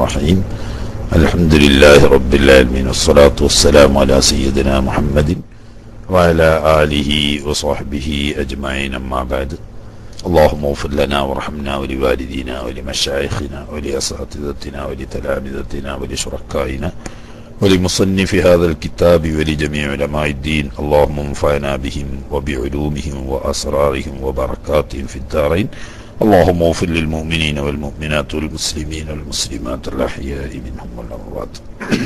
الرحيم الحمد لله رب العالمين والصلاة والسلام على سيدنا محمد وعلى آله وصحبه أجمعين أما بعد اللهم اغفر لنا وارحمنا ولوالدينا ولمشايخنا ولأساتذتنا ولتلامذتنا ولشركائنا ولمصنف هذا الكتاب ولجميع علماء الدين اللهم انفعنا بهم وبعلومهم وأسرارهم وبركاتهم في الدارين اللهم اغفر للمؤمنين والمؤمنات والمسلمين والمسلمات الأحياء منهم والأموات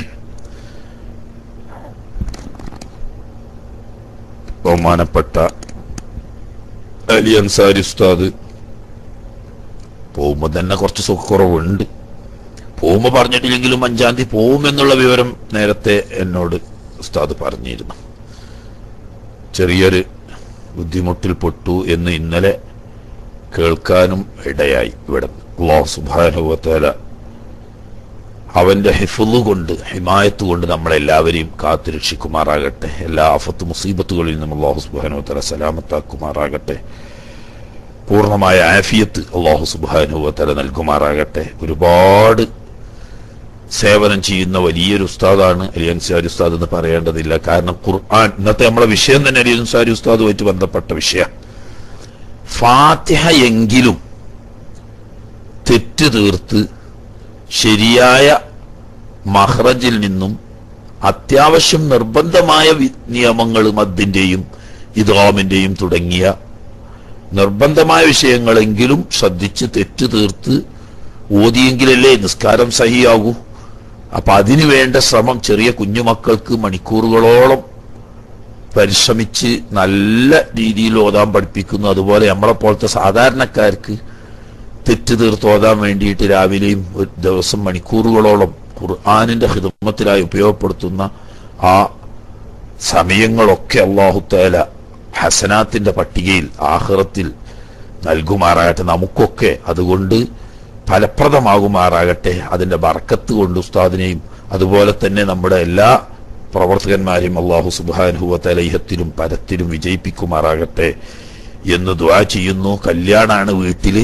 ബഹുമാനപ്പെട്ട അലി അൻസാരി ഉസ്താദ് പോകുമ്പോൾ തന്നെ കുറച്ച് സുഖക്കുറവുണ്ട് പോകുമ്പോൾ പറഞ്ഞിട്ടില്ലെങ്കിലും അഞ്ചാം തീയതി പോകുമെന്നുള്ള വിവരം നേരത്തെ എന്നോട് ഉസ്താദ് പറഞ്ഞിരുന്നു ചെറിയൊരു ബുദ്ധിമുട്ടിൽ പെട്ടു എന്ന് ഇന്നലെ കേൾക്കാനും ഇടയായി ഇവിടെ അള്ളാഹു സുബാനുവത്തേല അവന്റെ ഹിഫുല് കൊണ്ട് ഹിമായത്ത് കൊണ്ട് നമ്മളെല്ലാവരെയും കാത്തുരക്ഷിക്കുമാറാകട്ടെ എല്ലാ ആഫത്ത് മുസീബത്തുകളിൽ നിന്നും അള്ളാഹു സുബാനുവത്തല സലാമത്താക്കുമാറാകട്ടെ പൂർണ്ണമായ ആഫിയത്ത് അള്ളാഹു സുബാനുവത്തല നൽകുമാറാകട്ടെ ഒരുപാട് സേവനം ചെയ്യുന്ന വലിയൊരു ഉസ്താദാണ് അലി അൻസാരി ഉസ്താദ് എന്ന് പറയേണ്ടതില്ല കാരണം ഖുർആൻ ഇന്നത്തെ നമ്മളെ വിഷയം തന്നെ അലി അൻസാരി ഉസ്താദുമായിട്ട് ബന്ധപ്പെട്ട വിഷയം ഫാത്തിഹ എങ്കിലും തെറ്റ് തീർത്ത് ശരിയായ മഹ്റജിൽ നിന്നും അത്യാവശ്യം നിർബന്ധമായ വി- നിയമങ്ങളും അതിൻ്റെയും ഇദ്ഗാമിന്റെയും തുടങ്ങിയ നിർബന്ധമായ വിഷയങ്ങളെങ്കിലും ശ്രദ്ധിച്ച് തെറ്റ് തീർത്ത് ഓതിയെങ്കിലല്ലേ നിസ്കാരം സഹിയാകൂ അപ്പൊ അതിനു വേണ്ട ശ്രമം ചെറിയ കുഞ്ഞുമക്കൾക്ക് മണിക്കൂറുകളോളം പരിശ്രമിച്ച് നല്ല രീതിയിൽ ഓതാൻ പഠിപ്പിക്കുന്നു അതുപോലെ നമ്മളെ പോലത്തെ സാധാരണക്കാർക്ക് തെറ്റ് തീർത്ത് ഓതാൻ വേണ്ടിയിട്ട് രാവിലെയും ഒരു ദിവസം മണിക്കൂറുകളോളം ഖുർആാനിന്റെ ഹിദമത്തിലായി ഉപയോഗപ്പെടുത്തുന്ന ആ സമയങ്ങളൊക്കെ അള്ളാഹുത്തേല ഹസനാത്തിന്റെ പട്ടികയിൽ ആഹ്റത്തിൽ നൽകുമാറാകട്ടെ നമുക്കൊക്കെ അതുകൊണ്ട് ഫലപ്രദമാകുമാറാകട്ടെ അതിന്റെ ബർക്കത്ത് കൊണ്ട് ഉസ്താദിനെയും അതുപോലെ തന്നെ നമ്മുടെ എല്ലാ പ്രവർത്തകന്മാരെയും അള്ളാഹു സുബാനുഹുവത്തലൈഹത്തിലും പരത്തിലും വിജയിപ്പിക്കുമാറാകട്ടെ എന്ന് ദ്വാ ചെയ്യുന്നു കല്യാണാണ് വീട്ടില്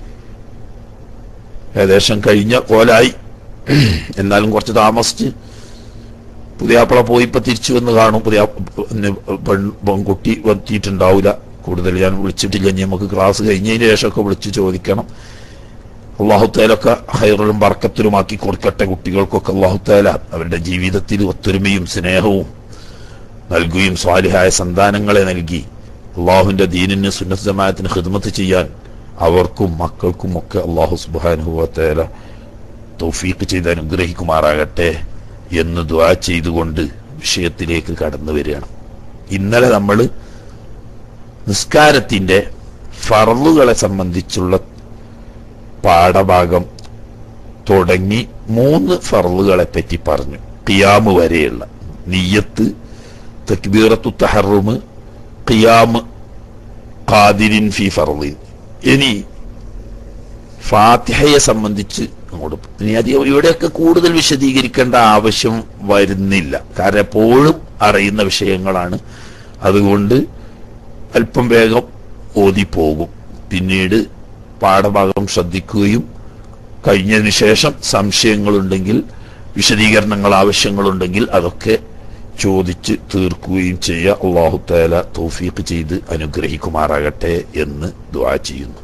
ഏകദേശം കഴിഞ്ഞ കോലായി എന്നാലും കുറച്ച് താമസിച്ച് പുതിയാപ്പിള പോയി ഇപ്പൊ തിരിച്ചു വന്ന് കാണും പുതിയ പെൺ പെൺകുട്ടി എത്തിയിട്ടുണ്ടാവില്ല കൂടുതൽ ഞാൻ വിളിച്ചിട്ടില്ല ഇനി നമുക്ക് ക്ലാസ് കഴിഞ്ഞതിന് ശേഷമൊക്കെ വിളിച്ച് ചോദിക്കണം അള്ളാഹുത്തേലൊക്കെ ഹൈറിലും ബർക്കത്തിലുമാക്കി കൊടുക്കട്ടെ കുട്ടികൾക്കൊക്കെ അള്ളാഹുത്തേല അവരുടെ ജീവിതത്തിൽ ഒത്തൊരുമയും സ്നേഹവും നൽകുകയും സ്വാലിഹായ സന്താനങ്ങളെ നൽകി അള്ളാഹുവിന്റെ ദീനിന് സുന്നത്ത് ജമാഅത്തിന് ഖിദ്മത്ത് ചെയ്യാൻ അവർക്കും മക്കൾക്കും ഒക്കെ അള്ളാഹു സുബാനുഭവത്തേല തൗഫീഖ് ചെയ്ത് അനുഗ്രഹിക്കുമാറാകട്ടെ എന്ന് ദ്വാ ചെയ്തുകൊണ്ട് വിഷയത്തിലേക്ക് കടന്നു വരികയാണ് ഇന്നലെ നമ്മൾ നിസ്കാരത്തിന്റെ ഫറലുകളെ സംബന്ധിച്ചുള്ള പാഠഭാഗം തുടങ്ങി മൂന്ന് ഫറലുകളെ പറ്റി പറഞ്ഞു ഖിയാമ് വരെയുള്ള നിയ്യത്ത് തക്ബീറത്തു തഹറുമ് ഖിയാമ് ഖാദിരിൻ ഫി ഫറലിൻ ഇനി ഫാത്തിഹയെ സംബന്ധിച്ച് അങ്ങോട്ട് ഇനി അധികം ഇവിടെയൊക്കെ കൂടുതൽ വിശദീകരിക്കേണ്ട ആവശ്യം വരുന്നില്ല കാരണം എപ്പോഴും അറിയുന്ന വിഷയങ്ങളാണ് അതുകൊണ്ട് അല്പം വേഗം ഓതിപ്പോകും പിന്നീട് പാഠഭാഗം ശ്രദ്ധിക്കുകയും കഴിഞ്ഞതിന് ശേഷം സംശയങ്ങളുണ്ടെങ്കിൽ വിശദീകരണങ്ങൾ ആവശ്യങ്ങളുണ്ടെങ്കിൽ അതൊക്കെ ചോദിച്ച് തീർക്കുകയും ചെയ്യുക അള്ളാഹു താല തൗഫീഖ് ചെയ്ത് അനുഗ്രഹിക്കുമാറാകട്ടെ എന്ന് ദ്വാ ചെയ്യുന്നു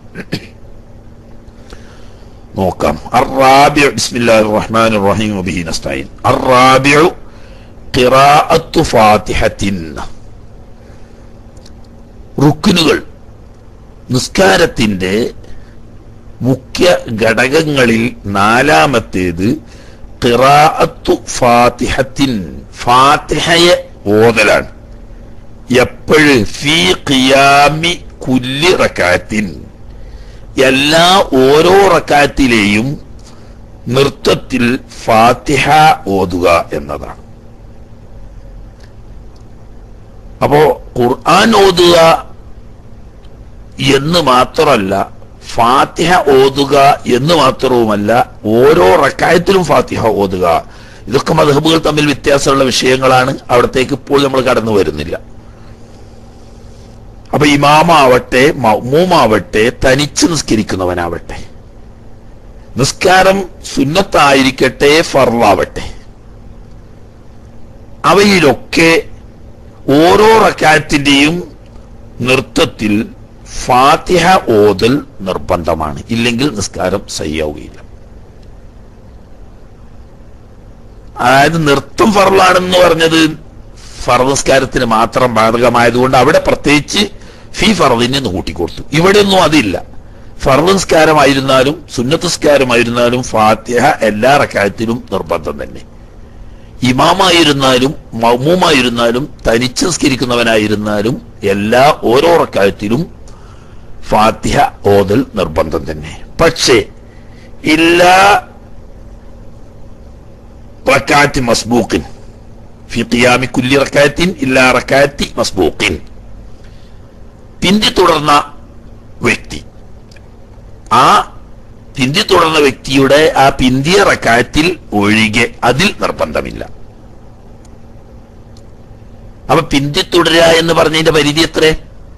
നോക്കാം الرابع بسم الله الرحمن الرحيم وبه نستعين الرابع قراءة فاتحة റുക്കിനുകൾ നിസ്കാരത്തിന്റെ മുഖ്യ ഘടകങ്ങളിൽ നാലാമത്തേത് ഖിറാഅത്തു ഫാത്തിഹത്തിൻ ഫാത്തിഹയെ ഓതലാണ് എപ്പോഴ് ഫീ ഖിയാമി കുല്ലി റക്കാത്തിൻ എല്ലാ ഓരോ റക്കാത്തിലെയും നൃത്തത്തിൽ ഫാത്തിഹ ഓതുക എന്നതാണ് അപ്പോ ഖുർആൻ ഓതുക എന്ന് മാത്രമല്ല ഫാത്തിഹ ഓതുക എന്ന് മാത്രവുമല്ല ഓരോ റക്കായത്തിലും ഫാത്തിഹ ഓതുക ഇതൊക്കെ മധുഹബുകൾ തമ്മിൽ വ്യത്യാസമുള്ള വിഷയങ്ങളാണ് അവിടത്തേക്ക് ഇപ്പോൾ നമ്മൾ കടന്നു വരുന്നില്ല അപ്പൊ ഇമാമാവട്ടെ മൗമൂമാവട്ടെ തനിച്ച് നിസ്കരിക്കുന്നവനാവട്ടെ നിസ്കാരം സുന്നത്തായിരിക്കട്ടെ ഫർലാവട്ടെ അവയിലൊക്കെ ഓരോ റക്കാറ്റിന്റെയും നൃത്തത്തിൽ ഫാത്തിഹ ഓതൽ നിർബന്ധമാണ് ഇല്ലെങ്കിൽ നിസ്കാരം സയ്യാവുകയില്ല അതായത് നൃത്തം ഫറലാണെന്ന് പറഞ്ഞത് ഫറ നിസ്കാരത്തിന് മാത്രം ബാധകമായതുകൊണ്ട് അവിടെ പ്രത്യേകിച്ച് ഫി ഫറദിനെ ഒന്ന് കൂട്ടിക്കൊടുത്തു ഇവിടെ ഒന്നും അതില്ല ഫറദ് നിസ്കാരമായിരുന്നാലും സുന്നത്ത് നിസ്കാരമായിരുന്നാലും ഫാത്തിഹ എല്ലാ റക്കായത്തിലും നിർബന്ധം തന്നെ ഇമാമായിരുന്നാലും മൗമുമായിരുന്നാലും തനിച്ച് നിസ്കരിക്കുന്നവനായിരുന്നാലും എല്ലാ ഓരോ റക്കായത്തിലും ഫാത്തിഹ ഓതൽ നിർബന്ധം തന്നെ പക്ഷേ എല്ലാ റക്കാത്തി മസ്ബൂക്കിൻ ഫി ഖിയാമി കുല്ലി റക്കാത്തിൻ ഇല്ലാ റക്കാത്തി മസ്ബൂക്കിൻ പിന്തി തുടർന്ന വ്യക്തി ആ പിന്തി തുടർന്ന വ്യക്തിയുടെ ആ പിന്തിയ റക്കാത്തിൽ ഒഴികെ അതിൽ നിർബന്ധമില്ല അപ്പൊ പിന്തി തുടരുക എന്ന് പറഞ്ഞതിന്റെ പരിധി എത്ര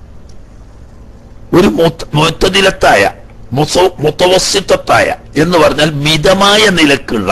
ഒരു മുത്തതിലത്തായ മുത്തവസ്യത്തായ എന്ന് പറഞ്ഞാൽ മിതമായ നിലക്കുള്ള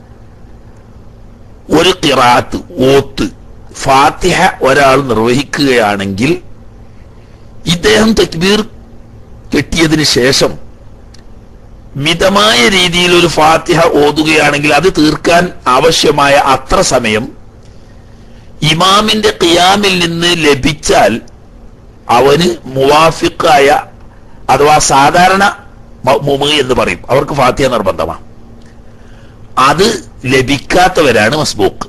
ഒരു കിറാത്ത് ഓത്ത് ഫാത്തിഹ ഒരാൾ നിർവഹിക്കുകയാണെങ്കിൽ ഇദ്ദേഹം തക്ബീർ കെട്ടിയതിന് ശേഷം മിതമായ രീതിയിൽ ഒരു ഫാത്തിഹ ഓതുകയാണെങ്കിൽ അത് തീർക്കാൻ ആവശ്യമായ അത്ര സമയം ഇമാമിന്റെ ഖിയാമിൽ നിന്ന് ലഭിച്ചാൽ അവന് മുവാഫിക്കായ അഥവാ സാധാരണ മുമ എന്ന് പറയും അവർക്ക് ഫാത്തിഹ നിർബന്ധമാണ് അത് ലഭിക്കാത്തവരാണ് മസ്ബൂക്ക്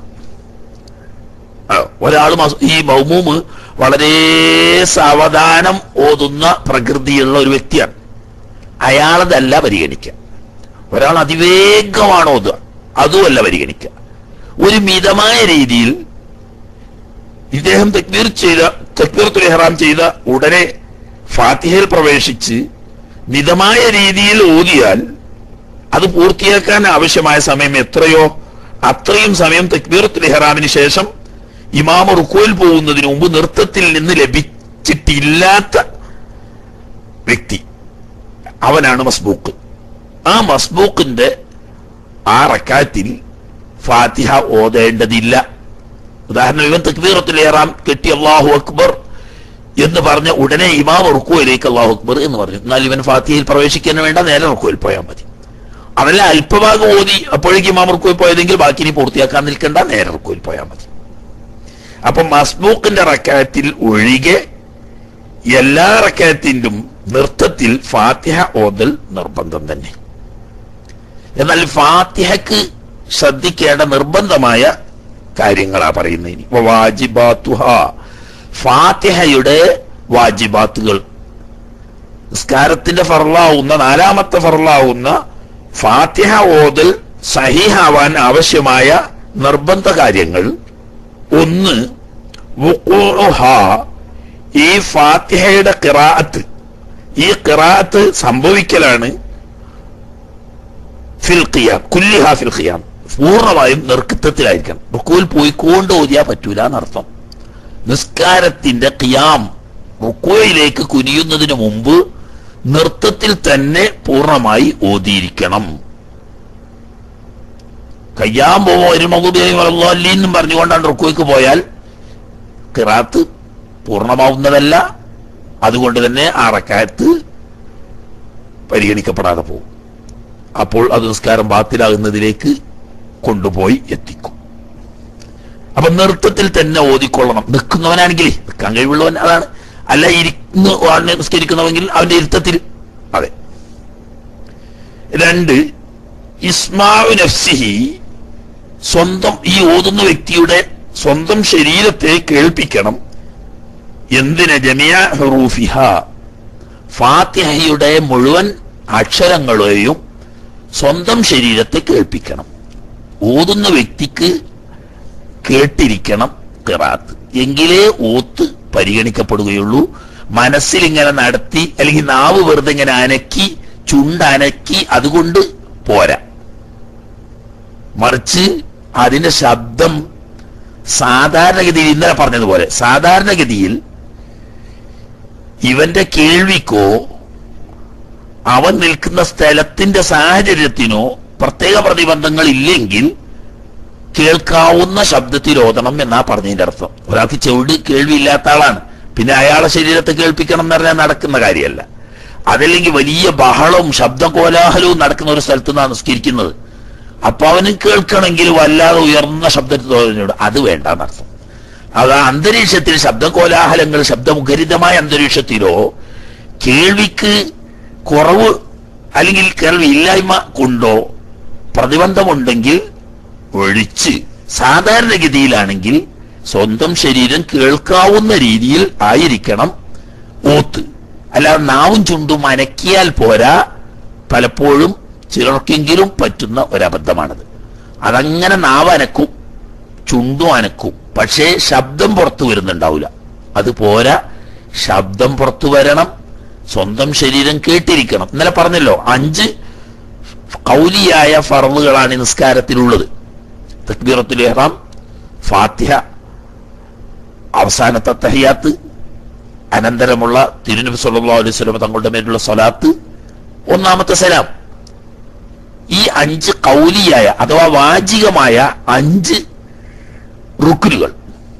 ഒരാൾ ഈ മൗമൂമ് വളരെ സാവധാനം ഓതുന്ന പ്രകൃതിയുള്ള ഒരു വ്യക്തിയാണ് അയാളതല്ല പരിഗണിക്കുക ഒരാൾ അതിവേഗമാണ് ഓതുക അതുമല്ല പരിഗണിക്കുക ഒരു മിതമായ രീതിയിൽ ഇദ്ദേഹം തക്ബീർ ചെയ്ത തക്ബീർ ഇഹ്റാം ചെയ്ത ഉടനെ ഫാത്തിഹയിൽ പ്രവേശിച്ച് മിതമായ രീതിയിൽ ഓതിയാൽ അത് പൂർത്തിയാക്കാൻ ആവശ്യമായ സമയം എത്രയോ അത്രയും സമയം തക്ബീർ ഇഹ്റാമിന് ശേഷം ഇമാമ റുക്കോയിൽ പോകുന്നതിന് മുമ്പ് നൃത്തത്തിൽ നിന്ന് ലഭിച്ചിട്ടില്ലാത്ത വ്യക്തി അവനാണ് മസ്ബൂക്ക് ആ മസ്ബൂക്കിന്റെ ആ റക്കാത്തിൽ ഫാത്തിഹ ഓതേണ്ടതില്ല ഉദാഹരണം ഇവൻ തക്ബീറത്തിൽ ഏറാം കെട്ടി അള്ളാഹു അക്ബർ എന്ന് പറഞ്ഞ ഉടനെ ഇമാം റുക്കുവിലേക്ക് അള്ളാഹു അക്ബർ എന്ന് പറഞ്ഞു എന്നാൽ ഇവൻ ഫാത്തിഹയിൽ പ്രവേശിക്കാൻ വേണ്ട നേരെ റുക്കുവിൽ പോയാൽ മതി അവനെ അല്പഭാഗം ഓതി അപ്പോഴേക്കും ഇമാം റുക്കുവിൽ പോയതെങ്കിൽ ബാക്കി ഇനി പൂർത്തിയാക്കാൻ നിൽക്കേണ്ട നേരെ റുക്കുവിൽ പോയാൽ മതി അപ്പൊ മസ്ബൂക്കിന്റെ റക്കായത്തിൽ ഒഴികെ എല്ലാ റക്കായത്തിന്റും നൃത്തത്തിൽ ഫാത്തിഹ ഓതൽ നിർബന്ധം തന്നെ എന്നാൽ ഫാത്തിഹക്ക് ശ്രദ്ധിക്കേണ്ട നിർബന്ധമായ കാര്യങ്ങളാ പറയുന്നത് ഇനി വാജിബാത്തുഹ ഫാത്തിഹയുടെ വാജിബാത്തുകൾ നിസ്കാരത്തിന്റെ ഫറലാവുന്ന നാലാമത്തെ ഫറലാവുന്ന ഫാത്തിഹ ഓതൽ സഹിഹാവാൻ ആവശ്യമായ നിർബന്ധ കാര്യങ്ങൾ ഒന്ന് വുഖൂഉഹ, ഈ ഫാത്തിഹയുടെ കിറാഅത്ത് ഈ കിറാഅത്ത് സംഭവിക്കലാണ് ഫിൽ ഖിയാം കുല്ലിഹ ഫിൽ ഖിയാം പൂർണ്ണമായും നിർക്കിത്തത്തിലായിരിക്കണം റുക്കുവിൽ പോയിക്കൊണ്ട് ഓതിയാ പറ്റൂല എന്നർത്ഥം നിസ്കാരത്തിന്റെ ഖിയാം റുക്കുവയിലേക്ക് കുനിയുന്നതിന് മുമ്പ് നൃത്തത്തിൽ തന്നെ പൂർണ്ണമായി ഓതിയിരിക്കണം കയ്യാൻ പോകുമ്പോ ഒരു മകുബിയും പറഞ്ഞുകൊണ്ടാണ് റുക്കുവയ്ക്ക് പോയാൽ കിറാത്ത് പൂർണ്ണമാവുന്നതല്ല അതുകൊണ്ട് തന്നെ ആ റക്കായത്ത് പരിഗണിക്കപ്പെടാതെ പോകും അപ്പോൾ അത് നിസ്കാരം ബാത്തിലാകുന്നതിലേക്ക് കൊണ്ടുപോയി എത്തിക്കും അപ്പൊ നൃത്തത്തിൽ തന്നെ ഓതിക്കൊള്ളണം നിൽക്കുന്നവനാണെങ്കിൽ നിൽക്കാൻ കഴിവുള്ളവൻ അതാണ് അല്ല ഇരിക്കുന്നു ആണ് നിസ്കരിക്കുന്നവെങ്കിൽ അവന്റെ ഇരുത്തത്തിൽ അതെ രണ്ട് ഇസ്മാവു നഫ്സിഹി സ്വന്തം ഈ ഓതുന്ന വ്യക്തിയുടെ സ്വന്തം ശരീരത്തെ കേൾപ്പിക്കണം എന്തിന് ജമിയ ഹുറൂഫിഹ ഫാത്തിഹയുടെ മുഴുവൻ അക്ഷരങ്ങളെയും സ്വന്തം ശരീരത്തെ കേൾപ്പിക്കണം ഓതുന്ന വ്യക്തിക്ക് കേട്ടിരിക്കണം കിറാത്ത് എങ്കിലേ ഓത്ത് പരിഗണിക്കപ്പെടുകയുള്ളൂ മനസ്സിൽ ഇങ്ങനെ നടത്തി അല്ലെങ്കിൽ നാവ് വെറുതെ ഇങ്ങനെ അനക്കി ചുണ്ടനക്കി അതുകൊണ്ട് പോരാ മറിച്ച് അതിന്റെ ശബ്ദം സാധാരണഗതിയിൽ ഇന്നലെ പറഞ്ഞതുപോലെ സാധാരണഗതിയിൽ ഇവന്റെ കേൾവിക്കോ അവൻ നിൽക്കുന്ന സ്ഥലത്തിന്റെ സാഹചര്യത്തിനോ പ്രത്യേക പ്രതിബന്ധങ്ങൾ ഇല്ലെങ്കിൽ കേൾക്കാവുന്ന ശബ്ദത്തിൽ ഓതണം എന്നാ പറഞ്ഞതിന്റെ അർത്ഥം ഒരാൾക്ക് ചെവിട് കേൾവിയില്ലാത്ത ആളാണ് പിന്നെ അയാളെ ശരീരത്തെ കേൾപ്പിക്കണം എന്ന് പറഞ്ഞാൽ നടക്കുന്ന കാര്യമല്ല അതല്ലെങ്കിൽ വലിയ ബഹളവും ശബ്ദ കോലാഹലവും നടക്കുന്ന ഒരു സ്ഥലത്ത് നിന്നാണ് നിസ്കരിക്കുന്നത് അപ്പൊ അവന് കേൾക്കണമെങ്കിൽ വല്ലാതെ ഉയർന്ന ശബ്ദത്തിൽ തോന്നിയോട് അത് വേണ്ടെന്നർത്ഥം അത് ആ അന്തരീക്ഷത്തിൽ ശബ്ദ കോലാഹലങ്ങൾ ശബ്ദമുഖരിതമായ അന്തരീക്ഷത്തിലോ കേൾവിക്ക് കുറവ് അല്ലെങ്കിൽ കേൾവി ഇല്ലായ്മ കൊണ്ടോ പ്രതിബന്ധമുണ്ടെങ്കിൽ ഒഴിച്ച് സാധാരണഗതിയിലാണെങ്കിൽ സ്വന്തം ശരീരം കേൾക്കാവുന്ന രീതിയിൽ ആയിരിക്കണം ഓത്ത് അല്ലാതെ നാവും ചുണ്ടും അനക്കിയാൽ പോരാ പലപ്പോഴും ചിലർക്കെങ്കിലും പറ്റുന്ന ഒരബദ്ധമാണത് അതങ്ങനെ നാവ് അനക്കും ചുണ്ടും അനക്കും പക്ഷേ ശബ്ദം പുറത്തു വരുന്നുണ്ടാവില്ല അത് പോരാ ശബ്ദം പുറത്തു വരണം സ്വന്തം ശരീരം കേട്ടിരിക്കണം ഇന്നലെ പറഞ്ഞല്ലോ അഞ്ച് കൗലിയായ ഫറവുകളാണ് ഈ നിസ്കാരത്തിലുള്ളത് തക്ബീറത്തുൽ ഇഹ്റാം ഫാത്തിഹ അവസാനത്തെ തഹിയാത്ത് അനന്തരമുള്ള തിരുനബി സല്ലല്ലാഹു അലൈഹി വസല്ലം തങ്ങളുടെ മേലുള്ള സ്വലാത്ത് ഒന്നാമത്തെ സലാം ഈ അഞ്ച് കൗലിയായ അഥവാ വാചികമായ അഞ്ച് റുക്കുനുകൾ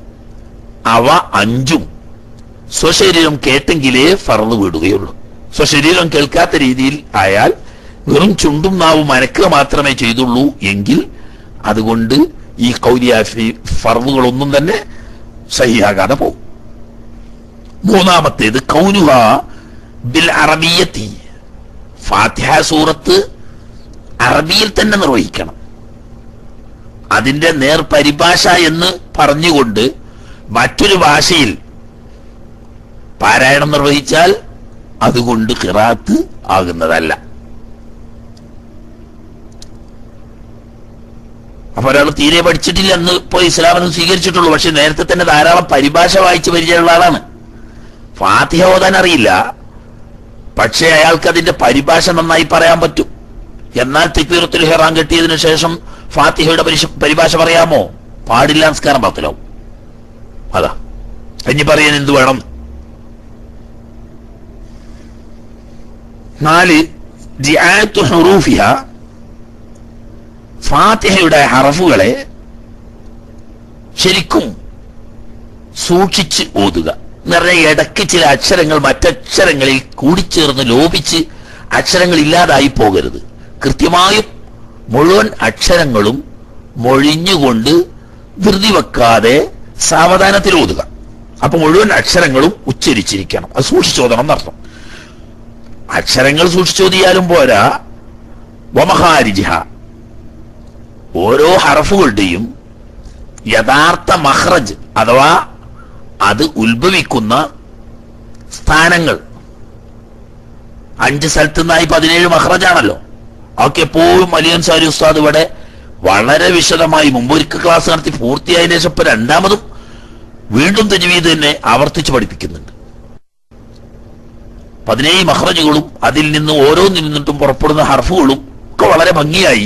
അവ അഞ്ചും സ്വശരീരം കേട്ടെങ്കിലേ ഫറന്ന് വിടുകയുള്ളൂ സ്വശരീരം കേൾക്കാത്ത രീതിയിൽ ആയാൽ വെറും ചുണ്ടും നാവും അനക്കുക മാത്രമേ ചെയ്തുള്ളൂ എങ്കിൽ അതുകൊണ്ട് ഈ കൗലിയാഫി ഫറവുകളൊന്നും തന്നെ സഹിയാകാതെ പോകും മൂന്നാമത്തേത് കൗനുഹ ബിൽ അറബിയത്തി ഫാത്തിഹ സൂറത്ത് അറബിയിൽ തന്നെ നിർവഹിക്കണം അതിന്റെ നേർ പരിഭാഷ എന്ന് പറഞ്ഞുകൊണ്ട് മറ്റൊരു ഭാഷയിൽ പാരായണം നിർവഹിച്ചാൽ അതുകൊണ്ട് ഖിറാത്ത് ആകുന്നതല്ല അപ്പൊ ഒരാൾ തീരെ പഠിച്ചിട്ടില്ല എന്ന് ഇപ്പോൾ ഇസ്ലാമിന് സ്വീകരിച്ചിട്ടുള്ളൂ പക്ഷെ നേരത്തെ തന്നെ ധാരാളം പരിഭാഷ വായിച്ച് പരിചയമുള്ള ആളാണ് ഫാത്തിഹ ഓതാൻ അറിയില്ല പക്ഷേ അയാൾക്ക് അതിന്റെ പരിഭാഷ നന്നായി പറയാൻ പറ്റും എന്നാൽ തെക്വീറത്തിൽ ഹെറാൻ കെട്ടിയതിനു ശേഷം ഫാത്തിഹയുടെ പരിശ- പരിഭാഷ പറയാമോ പാടില്ല നമസ്കാരം പത്തിലാവും അതാ ഇനി പറയാൻ എന്ത് വേണം നാല് റിആയത്തു ഹുറൂഫിഹ ഫാത്തിഹയുടെ ഹറഫുകളെ ശരിക്കും സൂക്ഷിച്ച് ഓതുക എന്ന് പറഞ്ഞാൽ ഇടയ്ക്ക് ചില അക്ഷരങ്ങൾ മറ്റക്ഷരങ്ങളിൽ കൂടിച്ചേർന്ന് ലോപിച്ച് അക്ഷരങ്ങൾ ഇല്ലാതായി പോകരുത് കൃത്യമായും മുഴുവൻ അക്ഷരങ്ങളും മൊഴിഞ്ഞുകൊണ്ട് ധൃതി വെക്കാതെ സാവധാനത്തിൽ ഓതുക അപ്പൊ മുഴുവൻ അക്ഷരങ്ങളും ഉച്ചരിച്ചിരിക്കണം അത് സൂക്ഷിച്ചോദണം എന്നർത്ഥം അക്ഷരങ്ങൾ സൂക്ഷിച്ചോതിയാലും പോരാ വമഹാരിജിഹ ഓരോ ഹറഫുകളുടെയും യഥാർത്ഥ മഹ്റജ് അഥവാ അത് ഉത്ഭവിക്കുന്ന സ്ഥാനങ്ങൾ അഞ്ച് സ്ഥലത്തു നിന്നായി പതിനേഴ് മഹ്റജാണല്ലോ ഒക്കെ എപ്പോഴും അലിയൻസാരി ഉസ്താദ് ഇവിടെ വളരെ വിശദമായി മുമ്പ് ഒരിക്കൽ ക്ലാസ് നടത്തി പൂർത്തിയായതിനു ശേഷം ഇപ്പൊ രണ്ടാമതും വീണ്ടും തജ്വീദ് തന്നെ ആവർത്തിച്ച് പഠിപ്പിക്കുന്നുണ്ട് പതിനേഴ് മഹ്റജുകളും അതിൽ നിന്ന് ഓരോന്നിൽ നിന്നിട്ടും പുറപ്പെടുന്ന ഹർഫുകളും ഒക്കെ വളരെ ഭംഗിയായി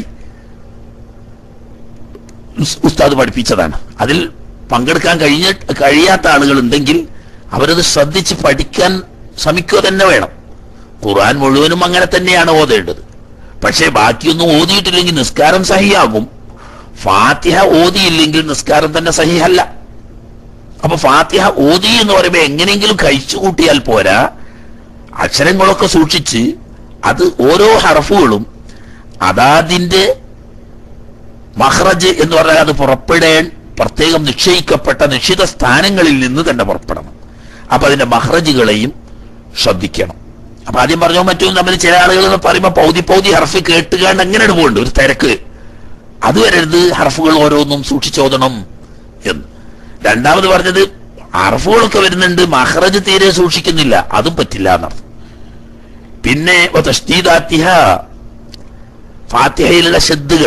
ഉസ്- ഉസ്താദ് പഠിപ്പിച്ചതാണ് അതിൽ പങ്കെടുക്കാൻ കഴിഞ്ഞ കഴിയാത്ത ആളുകൾ ഉണ്ടെങ്കിൽ അവരത് ശ്രദ്ധിച്ച് പഠിക്കാൻ ശ്രമിക്കുക തന്നെ വേണം ഖുർആൻ മുഴുവനും അങ്ങനെ തന്നെയാണ് ഓതേണ്ടത് പക്ഷേ ബാക്കിയൊന്നും ഓതിയിട്ടില്ലെങ്കിൽ നിസ്കാരം സഹിയാകും ഫാത്തിഹ ഓതിയില്ലെങ്കിൽ നിസ്കാരം തന്നെ സഹിഹല്ല അപ്പൊ ഫാത്തിഹ ഓതി എന്ന് പറയുമ്പോൾ എങ്ങനെയെങ്കിലും കഴിച്ചു കൂട്ടിയാൽ പോരാ അക്ഷരങ്ങളൊക്കെ സൂക്ഷിച്ച് അത് ഓരോ ഹർഫുകളും അതാതിന്റെ മഹ്റജ് എന്ന് പറഞ്ഞാൽ അത് പുറപ്പെടാൻ പ്രത്യേകം നിശ്ചയിക്കപ്പെട്ട നിശ്ചിത സ്ഥാനങ്ങളിൽ നിന്ന് തന്നെ പുറപ്പെടണം അപ്പൊ അതിന്റെ മഹ്റജുകളെയും ശ്രദ്ധിക്കണം അപ്പൊ ആദ്യം പറഞ്ഞോ മറ്റും തമ്മിൽ ചില ആളുകൾ എന്ന് പറയുമ്പോൾ പൗതി പൗതി ഹർഫ് കേട്ടുകാണ്ട് അങ്ങനെ പോകുന്നുണ്ട് ഒരു തിരക്ക് അത് വരരുത് ഹർഫുകൾ ഓരോന്നും സൂക്ഷിച്ചോദണം എന്ന് രണ്ടാമത് പറഞ്ഞത് ഹർഫുകളൊക്കെ വരുന്നുണ്ട് മഹ്റജ് തീരെ സൂക്ഷിക്കുന്നില്ല അതും പറ്റില്ല എന്നർത്ഥം പിന്നെ തഷ്തീദാത്തിഹ ഫാത്തിഹയിലുള്ള ശബ്ദകൾ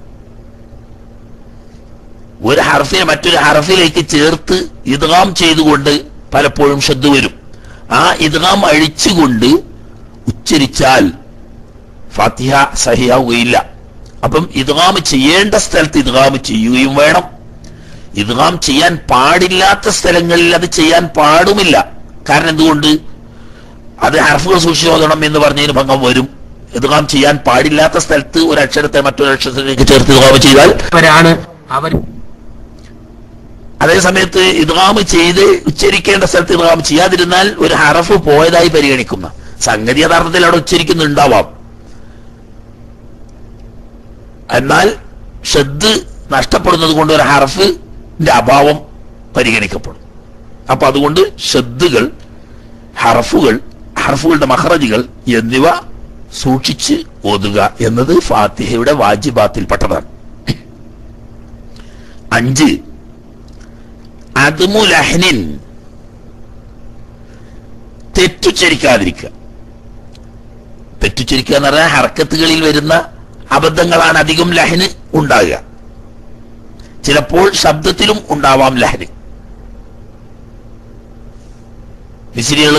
ഒരു ഹർഫിനെ മറ്റൊരു ഹർഫിലേക്ക് ചേർത്ത് ഇദ്ഗാം ചെയ്തുകൊണ്ട് പലപ്പോഴും ശ്രദ്ധ വരും ആ ഇദ്ഗാം അഴിച്ചുകൊണ്ട് ഉച്ചരിച്ചാൽ ഫാത്തിഹ സഹിയാവുകയില്ല അപ്പം ഇദ്ഗാം ചെയ്യേണ്ട സ്ഥലത്ത് ഇദ്ഗാം ചെയ്യുകയും വേണം ഇദ്ഗാം ചെയ്യാൻ പാടില്ലാത്ത സ്ഥലങ്ങളിൽ അത് ചെയ്യാൻ പാടുമില്ല കാരണം എന്തുകൊണ്ട് അത് ഹർഫുകൾ സൂക്ഷിച്ചു ഓതണം എന്ന് പറഞ്ഞതിന് ഭംഗം വരും ഇതുകാം ചെയ്യാൻ പാടില്ലാത്ത സ്ഥലത്ത് ഒരു അക്ഷരത്തെ മറ്റൊരു അക്ഷരത്തിലേക്ക് ചേർത്ത് ഇതുകാം ചെയ്താൽ അവരാണ് അവർ അതേ സമയത്ത് ഇദ്ഗാം ചെയ്ത് ഉച്ചരിക്കേണ്ട സ്ഥലത്ത് ഇദ്ഗാം ചെയ്യാതിരുന്നാൽ ഒരു ഹറഫ് പോയതായി പരിഗണിക്കുന്ന സംഗതി യഥാർത്ഥത്തിൽ അവിടെ ഉച്ചരിക്കുന്നുണ്ടാവാം എന്നാൽ ഷദ് നഷ്ടപ്പെടുന്നത് കൊണ്ട് ഒരു ഹറഫിന്റെ അഭാവം പരിഗണിക്കപ്പെടും അപ്പൊ അതുകൊണ്ട് ഷദ്ദുകൾ ഹറഫുകൾ ഹർഫുകളുടെ മഹറജുകൾ എന്നിവ സൂക്ഷിച്ച് ഓതുക എന്നത് ഫാത്തിഹയുടെ വാജിബാത്തിൽപ്പെട്ടതാണ് അഞ്ച് അതുമു ലഹ്നിൻ തെറ്റുച്ചരിക്കാതിരിക്കുക തെറ്റുച്ചരിക്കുക എന്ന് പറഞ്ഞാൽ ഹർക്കത്തുകളിൽ വരുന്ന അബദ്ധങ്ങളാണ് അധികം ലഹന് ഉണ്ടാകുക ചിലപ്പോൾ ശബ്ദത്തിലും ഉണ്ടാവാം ലഹന് മിസിരികള്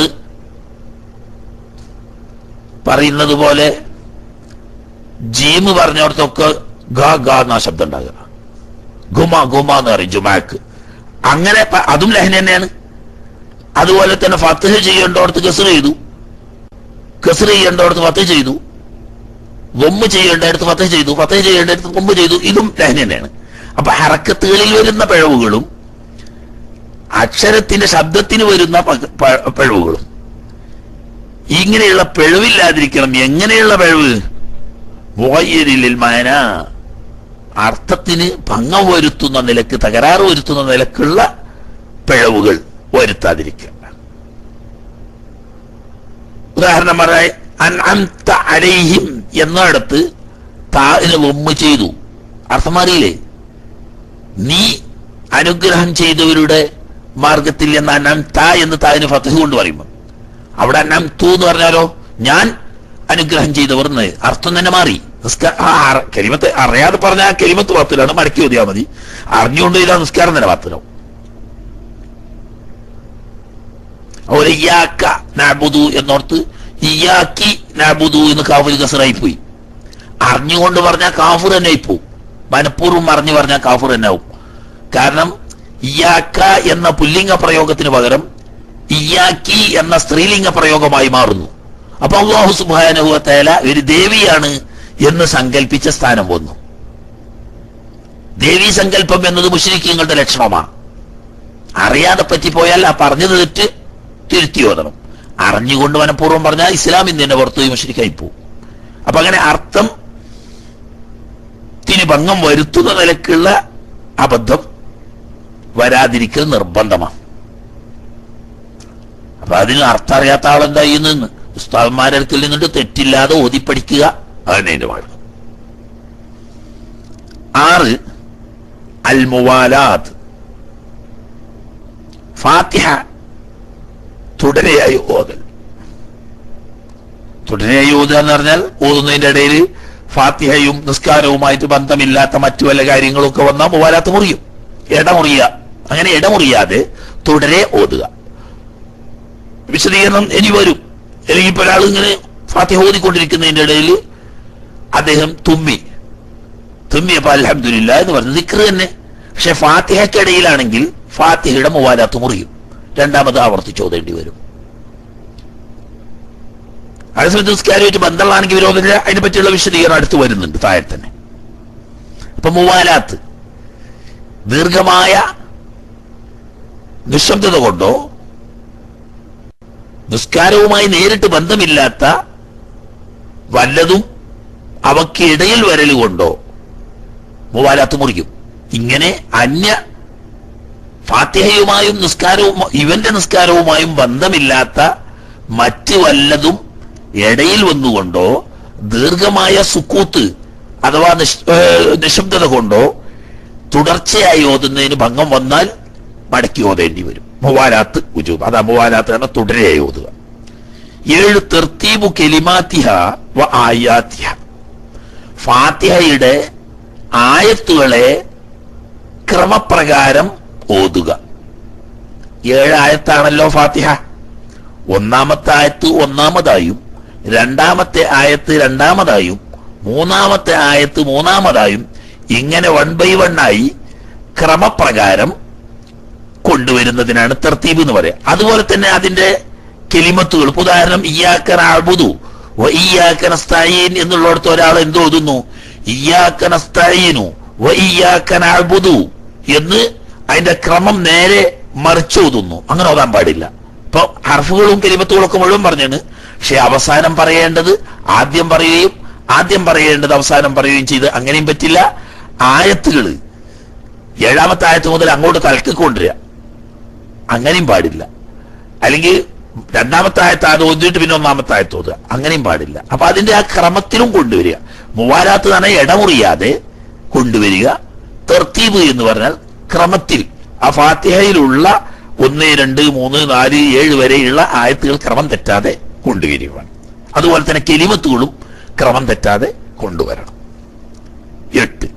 പറയുന്നത് പോലെ ജീമ് പറഞ്ഞോടത്തൊക്കെ ഗ ഗ എന്നാ ശബ്ദം ഉണ്ടാകുക ഗുമ ഗുമ എന്ന് പറയും ജുമാക്ക് അങ്ങനെ പ- അതും ലഹന തന്നെയാണ് അതുപോലെ തന്നെ ഫത്തഹ് ചെയ്യേണ്ടോടത്ത് കസർ ചെയ്തു കസർ ചെയ്യേണ്ടോടത്ത് ഫത്തഹ് ചെയ്തു വൊമ്മ് ചെയ്യേണ്ടടുത്ത് ഫത്തഹ് ചെയ്തു ഫത്തഹ് ചെയ്യേണ്ടടുത്ത് വൊമ്മ് ചെയ്തു ഇതും ലഹന തന്നെയാണ് അപ്പൊ ഹറക്കത്തുകളിൽ വരുന്ന പിഴവുകളും അക്ഷരത്തിന്റെ ശബ്ദത്തിന് വരുന്ന പ- പ- പിഴവുകളും ഇങ്ങനെയുള്ള പിഴവില്ലാതിരിക്കണം എങ്ങനെയുള്ള പിഴവ് മുഹയ്യരിൽ മാന അർത്ഥത്തിന് ഭംഗം വരുത്തുന്ന നിലക്ക് തകരാറ് വരുത്തുന്ന നിലക്കുള്ള പിഴവുകൾ വരുത്താതിരിക്കുക ഉദാഹരണം പറയാൻ അൻഅംത അലൈഹിം എന്നിടത്ത് താന് ഒമ്മ ചെയ്തു അർത്ഥം മാറിയില്ലേ നീ അനുഗ്രഹം ചെയ്തവരുടെ മാർഗത്തിൽ എന്ന് അന്നം താ എന്ന് താന് ഫത്തഹ് കൊണ്ട് പറയുമ്പോൾ അവിടെ അന്നം തൂ എന്ന് പറഞ്ഞാലോ ഞാൻ അനുഗ്രഹം ചെയ്തവർ എന്ന് അർത്ഥം തന്നെ മാറി നിസ്കാ ആ അറ- കെലിമത്ത് അറിയാതെ പറഞ്ഞ ആ കെലിമത്ത് വാത്തിലാണ് മടക്കി ഓതിയാ മതി അറിഞ്ഞുകൊണ്ട് ചെയ്താൽ നിസ്കാരം തന്നെ വാത്തിലാവും അതുപോലെ ഇയാക്ക നാബുദു എന്നോർത്ത് ഇയാക്കി നാബുദു എന്ന് കാഫുൽ കസറായി പോയി അറിഞ്ഞുകൊണ്ട് പറഞ്ഞാൽ കാഫുർ തന്നെ ആയി പോവും മനഃപൂർവ്വം അറിഞ്ഞു പറഞ്ഞാൽ കാഫുർ തന്നെ ആവും കാരണം ഇയാക്ക എന്ന പുല്ലിംഗ പ്രയോഗത്തിന് പകരം ഇയാക്കി എന്ന സ്ത്രീലിംഗ പ്രയോഗമായി മാറുന്നു അപ്പൊ അള്ളാഹു സുബാനുഭവത്തേല ഒരു ദേവിയാണ് എന്ന് സങ്കല്പിച്ച സ്ഥാനം വന്നു ദേവീ സങ്കല്പം എന്നത് മുസ്ലിങ്ങളുടെ ലക്ഷണമാണ് അറിയാതെ പറ്റിപ്പോയാൽ ആ പറഞ്ഞത് തെറ്റ് തിരുത്തി ഓതണം അറിഞ്ഞുകൊണ്ട് മനഃപൂർവ്വം പറഞ്ഞാൽ ഇസ്ലാമിൽ നിന്ന് തന്നെ പുറത്തുപോയി മുസ്ലിക്കായി പോകും അപ്പൊ അങ്ങനെ അർത്ഥം ത്തിന് ഭംഗം വരുത്തുന്ന നിലക്കുള്ള അബദ്ധം വരാതിരിക്കൽ നിർബന്ധമാണ് അപ്പൊ അതിന് അർത്ഥം അറിയാത്ത ആളെന്താ ചെയ്യുന്നെന്ന് ഉസ്താദന്മാരുടെ അടുക്കൽ നിന്നിട്ട് തെറ്റില്ലാതെ ഓതിപ്പടിക്കുക അതന്നെ എന്റെ മാർഗം ആറ് അൽ മുവാലാത്ത് ഫാത്തിഹ തുടരെയായി ഓതൽ തുടരെയായി ഓതുക എന്ന് പറഞ്ഞാൽ ഓതുന്നതിന്റെ ഇടയിൽ ഫാത്തിഹയും നിസ്കാരവുമായിട്ട് ബന്ധമില്ലാത്ത മറ്റു വല്ല കാര്യങ്ങളും ഒക്കെ വന്നാൽ മുവാലാത്ത് മുറിയും ഇടമുറിയുക അങ്ങനെ ഇടമുറിയാതെ തുടരെ ഓതുക വിശദീകരണം ഇനി വരും അല്ലെങ്കിൽ ഇപ്പൊ ഒരാൾ ഇങ്ങനെ ഫാത്തിഹ ഓതിക്കൊണ്ടിരിക്കുന്നതിന്റെ ഇടയിൽ അദ്ദേഹം തുമ്മി തുമ്മിയപ്പോ അലഹമില്ല എന്ന് പറഞ്ഞു ദിക്റ് തന്നെ പക്ഷെ ഫാത്തിഹക്കിടയിലാണെങ്കിൽ ഫാത്തിഹയുടെ മുവാലാത്ത് മുറിയും രണ്ടാമത് ആവർത്തിച്ച് ഓതേണ്ടി വരും അതേസമയത്ത് നിസ്കാരമായിട്ട് ബന്ധമുള്ളതാണെങ്കിൽ വിരോധമില്ല അതിനെ പറ്റിയുള്ള വിശദീകരണം അടുത്ത് വരുന്നുണ്ട് താഴെ തന്നെ അപ്പൊ മുവാലാത്ത് ദീർഘമായ നിശബ്ദത കൊണ്ടോ നിസ്കാരവുമായി നേരിട്ട് ബന്ധമില്ലാത്ത വല്ലതും അവയ്ക്ക് ഇടയിൽ വരൽ കൊണ്ടോ മുവാലാത്ത് മുറിക്കും ഇങ്ങനെ അന്യ ഫാത്തിഹയുമായും നിസ്കാരവും ഇവന്റെ നിസ്കാരവുമായും ബന്ധമില്ലാത്ത മറ്റ് വല്ലതും ഇടയിൽ വന്നുകൊണ്ടോ ദീർഘമായ സുക്കൂത്ത് അഥവാ നിശ്- ഏഹ് നിശബ്ദത കൊണ്ടോ തുടർച്ചയായി ഓതുന്നതിന് ഭംഗം വന്നാൽ മടക്കി ഓതേണ്ടി വരും മുവാലാത്ത് ഉജൂബ് അതാ മുവാലാത്ത് എന്ന തുടരെയായി ഓതുക ഏഴ് തെർത്തീബു കെലിമാത്തിഹ വ ആയാത്തിഹ ഫാത്തിഹയുടെ ആയത്തുകളെ ക്രമപ്രകാരം ഓതുക ഏഴ് ആയത്താണല്ലോ ഫാത്തിഹ ഒന്നാമത്തെ ആയത്ത് ഒന്നാമതായും രണ്ടാമത്തെ ആയത്ത് രണ്ടാമതായും മൂന്നാമത്തെ ആയത്ത് മൂന്നാമതായും ഇങ്ങനെ വൺ ബൈ വൺ ആയി ക്രമപ്രകാരം കൊണ്ടുവരുന്നതിനാണ് തർത്തീബ് എന്ന് പറയുക അതുപോലെ തന്നെ അതിന്റെ കെലിമത്തുകൾ ഇപ്പൊ ഉദാഹരണം ഇയാക്കൻ അഴുതു ഇയാക്കനസ്തീൻ എന്നുള്ളിടത്ത് ഒരാൾ എന്ത് ഓതുന്നു ഇയാക്കനസ്തീനു ഇയാക്കൻ അഴുതു എന്ന് അതിന്റെ ക്രമം നേരെ മറിച്ച് ഓതുന്നു അങ്ങനെ ഓതാൻ പാടില്ല ഇപ്പൊ ഹർഫുകളും കെലിമത്തുകളും ഒക്കെ മുഴുവൻ പറഞ്ഞാണ് പക്ഷെ അവസാനം പറയേണ്ടത് ആദ്യം പറയുകയും ആദ്യം പറയേണ്ടത് അവസാനം പറയുകയും ചെയ്ത് അങ്ങനെയും പറ്റില്ല ആയത്തുകള് ഏഴാമത്തെ ആയത്ത് മുതൽ അങ്ങോട്ട് തലക്ക് കൊണ്ടുവരിക അങ്ങനെയും പാടില്ല അല്ലെങ്കിൽ രണ്ടാമത്തെ ആയത്ത് അത് ഓതിയിട്ട് പിന്നെ ഒന്നാമത്തെ ആയത്ത് ഓതുക അങ്ങനെയും പാടില്ല അപ്പൊ അതിന്റെ ആ ക്രമത്തിലും കൊണ്ടുവരിക മൂവാരാത്ത് തന്നെ ഇടമുറിയാതെ കൊണ്ടുവരിക തെർത്തീബ് എന്ന് പറഞ്ഞാൽ ക്രമത്തിൽ ആ ഫാത്തിഹയിലുള്ള ഒന്ന് രണ്ട് മൂന്ന് നാല് ഏഴ് വരെയുള്ള ആയത്തുകൾ ക്രമം തെറ്റാതെ കൊണ്ടുവരിക അതുപോലെ തന്നെ കെലിമത്തുകളും ക്രമം തെറ്റാതെ കൊണ്ടുവരണം എട്ട്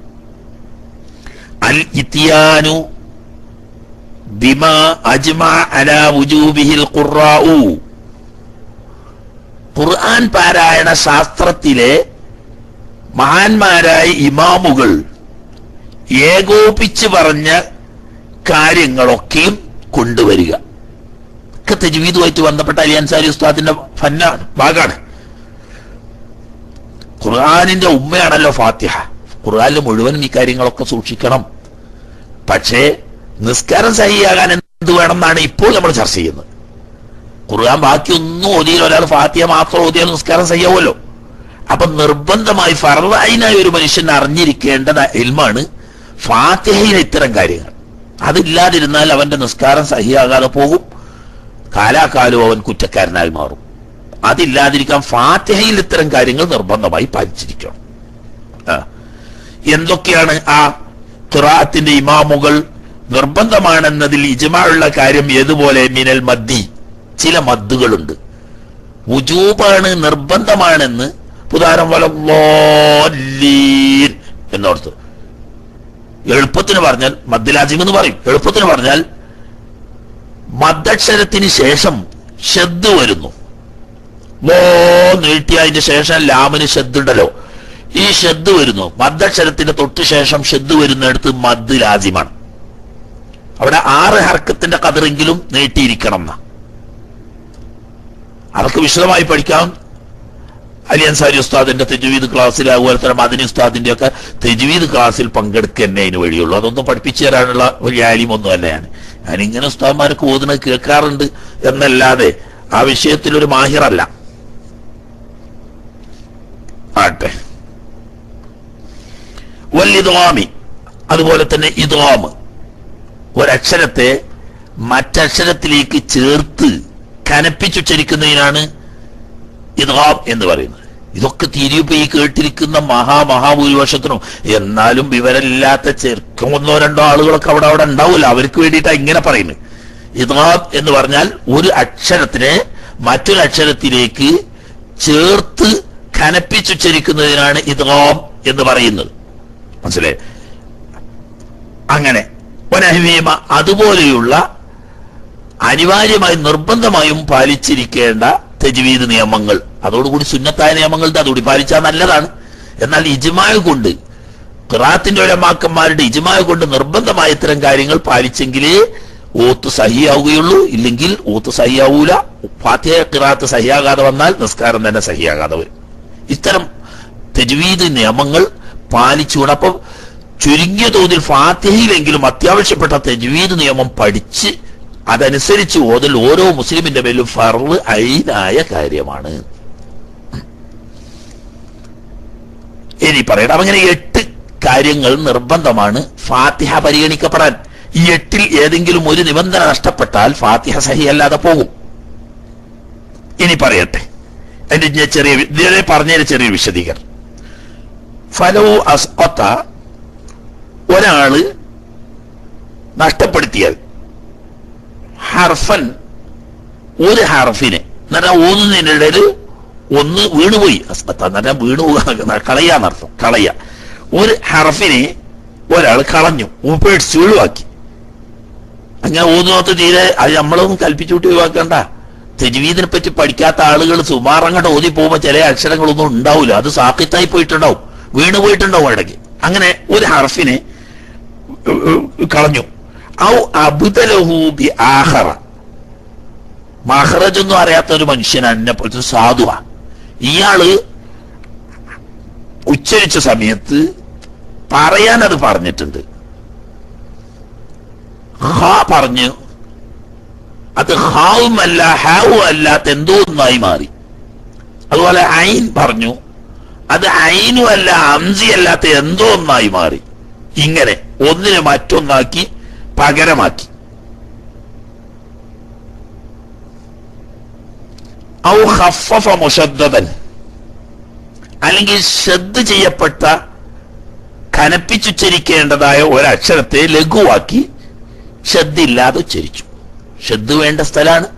അൽ ഇത്തിയാനു ബിമാ അജ്മഅ അലാ വുജൂബിഹിൽ ഖുർറാഉ ഖുർആൻ പാരായണ ശാസ്ത്രത്തിലെ മഹാന്മാരായ ഇമാമുകൾ ഏകോപിച്ച് പറഞ്ഞ കാര്യങ്ങളൊക്കെയും കൊണ്ടുവരിക ഒക്കെ തജ്വീദുമായിട്ട് ബന്ധപ്പെട്ട അലി അൻസാരി ഉസ്താദിന്റെ ഫന്നാണ് ഭാഗമാണ് ഖുർആാനിന്റെ ഉമ്മയാണല്ലോ ഫാത്തിഹ ഖുർആാനിൽ മുഴുവനും ഈ കാര്യങ്ങളൊക്കെ സൂക്ഷിക്കണം പക്ഷേ നിസ്കാരം സഹിയാകാൻ എന്ത് വേണം എന്നാണ് ഇപ്പോൾ നമ്മൾ ചർച്ച ചെയ്യുന്നത് ഖുർആൻ ബാക്കിയൊന്നും ഓതിയാൽ ഒരാൾ ഫാത്തിഹ മാത്രം ഓതിയാൽ നിസ്കാരം സഹിയാവുമല്ലോ അപ്പൊ നിർബന്ധമായി ഫറവായിനായ ഒരു മനുഷ്യൻ അറിഞ്ഞിരിക്കേണ്ട ഇൽമാണ് ഫാത്തിഹയിലെ ഇത്തരം കാര്യങ്ങൾ അതില്ലാതിരുന്നാൽ അവന്റെ നിസ്കാരം സഹിയാകാതെ പോകും കാലാകാലവും അവൻ കുറ്റക്കാരനായി മാറും അതില്ലാതിരിക്കാൻ ഫാത്തിഹയിൽ ഇത്തരം കാര്യങ്ങൾ നിർബന്ധമായി പാലിച്ചിരിക്കണം ആ. എന്തൊക്കെയാണ് ആ ഖുറാത്തിന്റെ ഇമാമുകൾ നിർബന്ധമാണെന്നതിൽ ഇജമായുള്ള കാര്യം ഏതുപോലെ മിനൽ മദ്ദി ചില മദ്ദുകളുണ്ട് വുജൂബാണ് നിർബന്ധമാണെന്ന് ഉദാഹരണം വലീൻ എന്നോർത്ത് എളുപ്പത്തിന് പറഞ്ഞാൽ മദ്ദലാജിം എന്ന് പറയും എളുപ്പത്തിന് പറഞ്ഞാൽ മദ്ദക്ഷരത്തിന് ശേഷം ഷദ് വരുന്നു ലോ നീട്ടിയ അതിന്റെ ശേഷം ലാമിന് ഷദ് ഉണ്ടല്ലോ ഈ ഷദ് വരുന്നു മദ്ദക്ഷരത്തിന്റെ തൊട്ട് ശേഷം ഷദ് വരുന്നിടത്ത് മദ് ലാസിമാണ് അവിടെ ആറ് ഹർക്കത്തിന്റെ കതിറെങ്കിലും നീട്ടിയിരിക്കണം എന്നാ അതൊക്കെ വിശദമായി പഠിക്കാം അലി അൻസാരി ഉസ്താദിന്റെ തെജുവീദ് ക്ലാസ്സിൽ അതുപോലെ തന്നെ മദനി ഉസ്താദിന്റെ ഒക്കെ തെജുവീദ് ക്ലാസ്സിൽ പങ്കെടുക്കുന്നേ അതിന് വഴിയുള്ളൂ അതൊന്നും പഠിപ്പിച്ചു തരാനുള്ള വലിയ ആലിമൊന്നും അല്ല ഞാൻ ഞാനിങ്ങനെ ഉസ്താദ്മാർക്ക് ഓതുന്നത് കേൾക്കാറുണ്ട് എന്നല്ലാതെ ആ വിഷയത്തിൽ ഒരു മാഹിറല്ല ആട്ടെ വല്ലിതോമി അതുപോലെ തന്നെ ഇതോമ് ഒരക്ഷരത്തെ മറ്റക്ഷരത്തിലേക്ക് ചേർത്ത് കനപ്പിച്ചുച്ചരിക്കുന്നതിനാണ് ഇതാം എന്ന് പറയുന്നത് ഇതൊക്കെ തിരിയുമ്പോ ഈ കേട്ടിരിക്കുന്ന മഹാമഹാഭൂരിപക്ഷത്തിനും എന്നാലും വിവരമില്ലാത്ത ചെറുക്കം ഒന്നോ രണ്ടോ ആളുകളൊക്കെ അവിടെ അവിടെ ഉണ്ടാവില്ല അവർക്ക് വേണ്ടിയിട്ടാണ് ഇങ്ങനെ പറയുന്നത് ഇതാം എന്ന് പറഞ്ഞാൽ ഒരു അക്ഷരത്തിനെ മറ്റൊരു അക്ഷരത്തിലേക്ക് ചേർത്ത് കനപ്പിച്ചുച്ചരിക്കുന്നതിനാണ് ഇതാം എന്ന് പറയുന്നത് മനസ്സിലായി അങ്ങനെ ഒനഹിമീമ അതുപോലെയുള്ള അനിവാര്യമായി നിർബന്ധമായും പാലിച്ചിരിക്കേണ്ട തജ്വീദ് നിയമങ്ങൾ അതോടുകൂടി സുന്നത്തായ നിയമങ്ങളുടെ അതുകൂടി പാലിച്ചാൽ നല്ലതാണ് എന്നാൽ ഇജ്മായ കൊണ്ട് ഖിറാത്തിന്റെ ഒരമാക്കന്മാരുടെ ഇജ്മായ കൊണ്ട് നിർബന്ധമായ ഇത്തരം കാര്യങ്ങൾ പാലിച്ചെങ്കിലേ ഓത്ത് സഹിയാവുകയുള്ളൂ ഇല്ലെങ്കിൽ ഓത്ത് സഹിയാവൂല ഫാത്തിഹ ഖിറാത്ത് സഹിയാകാതെ വന്നാൽ നിസ്കാരം തന്നെ സഹിയാകാതെ വരും ഇത്തരം തജ്വീദ് നിയമങ്ങൾ പാലിച്ചുകൊണ്ട് അപ്പം ചുരുങ്ങിയ തോതിൽ ഫാത്തിഹയിലെങ്കിലും അത്യാവശ്യപ്പെട്ട തജ്വീദ് നിയമം പഠിച്ച് അതനുസരിച്ച് ഓതൽ ഓരോ മുസ്ലിമിന്റെ മേലും ഫർള് ഐനായ കാര്യമാണ് ഇനി പറയണം അങ്ങനെ എട്ട് കാര്യങ്ങൾ നിർബന്ധമാണ് ഫാത്തിഹ പരിഗണിക്കപ്പെടാൻ ഈ എട്ടിൽ ഏതെങ്കിലും ഒരു നിബന്ധന നഷ്ടപ്പെട്ടാൽ ഫാത്തിഹ സഹിയല്ലാതെ പോകും ഇനി പറയട്ടെ അതിന്റെ ഞാൻ ചെറിയ വി- ഇതുവരെ പറഞ്ഞതിന് ചെറിയ വിശദീകരണം ഫലോ അസ്അത്ത ഒരാള് നഷ്ടപ്പെടുത്തിയാൽ ഹർഫൻ ഒരു ഹർഫിനെ എന്നാൽ ഓന്നുന്നതിനിടയിൽ ഒന്ന് വീണുപോയി അസ്ബത്ത എന്ന് പറഞ്ഞാൽ വീണു പോകാ- കളയാന്നർത്ഥം കളയ ഒരു ഹർഫിനെ ഒരാൾ കളഞ്ഞു ഉപേക്ഷിച്ച് ഒഴിവാക്കി അങ്ങനെ ഓന്നുന്നത് തീരെ അത് നമ്മളൊന്നും കൽപ്പിച്ചുകൂട്ടി ഒഴിവാക്കണ്ട തെജുവീദിനെ പറ്റി പഠിക്കാത്ത ആളുകൾ സുമാറങ്ങോട്ട് ഓതി പോകുമ്പോൾ ചില അക്ഷരങ്ങളൊന്നും ഉണ്ടാവില്ല അത് സാക്കിത്തായി പോയിട്ടുണ്ടാവും വീണു പോയിട്ടുണ്ടാവും ഇടയ്ക്ക് അങ്ങനെ ഒരു ഹർഫിനെ ഉ- ഉ- കളഞ്ഞു ഔ അബുദലഹു ബി ആഹറ മഹ്റജൊന്നും അറിയാത്ത ഒരു മനുഷ്യനാണ് എന്നെ പോലത്തെ ഒരു സാധുവാ ഇയാള് ഉച്ചരിച്ച സമയത്ത് പറയാൻ അത് പറഞ്ഞിട്ടുണ്ട് ഹാ പറഞ്ഞു അത് ഹാവും അല്ല ഹാവും അല്ലാത്ത എന്തോ ഒന്നായി മാറി അതുപോലെ ഐൻ പറഞ്ഞു അത് ഐനും അല്ല അംസി അല്ലാത്ത എന്തോ ഒന്നായി മാറി ഇങ്ങനെ ഒന്നിനെ മറ്റൊന്നാക്കി പകരമാക്കി ഔ ഖഫഫ മുഷദ്ദദൻ അല്ലെങ്കിൽ ശ്രദ്ധ ചെയ്യപ്പെട്ട കനപ്പിച്ചുച്ചരിക്കേണ്ടതായ ഒരക്ഷരത്തെ ലഘുവാക്കി ശ്രദ്ധയില്ലാതെ ഉച്ചരിച്ചു ശ്രദ്ധ വേണ്ട സ്ഥലമാണ്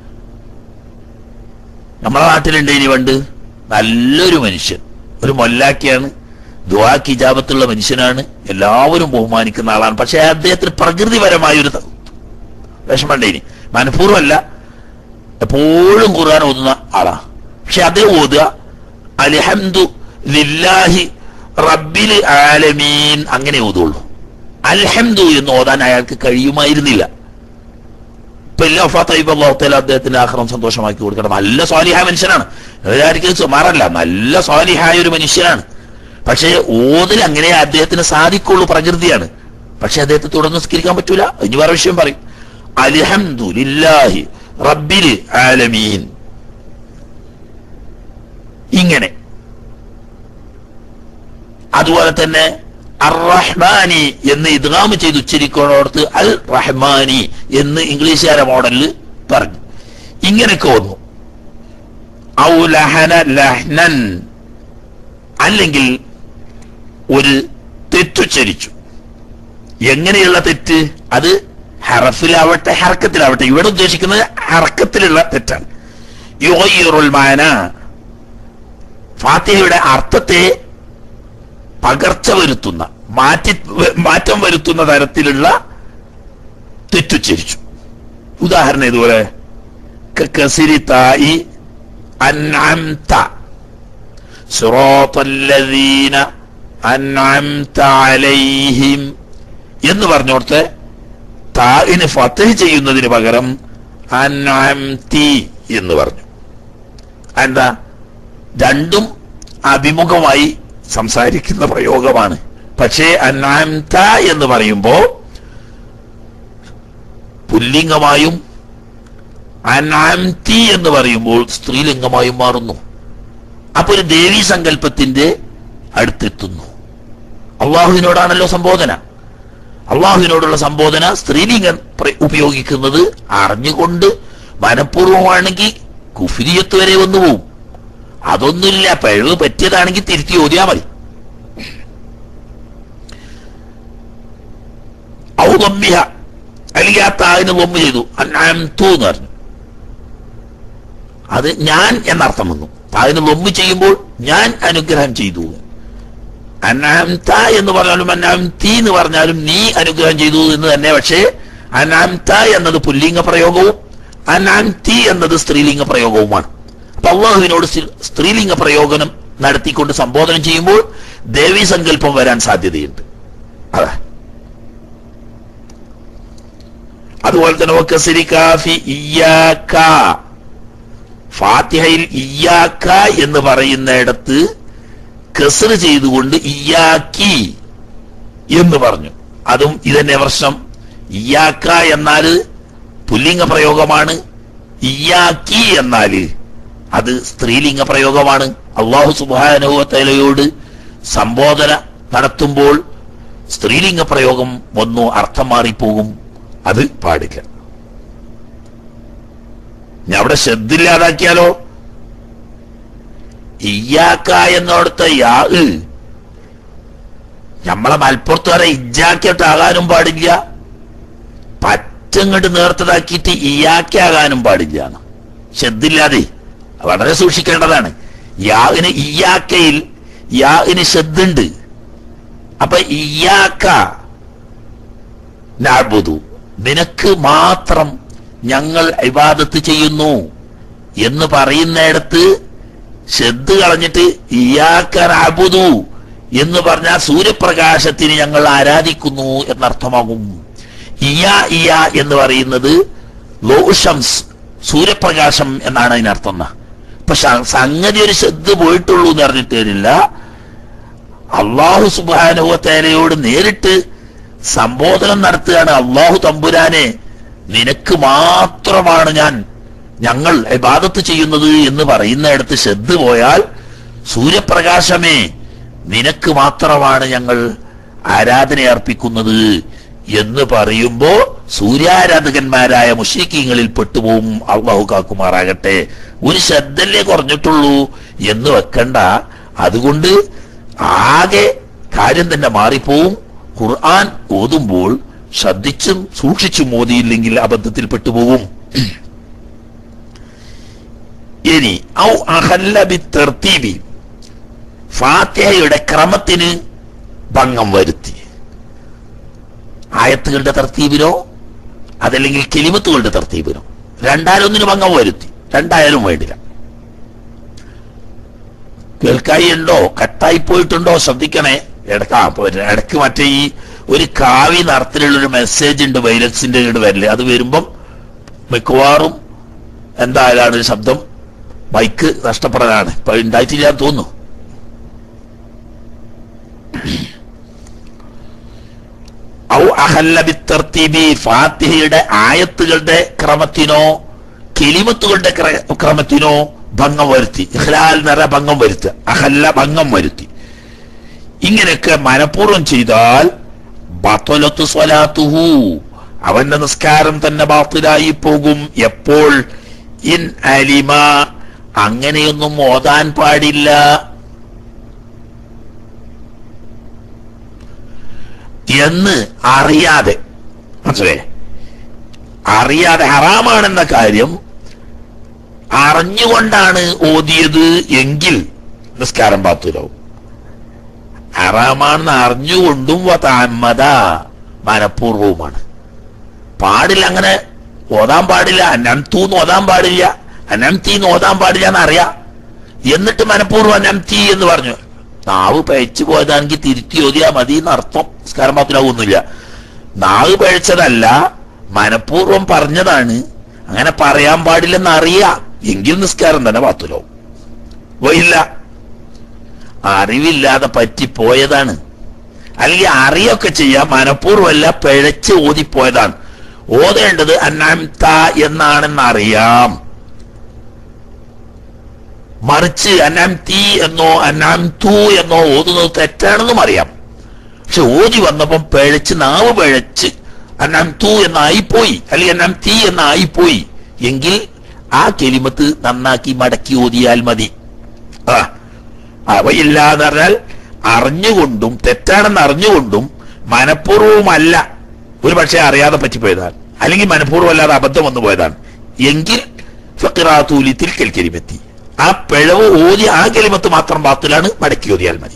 നമ്മളെ നാട്ടിലുണ്ട് ഇനി പണ്ട് നല്ലൊരു മനുഷ്യൻ ഒരു മൊല്ലാക്കിയാണ് ദുവാക്ക് ഇജാബത്തുള്ള മനുഷ്യനാണ് എല്ലാവരും ബഹുമാനിക്കുന്ന ആളാണ് പക്ഷെ അദ്ദേഹത്തിന് പ്രകൃതിപരമായ ഒരു ത- വിഷമമുണ്ട് ഇനി മനഃപൂർവ്വമല്ല എപ്പോഴും ഖുർആൻ ഓതുന്ന ആളാ പക്ഷെ അദ്ദേഹം ഓതുക അൽഹംദു ലില്ലാഹി റബ്ബിൽ ആലമീൻ അങ്ങനെ ഓതുള്ളൂ അൽഹംദു എന്ന് ഓതാൻ അയാൾക്ക് കഴിയുമായിരുന്നില്ല ഇപ്പൊ എല്ലാ ഫാത്തൈബ് അള്ളാഹുത്തല അദ്ദേഹത്തിന്റെ ആഹ്റം സന്തോഷമാക്കി കൊടുക്കണം നല്ല സ്വാലിഹായ മനുഷ്യനാണ് എല്ലാവർക്കും സുമാറല്ല നല്ല സ്വാലിഹായ ഒരു മനുഷ്യനാണ് പക്ഷേ ഓതിൽ അങ്ങനെ അദ്ദേഹത്തിന് സാധിക്കുള്ളൂ പ്രകൃതിയാണ് പക്ഷെ അദ്ദേഹത്തെ തുടർന്ന് സ്കരിക്കാൻ പറ്റൂല ഇനി വേറെ വിഷയം പറയും അൽഹംദു ലില്ലാഹി റബ്ബിൽ ആലമീൻ ഇങ്ങനെ അതുപോലെ തന്നെ അർ റഹ്മാനി എന്ന് ഇദ്ഗാം ചെയ്ത് ഉച്ചരിക്കുന്നോടത്ത് അൽ റഹ്മാനി എന്ന് ഇംഗ്ലീഷുകാരെ മോഡലിൽ പറഞ്ഞു ഇങ്ങനെയൊക്കെ വന്നു ഔ ലഹന ലഹ്നൻ അല്ലെങ്കിൽ ഒരു തെറ്റുച്ചരിച്ചു എങ്ങനെയുള്ള തെറ്റ് അത് ഹറഫിലാവട്ടെ ഹർക്കത്തിലാവട്ടെ ഇവിടെ ഉദ്ദേശിക്കുന്നത് ഹർക്കത്തിലുള്ള തെറ്റാണ് യുഗയ്യുറുൽ മാന ഫാത്തിഹയുടെ അർത്ഥത്തെ പകർച്ച വരുത്തുന്ന മാറ്റി മാറ്റം വരുത്തുന്ന തരത്തിലുള്ള തെറ്റുച്ചരിച്ചു ഉദാഹരണം ഇതുപോലെ ക- കസിരി തായി അൻഅംത സിറാത്തല്ലദീന അൻഅംത അലൈഹിം എന്ന് പറഞ്ഞോടത്ത് തായിന് ഫത്തഹ് ചെയ്യുന്നതിന് പകരം അൻഅംതി എന്ന് പറഞ്ഞു എന്താ രണ്ടും അഭിമുഖമായി സംസാരിക്കുന്ന പ്രയോഗമാണ് പക്ഷേ അന്നാംത എന്ന് പറയുമ്പോ പുല്ലിംഗമായും അനാംതി എന്ന് പറയുമ്പോൾ സ്ത്രീലിംഗമായും മാറുന്നു അപ്പൊ ഒരു ദേവീ സങ്കല്പത്തിന്റെ അടുത്തെത്തുന്നു അള്ളാഹുവിനോടാണല്ലോ സംബോധന അള്ളാഹുവിനോടുള്ള സംബോധന സ്ത്രീലിംഗം പ്ര- ഉപയോഗിക്കുന്നത് അറിഞ്ഞുകൊണ്ട് മനഃപൂർവമാണെങ്കിൽ കുഫിരിയത്ത് വരെ വന്നു പോവും അതൊന്നുമില്ല പിഴവ് പറ്റിയതാണെങ്കിൽ തിരുത്തി ഓതിയാ മതി ഔ ദമ്മിഹ അല്ലെങ്കിൽ ആ താവിന് ബൊമ്മ ചെയ്തു അന്നാംതു എന്ന് പറഞ്ഞു അത് ഞാൻ എന്നർത്ഥം വന്നു താവിന് ബൊമ്മ ചെയ്യുമ്പോൾ ഞാൻ അനുഗ്രഹം ചെയ്തു അന്നാംത എന്ന് പറഞ്ഞാലും അന്നാംതി എന്ന് പറഞ്ഞാലും നീ അനുഗ്രഹം ചെയ്തു എന്ന് തന്നെ പക്ഷേ അനാംത എന്നത് പുല്ലിംഗ പ്രയോഗവും അനാംതി എന്നത് സ്ത്രീലിംഗ പ്രയോഗവുമാണ് അപ്പൊ അള്ളാഹുവിനോട് സ്ത്രീ- സ്ത്രീലിംഗ പ്രയോഗനം നടത്തിക്കൊണ്ട് സംബോധന ചെയ്യുമ്പോൾ ദേവീ സങ്കല്പം വരാൻ സാധ്യതയുണ്ട് അതാ അതുപോലെ തന്നെ വക്കസിരി കാഫി ഇയ്യാക്ക ഫാത്തിഹയിൽ ഇയ്യാക്ക എന്ന് പറയുന്നിടത്ത് കസറ് ചെയ്തുകൊണ്ട് ഇയ്യാക്കി എന്ന് പറഞ്ഞു അതും ഇതന്നെ പ്രശ്നം ഇയ്യാക്ക എന്നാല് പുല്ലിംഗ പ്രയോഗമാണ് ഇയ്യാക്കി എന്നാല് അത് സ്ത്രീലിംഗ പ്രയോഗമാണ് അള്ളാഹു സുബാനുഭവത്തലയോട് സംബോധന നടത്തുമ്പോൾ സ്ത്രീലിംഗ പ്രയോഗം വന്നു അർത്ഥം മാറിപ്പോകും അത് പാടില്ല ഞാൻ അവിടെ ശ്രദ്ധയില്ലാതാക്കിയാലോ ഇയ്യാക്ക എന്നോടത്തെ യാ നമ്മളെ മലപ്പുറത്ത് വരെ ഇജ്ജാക്കിയിട്ടാകാനും പാടില്ല പറ്റങ്ങോട്ട് നേർത്തതാക്കിയിട്ട് ഇയാക്കാകാനും പാടില്ല ശ്രദ്ധില്ലാതെ വളരെ സൂക്ഷിക്കേണ്ടതാണ് യാവിന് ഇയാക്കയിൽ യാവിന് ശ്രദ്ധുണ്ട് അപ്പൊ ഇയാക്ക നാബുദു നിനക്ക് മാത്രം ഞങ്ങൾ ഇബാദത്ത് ചെയ്യുന്നു എന്ന് പറയുന്നിടത്ത് ശ്രദ്ധ കളഞ്ഞിട്ട് ഇയാക്ക നാബുദു എന്ന് പറഞ്ഞാൽ സൂര്യപ്രകാശത്തിന് ഞങ്ങൾ ആരാധിക്കുന്നു എന്നർത്ഥമാകും ഇയ ഇയ എന്ന് പറയുന്നത് ലോഷംസ് സൂര്യപ്രകാശം എന്നാണ് അതിനർത്ഥം എന്നാ പക്ഷെ സംഗതി ഒരു ശ്രദ്ധ പോയിട്ടുള്ളൂ എന്ന് അറിഞ്ഞിട്ട് വരില്ല അള്ളാഹു സുബാനുവത്തേലയോട് നേരിട്ട് സംബോധനം നടത്തുകയാണ് അള്ളാഹു തമ്പുരാനെ നിനക്ക് മാത്രമാണ് ഞാൻ ഞങ്ങൾ ഇബാദത്ത് ചെയ്യുന്നത് എന്ന് പറയുന്നിടത്ത് ശ്രദ്ധ പോയാൽ സൂര്യപ്രകാശമേ നിനക്ക് മാത്രമാണ് ഞങ്ങൾ ആരാധന അർപ്പിക്കുന്നത് എന്ന് പറയുമ്പോ സൂര്യാരാധകന്മാരായ മുഷീക്കിങ്ങളിൽ പെട്ടുപോകും അള്ളാഹു കാക്കുമാറാകട്ടെ ഒരു ശ്രദ്ധല്ലേ കുറഞ്ഞിട്ടുള്ളൂ എന്ന് വെക്കണ്ട അതുകൊണ്ട് ആകെ കാര്യം തന്നെ മാറിപ്പോവും ഖുർആൻ ഓതുമ്പോൾ ശ്രദ്ധിച്ചും സൂക്ഷിച്ചും ഓതിയില്ലെങ്കിൽ അബദ്ധത്തിൽ പെട്ടുപോകും ഇനി ഔ അഹല്ല ബി തർത്തീബി ഫാത്തിഹയുടെ ക്രമത്തിന് ഭംഗം വരുത്തി ആയത്തുകളുടെ തർത്തീബിനോ അതല്ലെങ്കിൽ കെലിമത്തുകളുടെ തർത്തീബിനോ രണ്ടാലൊന്നിന് ഭംഗം വരുത്തി രണ്ടായാലും വേണ്ടില്ല കേൾക്കായി ഉണ്ടോ കട്ടായി പോയിട്ടുണ്ടോ ശ്രദ്ധിക്കണേ ഇടക്ക് ആ, ഇപ്പൊ ഇടക്ക് മറ്റേ ഈ ഒരു കാവി നിറത്തിലുള്ള ഒരു മെസ്സേജ് ഉണ്ട് വൈലക്സിന്റെ ഇങ്ങോട്ട് വരില്ലേ അത് വരുമ്പം മിക്കവാറും എന്തായാലാണ് ഒരു ശബ്ദം മൈക്ക് നഷ്ടപ്പെടാനാണ് ഇപ്പൊ ഉണ്ടായിട്ടില്ല എന്ന് തോന്നുന്നു ഔ അഹല്ല ബിത്തർത്തീബി ഫാത്തിഹയുടെ ആയത്തുകളുടെ ക്രമത്തിനോ കെലിമത്തുകളുടെ ക്ര- ക്രമത്തിനോ ഭംഗം വരുത്തി ഇഖ്ലാൽ നിറ ഭംഗം വരുത്തുക അഹല്ല ഭംഗം വരുത്തി ഇങ്ങനെയൊക്കെ മനഃപൂർവ്വം ചെയ്താൽ ബത്വലത്തു സ്വലാത്തുഹു അവന്റെ നിസ്കാരം തന്നെ ബാത്തിലായി പോകും എപ്പോൾ ഇൻ അലിമ അങ്ങനെയൊന്നും ഓതാൻ പാടില്ല എന്ന് അറിയാതെ മനസ്സിലായേ അറിയാതെ ഹറാമാണെന്ന കാര്യം അറിഞ്ഞുകൊണ്ടാണ് ഓതിയത് എങ്കിൽ നിസ്കാരം പാത്തൂലാവും ഹറാമാണെന്ന് അറിഞ്ഞുകൊണ്ടും താമത മനഃപൂർവവുമാണ് പാടില്ല അങ്ങനെ ഓതാൻ പാടില്ല അനംതൂന്ന് ഓതാൻ പാടില്ല അനംതീന്ന് ഓതാൻ പാടില്ല എന്നറിയാം എന്നിട്ട് മനഃപൂർവ്വം അനംതി എന്ന് പറഞ്ഞു നാവ് പഴച്ചു പോയതാണെങ്കിൽ തിരുത്തി ഓതിയാ മതി എന്നർത്ഥം നിസ്കാരം പാത്തിലാവൊന്നുമില്ല നാവ് പഴച്ചതല്ല മനഃപൂർവ്വം പറഞ്ഞതാണ് അങ്ങനെ പറയാൻ പാടില്ലെന്ന് അറിയാം എങ്കിൽ നിസ്കാരം തന്നെ പാത്തിലാവും പോയില്ല അറിവില്ലാതെ പറ്റിപ്പോയതാണ് അല്ലെങ്കിൽ അറിയൊക്കെ ചെയ്യാം മനഃപൂർവ്വമല്ല പിഴച്ച് ഓതിപ്പോയതാണ് ഓതേണ്ടത് അന്നാംത എന്നാണെന്ന് അറിയാം മറിച്ച് അന്നാം തീ എന്നോ അന്നാം തൂ എന്നോ ഓതുന്നത് തെറ്റാണെന്നും അറിയാം പക്ഷെ ഓതി വന്നപ്പം പിഴച്ച് നാവ് പിഴച്ച് അന്നാം തൂ എന്നായിപ്പോയി അല്ലെങ്കിൽ അന്നാം തീ എന്നായിപ്പോയി എങ്കിൽ ആ കെലിമത്ത് നന്നാക്കി മടക്കി ഓതിയാൽ മതി ആ അവയില്ല എന്ന് പറഞ്ഞാൽ അറിഞ്ഞുകൊണ്ടും തെറ്റാണെന്ന് അറിഞ്ഞുകൊണ്ടും മനഃപൂർവവുമല്ല ഒരു പക്ഷേ അറിയാതെ പറ്റിപ്പോയതാണ് അല്ലെങ്കിൽ മനഃപൂർവ്വമല്ലാതെ അബദ്ധം വന്നു പോയതാണ് എങ്കിൽ ഫക്കിറാത്തൂലി തിൽക്കൽ കെലിമെത്തി ആ പിഴവ് ഓതി ആ കെലിമത്ത് മാത്രം ബാത്തിലാണ് മടക്കി ഓതിയാൽ മതി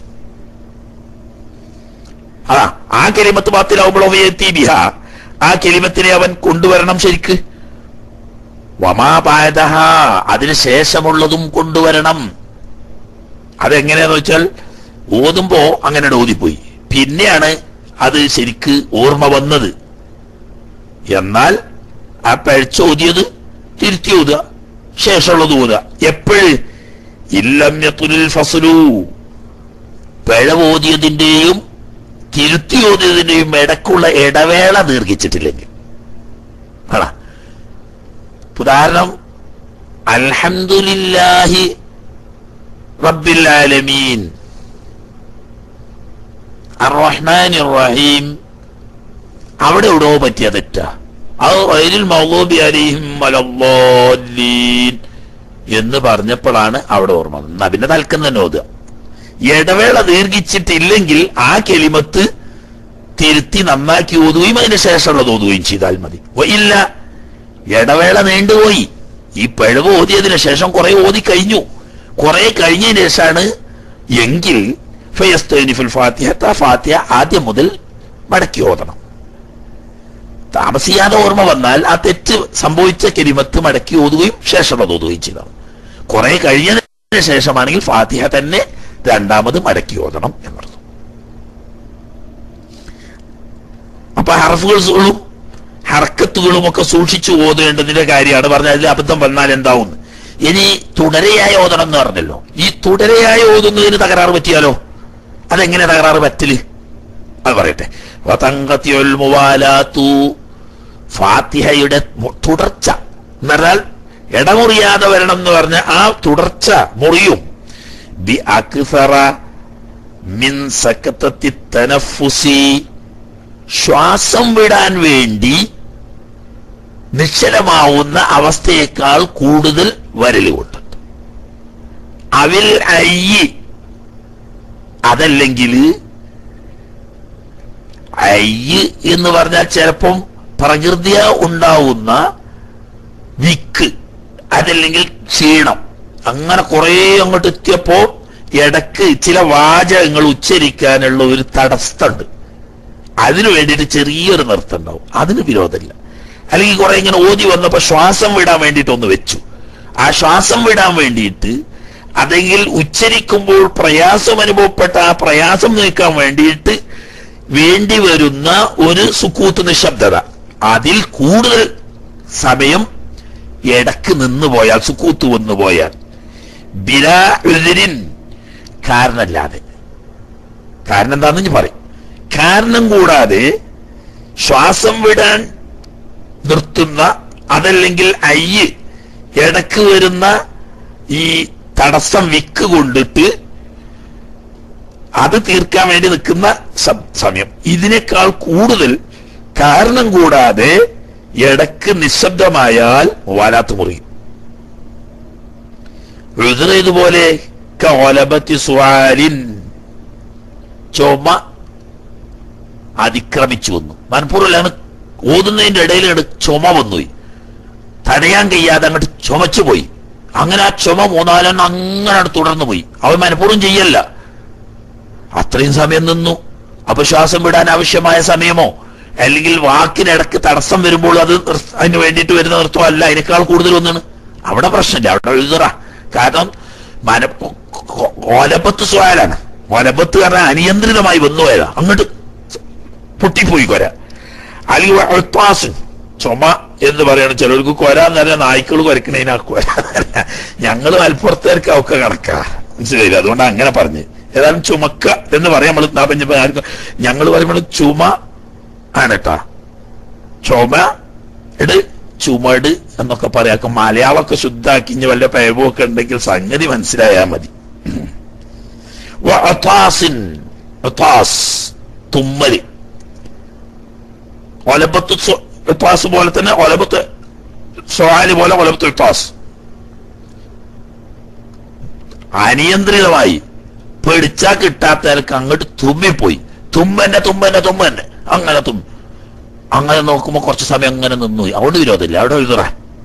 ആ ആ കെലിമത്ത് ബാത്തിലാവുമ്പോൾ അവയെത്തി ബിഹ ആ കെലിമത്തിനെ അവൻ കൊണ്ടുവരണം ശരിക്ക് വമാപായതഹ അതിന് ശേഷമുള്ളതും കൊണ്ടുവരണം അതെങ്ങനെയാന്ന് വെച്ചാൽ ഓതുമ്പോ അങ്ങനെ ഓതിപ്പോയി പിന്നെയാണ് അത് ശരിക്ക് ഓർമ്മ വന്നത് എന്നാൽ ആ പഴിച്ച് ഓതിയത് തിരുത്തി ഓതുക ശേഷമുള്ളത് ഓതുക എപ്പോഴ് ഇല്ലമ്യത്തുലിൽ ഫസലു പിഴവ് ഓതിയതിന്റെയും തിരുത്തി ഓതിയതിന്റെയും ഇടക്കുള്ള ഇടവേള ദീർഘിച്ചിട്ടില്ലെങ്കിൽ ആണോ ഉദാഹരണം അൽഹംദുലില്ലാഹി റബ്ബിൽ ആലമീൻ അർറഹ്മാൻ റഹീം അവിടെ എവിടോ പറ്റിയ തെറ്റാ അത് വൈരിൽ മൗലൂബി അലിഹിം വലദ്ദാലീൻ എന്ന് പറഞ്ഞപ്പോഴാണ് അവിടെ ഓർമ്മ വന്നത്. എന്നാ പിന്നെ തൽക്കം തന്നെ ഓതുക ഇടവേള ദീർഘിച്ചിട്ടില്ലെങ്കിൽ ആ കെലിമത്ത് തിരുത്തി നന്നാക്കി ഓതുകയും അതിന് ശേഷമുള്ളത് ഓതുകയും ചെയ്താൽ മതി ഓ, ഇല്ല ഇടവേള നീണ്ടുപോയി ഈ പിഴവ് ഓതിയതിനു ശേഷം കുറെ ഓതി കഴിഞ്ഞു കുറെ കഴിഞ്ഞതിന് ശേഷമാണ് എങ്കിൽ ഫയസ്തൈനിഫുൽ ഫാത്തിഹ ത ഫാത്തിഹ ആദ്യം മുതൽ മടക്കി ഓതണം താമസിയാതെ ഓർമ്മ വന്നാൽ ആ തെറ്റ് സംഭവിച്ച കെരിമത്ത് മടക്കി ഓതുകയും ശേഷമുള്ളത് ഓതുകയും ചെയ്തതാണ് കുറെ കഴിഞ്ഞതിന് ശേഷമാണെങ്കിൽ ഫാത്തിഹ തന്നെ രണ്ടാമത് മടക്കി ഓതണം എന്നർത്ഥം അപ്പൊ ഹർഫുകൾ ഉള്ളൂ ഹർക്കത്ത് ആയത്തുകളും ഒക്കെ സൂക്ഷിച്ചു ഓതേണ്ടതിന്റെ കാര്യമാണ് പറഞ്ഞത് അതിൽ അബദ്ധം വന്നാൽ എന്താവും ഇനി തുടരെയായി ഓതണം എന്ന് പറഞ്ഞല്ലോ ഈ തുടരെയായി ഓതുന്നതിന് തകരാറ് പറ്റിയാലോ അതെങ്ങനെ തകരാറ് പറ്റല് അത് പറയട്ടെ വതങ്കത്തിയുൽ മുവാലാത്തു ഫാത്തിഹയുടെ മു- തുടർച്ച എന്ന് പറഞ്ഞാൽ ഇടമുറിയാതെ വരണം എന്ന് പറഞ്ഞ ആ തുടർച്ച മുറിയും ബി അക്സറ മിൻ സക്കത്തത്തി തനഫുസി ശ്വാസം വിടാൻ വേണ്ടി നിശ്ചലമാവുന്ന അവസ്ഥയേക്കാൾ കൂടുതൽ വരലുകൊണ്ട് അവിൽ അയ്യി അതല്ലെങ്കിൽ അയ്യ് എന്ന് പറഞ്ഞാൽ ചിലപ്പം പ്രകൃതിയ ഉണ്ടാവുന്ന വിക്ക് അതല്ലെങ്കിൽ ക്ഷീണം അങ്ങനെ കുറെ അങ്ങോട്ട് എത്തിയപ്പോ ഇടക്ക് ചില വാചകങ്ങൾ ഉച്ചരിക്കാനുള്ള ഒരു തടസ്സമുണ്ട് അതിനു വേണ്ടിയിട്ട് ചെറിയൊരു നൃത്തം ഉണ്ടാവും അതിന് വിരോധമില്ല അല്ലെങ്കിൽ കുറെ ഇങ്ങനെ ഓതി വന്നപ്പോ ശ്വാസം വിടാൻ വേണ്ടിയിട്ട് ഒന്ന് വെച്ചു ആ ശ്വാസം വിടാൻ വേണ്ടിയിട്ട് അതെങ്കിൽ ഉച്ചരിക്കുമ്പോൾ പ്രയാസം അനുഭവപ്പെട്ട ആ പ്രയാസം നീക്കാൻ വേണ്ടിയിട്ട് വേണ്ടി വരുന്ന ഒരു സുക്കൂത്ത് നിശബ്ദത അതിൽ കൂടുതൽ സമയം ഇടക്ക് നിന്ന് പോയാൽ സുക്കൂത്ത് വന്നു പോയാൽ ബിലാ ഉദരിൻ കാരണല്ലാതെ കാരണം എന്താന്ന് ഞാൻ പറയും കാരണം കൂടാതെ ശ്വാസം വിടാൻ നിർത്തുന്ന അതല്ലെങ്കിൽ അയ്യ് ഇടക്ക് വരുന്ന ഈ തടസ്സം വിക്ക് കൊണ്ടിട്ട് അത് തീർക്കാൻ വേണ്ടി നിൽക്കുന്ന സം- സമയം ഇതിനേക്കാൾ കൂടുതൽ കാരണം കൂടാതെ ഇടക്ക് നിശബ്ദമായാൽ വാലാത്ത് മുറിയും ഉഴുതറ ഇതുപോലെ കലബത്തി സ്വാലിൻ ചുമ അതിക്രമിച്ചു വന്നു മനഃപൂർവ്വമാണ് ഓതുന്നതിന്റെ ഇടയിൽ അങ്ങട് ചുമ വന്നുപോയി തടയാൻ കഴിയാതെ അങ്ങോട്ട് ചുമച്ചു പോയി അങ്ങനെ ആ ചുമ മൂന്നാലെണ്ണം അങ്ങനെ അങ്ങട് തുടർന്നു പോയി അവൻ മനഃപൂർവ്വം ചെയ്യല്ല അത്രയും സമയം നിന്നു അപ്പൊ ശ്വാസം വിടാൻ ആവശ്യമായ സമയമോ അല്ലെങ്കിൽ വാക്കിനിടക്ക് തടസ്സം വരുമ്പോൾ അത് നിർ- അതിന് വേണ്ടിയിട്ട് വരുന്ന നൃത്തം അല്ല അതിനേക്കാൾ കൂടുതൽ ഒന്നാണ് അവിടെ പ്രശ്നമില്ല അവിടെ എഴുതറ കാരണം മന ഒലപ്പത്ത് സ്വാലാണ് ഒലപ്പത്ത് കാരണം അനിയന്ത്രിതമായി വന്നു പോയതാ അങ്ങോട്ട് പൊട്ടിപ്പോയി കൊര അല്ലെങ്കിൽ ഒത്താസ് ചുമ എന്ന് പറയണം ചിലർക്ക് കൊര എന്ന് പറഞ്ഞാൽ നായ്ക്കൾ കുരക്കണേനാ കൊര ഞങ്ങള് മലപ്പുറത്തേർക്ക് ഒക്കെ കണക്കാ മനസ്സിലായില്ല അതുകൊണ്ട് അങ്ങനെ പറഞ്ഞ് ഏതായാലും ചുമക്ക എന്ന് പറയാം നമ്മൾ ഞങ്ങൾ പറയുമ്പോൾ ചുമ ആണ് കേട്ടാ ചുമ ഇട് ചുമട് എന്നൊക്കെ പറയാം മലയാളമൊക്കെ ശുദ്ധാക്കി ഇനി വല്ല പേവൊക്കെ ഉണ്ടെങ്കിൽ സംഗതി മനസ്സിലായാൽ മതി വ അത്താസിൻ അത്താസ് തുമ്മല് ഒലബത്ത് സ്വ- ഇത്താസ് പോലെ തന്നെ ഒലബത്ത് സ്വാലി പോലെ ഒലബത്ത് ഇത്താസ് അനിയന്ത്രിതമായി പിടിച്ചാ കിട്ടാത്തവർക്ക് അങ്ങോട്ട് തുമ്മിപ്പോയി തുമ്മന്നെ തുമ്മന്നെ തുമ്മന്നെ അങ്ങനെ തുമ്മി അങ്ങനെ നോക്കുമ്പോ കുറച്ച് സമയം അങ്ങനെ നിന്നു അവിടെ വിരോധമില്ല അവിടെ എഴുതറ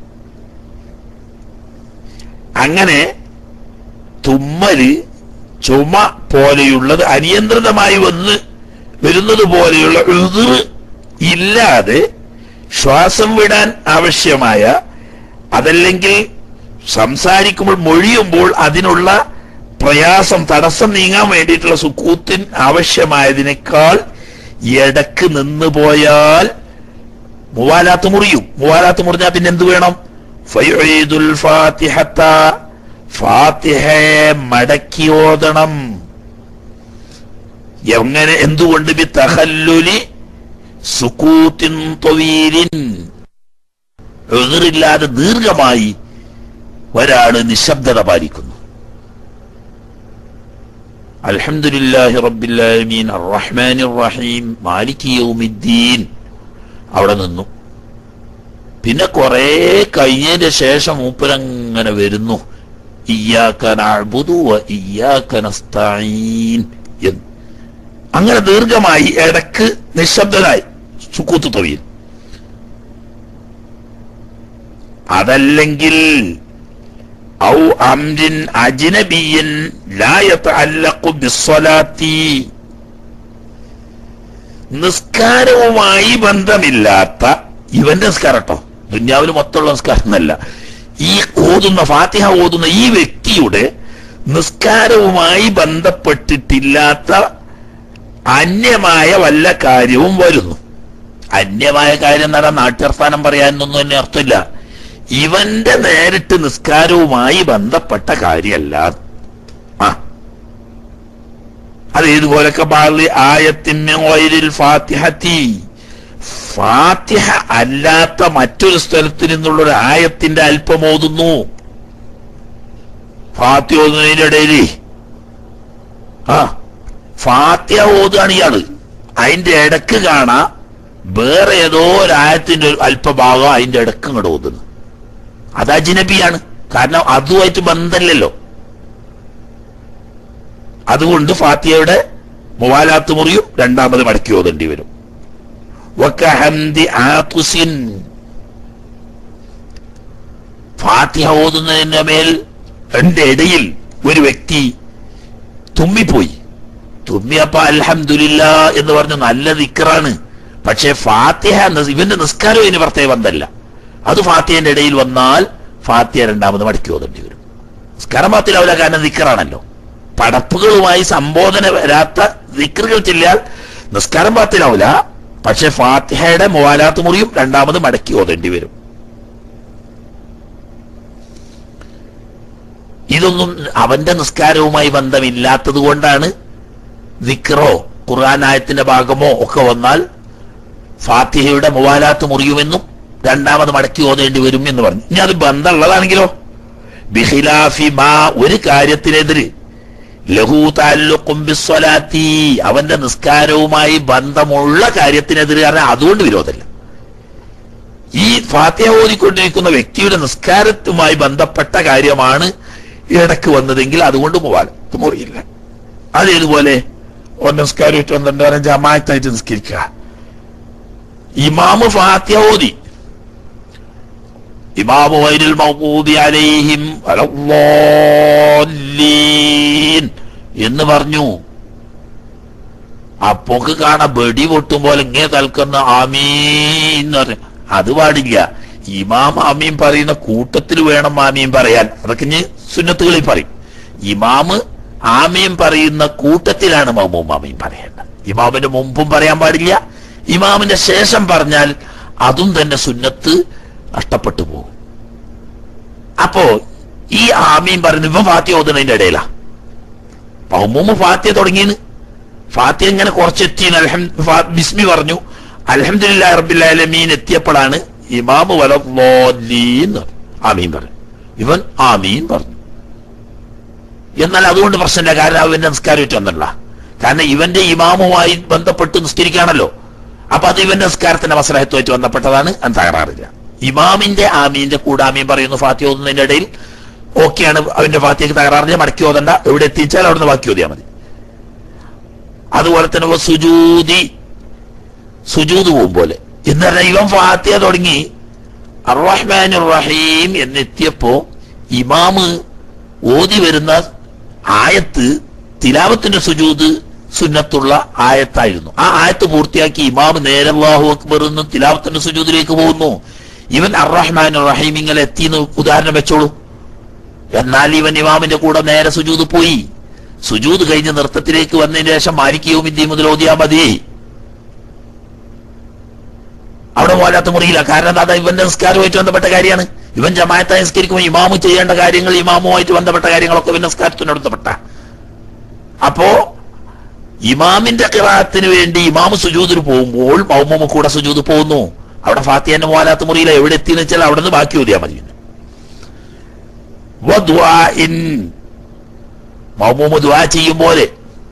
അങ്ങനെ തുമ്മല് ചുമ പോലെയുള്ളത് അനിയന്ത്രിതമായി വന്ന് വരുന്നത് പോലെയുള്ള എതിർ ഇല്ലാതെ ശ്വാസം വിടാൻ ആവശ്യമായ അതല്ലെങ്കിൽ സംസാരിക്കുമ്പോൾ മൊഴിയുമ്പോൾ അതിനുള്ള പ്രയാസം തടസ്സം നീങ്ങാൻ വേണ്ടിയിട്ടുള്ള സുക്കൂത്തിൻ ആവശ്യമായതിനേക്കാൾ ഇടക്ക് നിന്ന് പോയാൽ മുവാലാത്ത് മുറിയും മുവാലാത്ത് മുറിഞ്ഞാൽ പിന്നെ എന്ത് വേണം ഫയുഈദുൽ ഫാത്തിഹത്ത ഫാത്തിഹയെ മടക്കി ഓതണം എങ്ങനെ എന്തുകൊണ്ട് ബി തഹല്ലുലി സുക്കൂത്തിൻ തൊവീലിൻ എതിറില്ലാതെ ദീർഘമായി ഒരാള് നിശബ്ദത പാലിക്കുന്നു അൽഹംദുലില്ലാഹി റബ്ബിൽ ആലമീൻ അർറഹ്മാനിർ റഹീം മാലികി യൗമിദ്ദീൻ അവിടെ നിന്നു പിന്നെ കുറെ കഴിഞ്ഞതിന്റെ ശേഷം മൂപ്പരങ്ങനെ വരുന്നു ഇയ്യാക നഅ്ബുദു വ ഇയ്യാക നസ്തഈൻ എന്ന് അങ്ങനെ ദീർഘമായി ഇടക്ക് നിശബ്ദനായി സുക്കൂത്ത് തൊഴിൽ അതല്ലെങ്കിൽ ഔ അംരിൻ അജ്നബിയൻ ലാ യതഅല്ലഖു ബിസ്സലാത്തി നിസ്കാരവുമായി ബന്ധമില്ലാത്ത ഇവന്റെ നിസ്കാരം കേട്ടോ ദുന്യാവിൽ മൊത്തമുള്ള നിസ്കാരം എന്നല്ല ഈ ഓതുന്ന ഫാത്തിഹ ഓതുന്ന ഈ വ്യക്തിയുടെ നിസ്കാരവുമായി ബന്ധപ്പെട്ടിട്ടില്ലാത്ത അന്യമായ വല്ല കാര്യവും വരുന്നു അന്യമായ കാര്യം നട നാട്യർസ്ഥാനം പറയാനൊന്നും തന്നെ അർത്ഥമില്ല ഇവന്റെ നേരിട്ട് നിസ്കാരവുമായി ബന്ധപ്പെട്ട കാര്യമല്ല ആ അത് ഏതുപോലൊക്കെ ബാലി ആയത്തിൻ ഫാത്തിഹത്തി ഫാത്തിഹ അല്ലാത്ത മറ്റൊരു സ്ഥലത്ത് നിന്നുള്ള ഒരു ആയത്തിന്റെ അല്പം ഓതുന്നു ഫാത്തിഹ ഓതുന്നതിന്റെ ഇടയിൽ ആ ഫാത്തിഹ ഓതുകയാണ് ഇയാള് അതിന്റെ ഇടക്ക് കാണാ വേറെ ഏതോ ഒരു ആയത്തിന്റെ ഒരു അല്പഭാഗം അതിന്റെ ഇടക്ക് ഇങ്ങോട്ട് ഓതുന്നു അത് അജിനബിയാണ് കാരണം അതുമായിട്ട് ബന്ധമില്ലല്ലോ അതുകൊണ്ട് ഫാത്തിയയുടെ മുവാലാത്ത് മുറിയും രണ്ടാമത് മടക്കി ഓതേണ്ടി വരും വക്കഹംദി ആത്തുസിൻ ഫാത്തിഹ ഓതുന്നതിന്റെ മേൽ എന്റെ ഇടയിൽ ഒരു വ്യക്തി തുമ്മിപ്പോയി തുമ്മിയപ്പ അൽഹംദുലില്ല എന്ന് പറഞ്ഞ നല്ല ദിക്കറാണ് പക്ഷേ ഫാത്തിഹ എന്ന- ഇവന്റെ നിസ്കാരം ഇതിന് പ്രത്യേക ബന്ധമല്ല അത് ഫാത്തിഹന്റെ ഇടയിൽ വന്നാൽ ഫാത്തിഹ രണ്ടാമത് മടക്കി ഓതേണ്ടി വരും നിസ്കാരം പാത്തിലാവില്ല കാരണം ദിക്കറാണല്ലോ പടപ്പുകളുമായി സംബോധന വരാത്ത ദിക്കറുകൾ ചെല്ലിയാൽ നിസ്കാരം പാത്തിലാവില്ല പക്ഷെ ഫാത്തിഹയുടെ മുവാലാത്ത് മുറിയും രണ്ടാമത് മടക്കി ഓതേണ്ടി വരും ഇതൊന്നും അവന്റെ നിസ്കാരവുമായി ബന്ധമില്ലാത്തത് കൊണ്ടാണ് ദിക്റോ ഖുർആൻ ആയത്തിന്റെ ഭാഗമോ ഒക്കെ വന്നാൽ ഫാത്തിഹയുടെ മുവാലാത്ത് മുറിയുമെന്നും രണ്ടാമത് മടക്കി ഓതേണ്ടി വരും എന്ന് പറഞ്ഞു ഇനി അത് ബന്ധമുള്ളതാണെങ്കിലോ ബിഖിലാഫി മാ ഒരു കാര്യത്തിനെതിര് ലഹു താല്ലുക്കും ബിസ്വലാത്തി അവന്റെ നിസ്കാരവുമായി ബന്ധമുള്ള കാര്യത്തിനെതിരെ പറഞ്ഞാൽ അതുകൊണ്ട് വിരോധമില്ല ഈ ഫാത്തിഹ ഓതിക്കൊണ്ടിരിക്കുന്ന വ്യക്തിയുടെ നിസ്കാരത്തുമായി ബന്ധപ്പെട്ട കാര്യമാണ് ഇടക്ക് വന്നതെങ്കിൽ അതുകൊണ്ട് മുവാലത്ത് മുറിയില്ല അതേതുപോലെ ഒരു നിസ്കാരമായിട്ട് വന്നിട്ട് പറഞ്ഞാൽ ജമാഅത്തായിട്ട് നിസ്കരിക്കുക ഇമാമ് ഫാത്തിഹ ഓതി ഇമാമു വൈരിൽ മൗകൂബി അലൈഹിം വലദ്ദാല്ലീൻ എന്ന് പറഞ്ഞു അപ്പോക്ക് കാണാം വെടി പൊട്ടും പോലെ ഇങ്ങനെ തൽക്കുന്ന ആമീൻ എന്ന് പറഞ്ഞു അത് പാടില്ല ഇമാം ആമീൻ പറയുന്ന കൂട്ടത്തിൽ വേണം ആമീൻ പറയാൻ അതൊക്കെ ഇനി സുന്നത്തുകളിൽ പറയും ഇമാമ് ആമീൻ പറയുന്ന കൂട്ടത്തിലാണ് മൗമൂം ആമീൻ പറയേണ്ടത് ഇമാമിന്റെ മുമ്പും പറയാൻ പാടില്ല ഇമാമിന്റെ ശേഷം പറഞ്ഞാൽ അതും തന്നെ സുന്നത്ത് നഷ്ടപ്പെട്ടു പോകും അപ്പോ ഈ ആമീൻ പറയുന്നത് ഇവൻ ഫാത്തിയ ഓതുന്നതിന്റെ ഇടയിലാ മൗമൂമ് ഫാത്തിയ തുടങ്ങിയെന്ന് ഫാത്തിയ ഇങ്ങനെ കുറച്ചെത്തി അൽഹം ഫാ- ബിസ്മി പറഞ്ഞു അലഹമില്ല റബിൻ എത്തിയപ്പോഴാണ് ഇമാമ് വലീൻ ആമീൻ പറഞ്ഞു ഇവൻ ആമീൻ പറഞ്ഞു എന്നാൽ അതുകൊണ്ട് പ്രശ്നമില്ല കാരണം അവന്റെ നിസ്കാരം വെച്ച് വന്നില്ല കാരണം ഇവന്റെ ഇമാമുമായി ബന്ധപ്പെട്ട് നിസ്കരിക്കുകയാണല്ലോ അപ്പൊ അത് ഇവന്റെ നിസ്കാരത്തിന്റെ മസലഹത്തുമായിട്ട് ബന്ധപ്പെട്ടതാണ് അത് തകരാറില്ല ഇമാമിന്റെ ആമീന്റെ കൂടെ ആമീൻ പറയുന്നു ഫാത്തി ഓതുന്നതിന്റെ ഇടയിൽ ഓക്കെയാണ് അവന്റെ ഫാത്തിക്ക് തകരാറില്ല മടക്കി ഓതണ്ട എവിടെ എത്തിച്ചാൽ അവിടുന്ന് ബാക്കി ഓതിയാൽ മതി അതുപോലെ തന്നെ വ സുജൂതി സുജൂത് പോകും പോലെ എന്ന് പറഞ്ഞാൽ ഇവൻ ഫാത്തിയ തുടങ്ങി അറഹ്മാൻ റഹീം എന്നെത്തിയപ്പോ ഇമാമ് ഓതി വരുന്ന ആയത്ത് തിലാവത്തിന്റെ സുജൂത് സുന്നത്തുള്ള ആയത്തായിരുന്നു ആ ആയത്ത് പൂർത്തിയാക്കി ഇമാമ് നേരെ അല്ലാഹു അക്ബർ എന്ന് തിലാവത്തിന്റെ സുജൂതിലേക്ക് പോകുന്നു ഇവൻ അറഹ്മാൻ റഹീം ഇങ്ങനെ എത്തിന്ന് ഉദാഹരണം വെച്ചോളൂ എന്നാൽ ഇവൻ ഇമാമിന്റെ കൂടെ നേരെ സുജൂത് പോയി സുജൂത് കഴിഞ്ഞ് നൃത്തത്തിലേക്ക് വന്നതിന് ശേഷം മാലിക്കയും ഇന്ത്യ മുതൽ ഓതിയാ മതി അവിടെ പോലാത്ത മുറിയില്ല കാരണം എന്താ ഇവന്റെ നിസ്കാരവുമായിട്ട് ബന്ധപ്പെട്ട കാര്യമാണ് ഇവൻ ജമായത്തായി നിസ്കരിക്കുമ്പോൾ ഇമാമു ചെയ്യേണ്ട കാര്യങ്ങൾ ഇമാമുമായിട്ട് ബന്ധപ്പെട്ട കാര്യങ്ങളൊക്കെ ഇവൻ നിസ്കാരത്തിനോട് ബന്ധപ്പെട്ട അപ്പോ ഇമാമിന്റെ കിറാത്തിന് വേണ്ടി ഇമാമ് സുജൂദിന് പോകുമ്പോൾ മൗമൂമ് കൂടെ സുജൂദ് പോകുന്നു അവിടെ ഫാത്തിയന്റെ പോലാത്ത മുറിയില്ല എവിടെ എത്തിയെന്ന് വെച്ചാൽ അവിടെ നിന്ന് ബാക്കി ഓതിയാ മതി വദ്വാഇൻ. മൗമൂമ് ദുആ ചെയ്യും പോലെ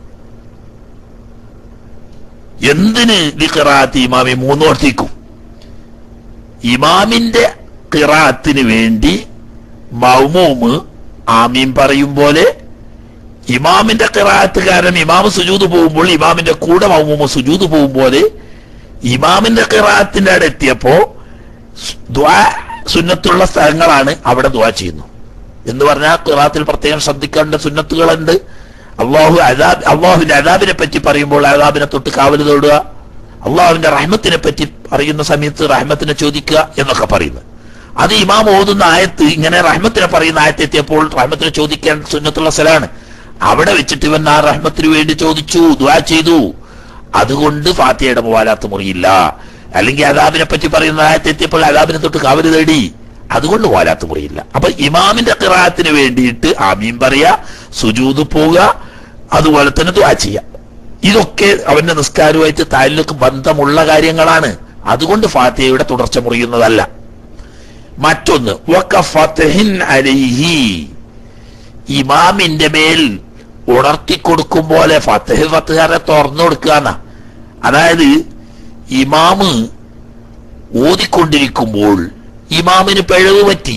എന്തിന് ലിഖറാത്ത് ഇമാമി മൂന്നോർത്തിക്കും ഇമാമിന്റെ ഖിറാത്തിന് വേണ്ടി മൗമൂമ് ആമീൻ പറയും പോലെ ഇമാമിന്റെ ഖിറാത്ത് കാരണം ഇമാമ് സുജൂത് പോകുമ്പോൾ ഇമാമിന്റെ കൂടെ മൗമൂമ് സുജൂത് പോകും പോലെ ഇമാമിന്റെ ഖിറാത്തിന്റെ അവിടെ എത്തിയപ്പോ ദ്വാ സുന്നത്തുള്ള സ്ഥലങ്ങളാണ് അവിടെ ദ്വാ ചെയ്യുന്നു എന്ന് പറഞ്ഞാൽ ഖിറാത്തിൽ പ്രത്യേകം ശ്രദ്ധിക്കേണ്ട സുന്നത്തുകളുണ്ട് അള്ളാഹു അദാബ് അള്ളാഹുവിന്റെ അദാബിനെ പറ്റി പറയുമ്പോൾ അദാബിനെ തൊട്ട് കാവൽ തൊടുക അള്ളാഹുവിന്റെ റഹ്മത്തിനെ പറ്റി പറയുന്ന സമയത്ത് റഹ്മത്തിനെ ചോദിക്കുക എന്നൊക്കെ പറയുന്നത് അത് ഇമാം ഓതുന്ന ആയത്ത് ഇങ്ങനെ റഹ്മത്തിനെ പറയുന്ന ആയത്ത് എത്തിയപ്പോൾ റഹ്മത്തിനെ ചോദിക്കാൻ സുന്നത്തുള്ള സ്ഥലമാണ് അവിടെ വെച്ചിട്ട് ഇവൻ ആ റഹ്മത്തിന് വേണ്ടി ചോദിച്ചു ദ്വാ ചെയ്തു അതുകൊണ്ട് ഫാത്തിയയുടെ മുവാലാത്ത് മുറിയില്ല അല്ലെങ്കിൽ അതാബിനെ പറ്റി പറയുന്ന ആയത്തെത്തിയപ്പോൾ അതാബിനെ തൊട്ട് കാവല് തേടി അതുകൊണ്ട് പോലാത്ത് മുറിയില്ല അപ്പൊ ഇമാമിന്റെ കിറാത്തിന് വേണ്ടിയിട്ട് ആമീൻ പറയാ സുജൂത് പോവുക അതുപോലെ തന്നെ ദുആ ചെയ്യാം ഇതൊക്കെ അവന്റെ നിസ്കാരവുമായിട്ട് താലിലേക്ക് ബന്ധമുള്ള കാര്യങ്ങളാണ് അതുകൊണ്ട് ഫാത്തിഹയുടെ തുടർച്ച മുറിയുന്നതല്ല മറ്റൊന്ന് വക ഫത്ഹിൻ അലൈഹി ഇമാമിന്റെ മേൽ ഉണർത്തി കൊടുക്കും പോലെ ഫത്തഹ് ഫത്തുകാരെ തുറന്നു കൊടുക്കുക അതായത് ഇമാമ് ഓതിക്കൊണ്ടിരിക്കുമ്പോൾ ഇമാമിന് പിഴവ് പറ്റി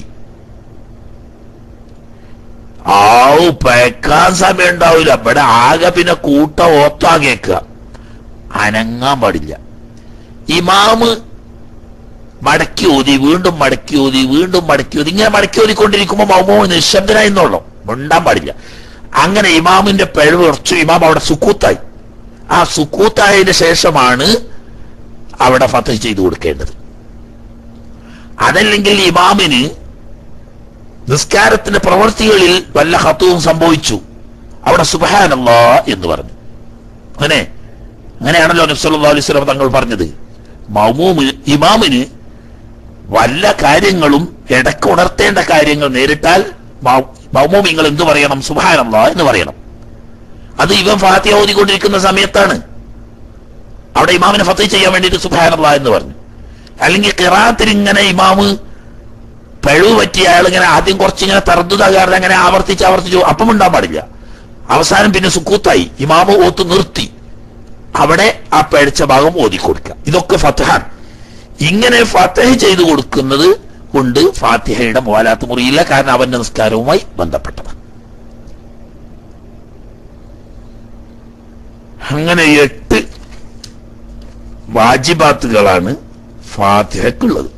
ആവു പയക്കാൻ സമയം ഉണ്ടാവില്ല ഇവിടെ ആകെ പിന്നെ കൂട്ട ഓത്താ കേക്കുക അനങ്ങാൻ പാടില്ല ഇമാമ് മടക്കി ഓതി വീണ്ടും മടക്കി ഓതി വീണ്ടും മടക്കി ഓതി ഇങ്ങനെ മടക്കി ഓതിക്കൊണ്ടിരിക്കുമ്പോൾ മൗമോ നിശബ്ദനായി എന്നുള്ളൂ മിണ്ടാൻ പാടില്ല അങ്ങനെ ഇമാമിന്റെ പിഴവ് ഉറച്ചു ഇമാം അവിടെ സുക്കൂത്തായി ആ സുക്കൂത്തായതിനു ശേഷമാണ് അവിടെ ഫത്ത് ചെയ്തു കൊടുക്കേണ്ടത് അതല്ലെങ്കിൽ ഇമാമിന് നിസ്കാരത്തിന്റെ പ്രവൃത്തികളിൽ വല്ല ഹത്വവും സംഭവിച്ചു അവിടെ സുബഹാനല്ലാ എന്ന് പറഞ്ഞു അങ്ങനെ അങ്ങനെയാണല്ലോ നബ്സല്ലാ അലൈഹി സ്വലം തങ്ങൾ പറഞ്ഞത് മൗമൂമ് ഇമാമിന് വല്ല കാര്യങ്ങളും ഇടയ്ക്ക് ഉണർത്തേണ്ട കാര്യങ്ങൾ നേരിട്ടാൽ മൗമൂം നിങ്ങൾ എന്തു പറയണം സുബഹാനല്ലാ എന്ന് പറയണം അത് ഇവൻ ഫാത്തിയ ഓതിക്കൊണ്ടിരിക്കുന്ന സമയത്താണ് അവിടെ ഇമാമിനെ ഫത്ത് ചെയ്യാൻ വേണ്ടിയിട്ട് സുബഹാനല്ലാ എന്ന് പറഞ്ഞു അല്ലെങ്കിൽ കിറാത്തിൽ ഇങ്ങനെ ഇമാമ് പിഴവ് പറ്റിയ അയാൾ ഇങ്ങനെ ആദ്യം കുറച്ചിങ്ങനെ തറദ്ദുതാകാതെ അങ്ങനെ ആവർത്തിച്ച് ആവർത്തിച്ചു അപ്പം ഉണ്ടാൻ പാടില്ല അവസാനം പിന്നെ സുക്കൂത്തായി ഇമാമ് ഓത്ത് നിർത്തി അവിടെ ആ പേടിച്ച ഭാഗം ഓതിക്കൊടുക്കുക ഇതൊക്കെ ഫത്തഹാൻ ഇങ്ങനെ ഫത്തഹ് ചെയ്തു കൊടുക്കുന്നത് കൊണ്ട് ഫാത്തിഹയുടെ മോലാത്ത് മുറിയില്ല കാരണം അവന്റെ നിസ്കാരവുമായി ബന്ധപ്പെട്ടത് അങ്ങനെ എട്ട് വാജിബാത്തുകളാണ് ഫാത്തിഹക്കുള്ളത്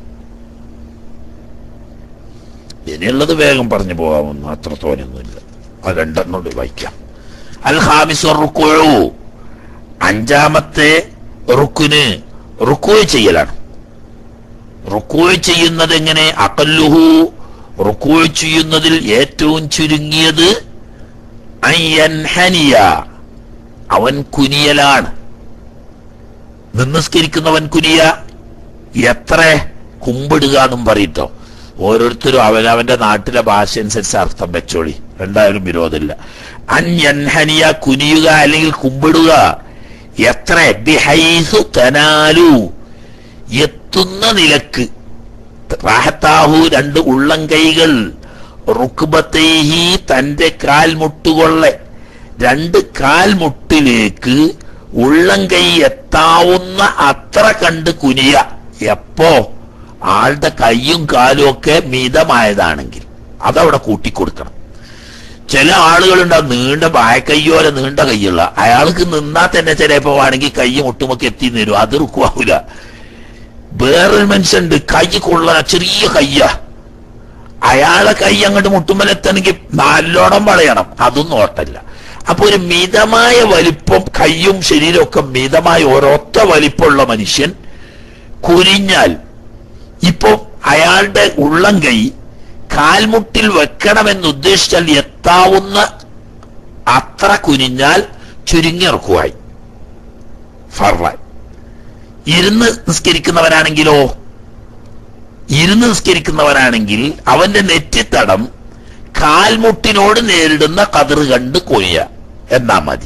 ഇനിയുള്ളത് വേഗം പറഞ്ഞു പോകാമെന്ന് അത്ര തോന്നുന്നില്ല അത് രണ്ടെണ്ണം കൂടി വായിക്കാം അൽ ഹാമിസ് റുക്കോഴു അഞ്ചാമത്തെ റുക്കുന് റുക്കോ ചെയ്യലാണ് റുക്കോ ചെയ്യുന്നത് എങ്ങനെ അക്കല്ലുഹു റുക്കോ ചെയ്യുന്നതിൽ ഏറ്റവും ചുരുങ്ങിയത് അയ്യൻഹനിയ അവൻ കുനിയലാണ് നിന്നസ്കരിക്കുന്നവൻ കുനിയ എത്ര കുമ്പിടുക എന്നും പറയട്ടോ ഓരോരുത്തരും അവനവന്റെ നാട്ടിലെ ഭാഷ അനുസരിച്ച് അർത്ഥം വെച്ചോളി എന്തായാലും വിരോധമില്ല അന്യൻഹനിയ കുനിയുക അല്ലെങ്കിൽ കുമ്പിടുക എത്ര ബിഹൈസു തനാലു എത്തുന്ന നിലക്ക് റാഹത്താഹു രണ്ട് ഉള്ളം കൈകൾ റുക്ബത്തേഹി തന്റെ കാൽമുട്ടുകൊള്ളെ രണ്ട് കാൽമുട്ടിലേക്ക് ഉള്ളം കൈ എത്താവുന്ന അത്ര കണ്ട് കുനിയ എപ്പോ ആളുടെ കൈയും കാലും ഒക്കെ മിതമായതാണെങ്കിൽ അതവിടെ കൂട്ടിക്കൊടുക്കണം ചില ആളുകളുണ്ടാവും നീണ്ട ബായക്കയ്യോലെ നീണ്ട കൈയുള്ള അയാൾക്ക് നിന്നാ തന്നെ ചിലപ്പോ വേണമെങ്കിൽ കൈ മുട്ടുമൊക്കെ എത്തി തരും അത് റുക്കുവാവില്ല വേറൊരു മനുഷ്യണ്ട് കൈ കൊള്ള ചെറിയ കയ്യ അയാളെ കൈ അങ്ങോട്ട് മുട്ടുമ്പലെത്തണമെങ്കിൽ നല്ലോണം വളയണം അതൊന്നും ഓട്ടല്ല അപ്പൊ ഒരു മിതമായ വലിപ്പം കൈയും ശരീരവും ഒക്കെ മിതമായ ഒരൊത്ത വലിപ്പമുള്ള മനുഷ്യൻ കുനിഞ്ഞാൽ ഇപ്പൊ അയാളുടെ ഉള്ളം കൈ കാൽമുട്ടിൽ വെക്കണമെന്ന് ഉദ്ദേശിച്ചാൽ എത്താവുന്ന അത്ര കുനിഞ്ഞാൽ ചുരുങ്ങിയിറക്കുവായി ഫർവായി ഇരുന്ന് നിസ്കരിക്കുന്നവനാണെങ്കിലോ ഇരുന്ന് നിസ്കരിക്കുന്നവനാണെങ്കിൽ അവന്റെ നെറ്റിത്തടം കാൽമുട്ടിനോട് നേരിടുന്ന കതിർ കണ്ട് കൊയ്യ എന്നാ മതി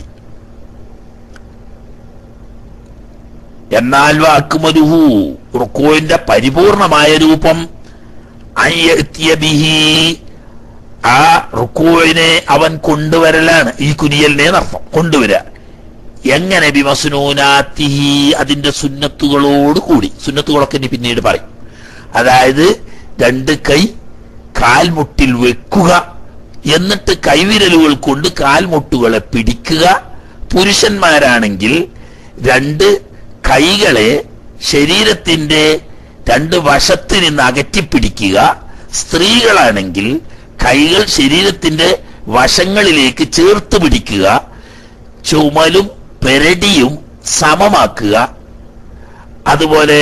എന്നാൽ വാക്കുമരുഹു റുക്കോയിന്റെ പരിപൂർണമായ രൂപം അയ്യത്തിയ ബിഹി ആ റുക്കോയിനെ അവൻ കൊണ്ടുവരലാണ് ഈ കുനിയലിനെ നർത്തം കൊണ്ടുവരിക എങ്ങനെ ബിമസുനൂനാത്തിഹി അതിന്റെ സുന്നത്തുകളോട് കൂടി സുന്നത്തുകളൊക്കെ ഇനി പിന്നീട് പറയും അതായത് രണ്ട് കൈ കാൽമുട്ടിൽ വെക്കുക എന്നിട്ട് കൈവിരലുകൾ കൊണ്ട് കാൽമുട്ടുകളെ പിടിക്കുക പുരുഷന്മാരാണെങ്കിൽ രണ്ട് കൈകളെ ശരീരത്തിന്റെ രണ്ട് വശത്ത് നിന്ന് അകറ്റിപ്പിടിക്കുക സ്ത്രീകളാണെങ്കിൽ കൈകൾ ശരീരത്തിന്റെ വശങ്ങളിലേക്ക് ചേർത്ത് പിടിക്കുക ചുമലും പെരടിയും സമമാക്കുക അതുപോലെ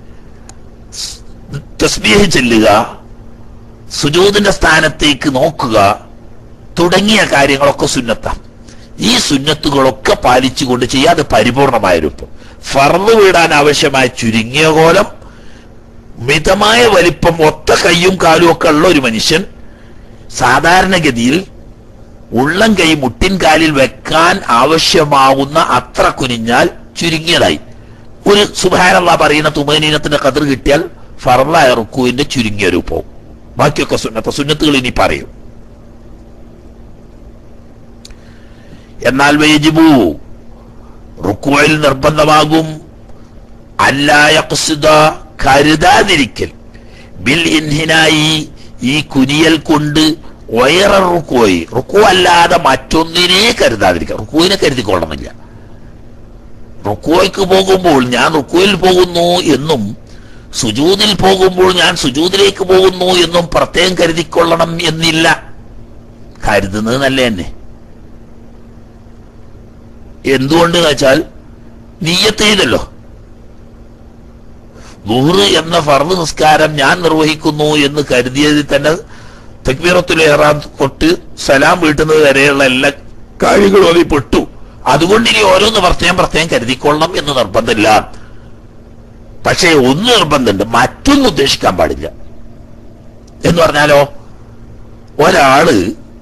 തസ്ബീഹ് ചെല്ലുക സുജൂദിന്റെ സ്ഥാനത്തേക്ക് നോക്കുക തുടങ്ങിയ കാര്യങ്ങളൊക്കെ സുന്നത്ത ഈ സുന്നത്തുകളൊക്കെ പാലിച്ചുകൊണ്ട് ചെയ്യാതെ പരിപൂർണമായ രൂപം ഫർള് വീടാൻ ആവശ്യമായ ചുരുങ്ങിയ കോലം മിതമായ വലിപ്പം ഒത്ത കൈയും കാലും ഒക്കെ ഉള്ള ഒരു മനുഷ്യൻ സാധാരണഗതിയിൽ ഉള്ളം കൈ മുട്ടിൻ കാലിൽ വെക്കാൻ ആവശ്യമാവുന്ന അത്ര കുനിഞ്ഞാൽ ചുരുങ്ങിയതായി ഒരു സുബാനുള്ള പറയുന്ന തുമനീനത്തിന്റെ കതിർ കിട്ടിയാൽ ഫർലായ റുക്കുവിന്റെ ചുരുങ്ങിയ രൂപവും ബാക്കിയൊക്കെ സുന്നത്ത സുന്നത്തുകൾ ഇനി പറയും എന്നാൽ വേജിബു റുക്കുവയിൽ നിർബന്ധമാകും അല്ലായ കരുതാതിരിക്കൽ ബിൽ ഇൻഹിനായി ഈ കുനിയൽ കൊണ്ട് വയറ റുക്കുവയി റുക്കു അല്ലാതെ മറ്റൊന്നിനെ കരുതാതിരിക്കുക റുക്കുവിനെ കരുതിക്കൊള്ളണമെന്നില്ല റുക്കുവയ്ക്ക് പോകുമ്പോൾ ഞാൻ റുക്കുവിൽ പോകുന്നു എന്നും സുജൂദിൽ പോകുമ്പോൾ ഞാൻ സുജൂദിലേക്ക് പോകുന്നു എന്നും പ്രത്യേകം കരുതിക്കൊള്ളണം എന്നില്ല കരുതുന്നത് നല്ല തന്നെ എന്തുകൊണ്ട് വെച്ചാൽ നീയത്ത് ചെയ്തല്ലോ ലുഹറ് എന്ന ഫർദ് നിസ്കാരം ഞാൻ നിർവഹിക്കുന്നു എന്ന് കരുതിയതിൽ തന്നെ തക്ബീറത്തുൽ ഇഹ്റാം തൊട്ട് സലാം വീട്ടുന്നത് വരെയുള്ള എല്ലാ കാര്യങ്ങളും അതിൽ പെട്ടു അതുകൊണ്ട് ഇനി ഓരോന്ന് പ്രത്യേകം പ്രത്യേകം കരുതിക്കൊള്ളണം എന്ന് നിർബന്ധമില്ല പക്ഷേ ഒന്ന് നിർബന്ധമുണ്ട് മറ്റൊന്ന് ഉദ്ദേശിക്കാൻ പാടില്ല എന്ന് പറഞ്ഞാലോ ഒരാള്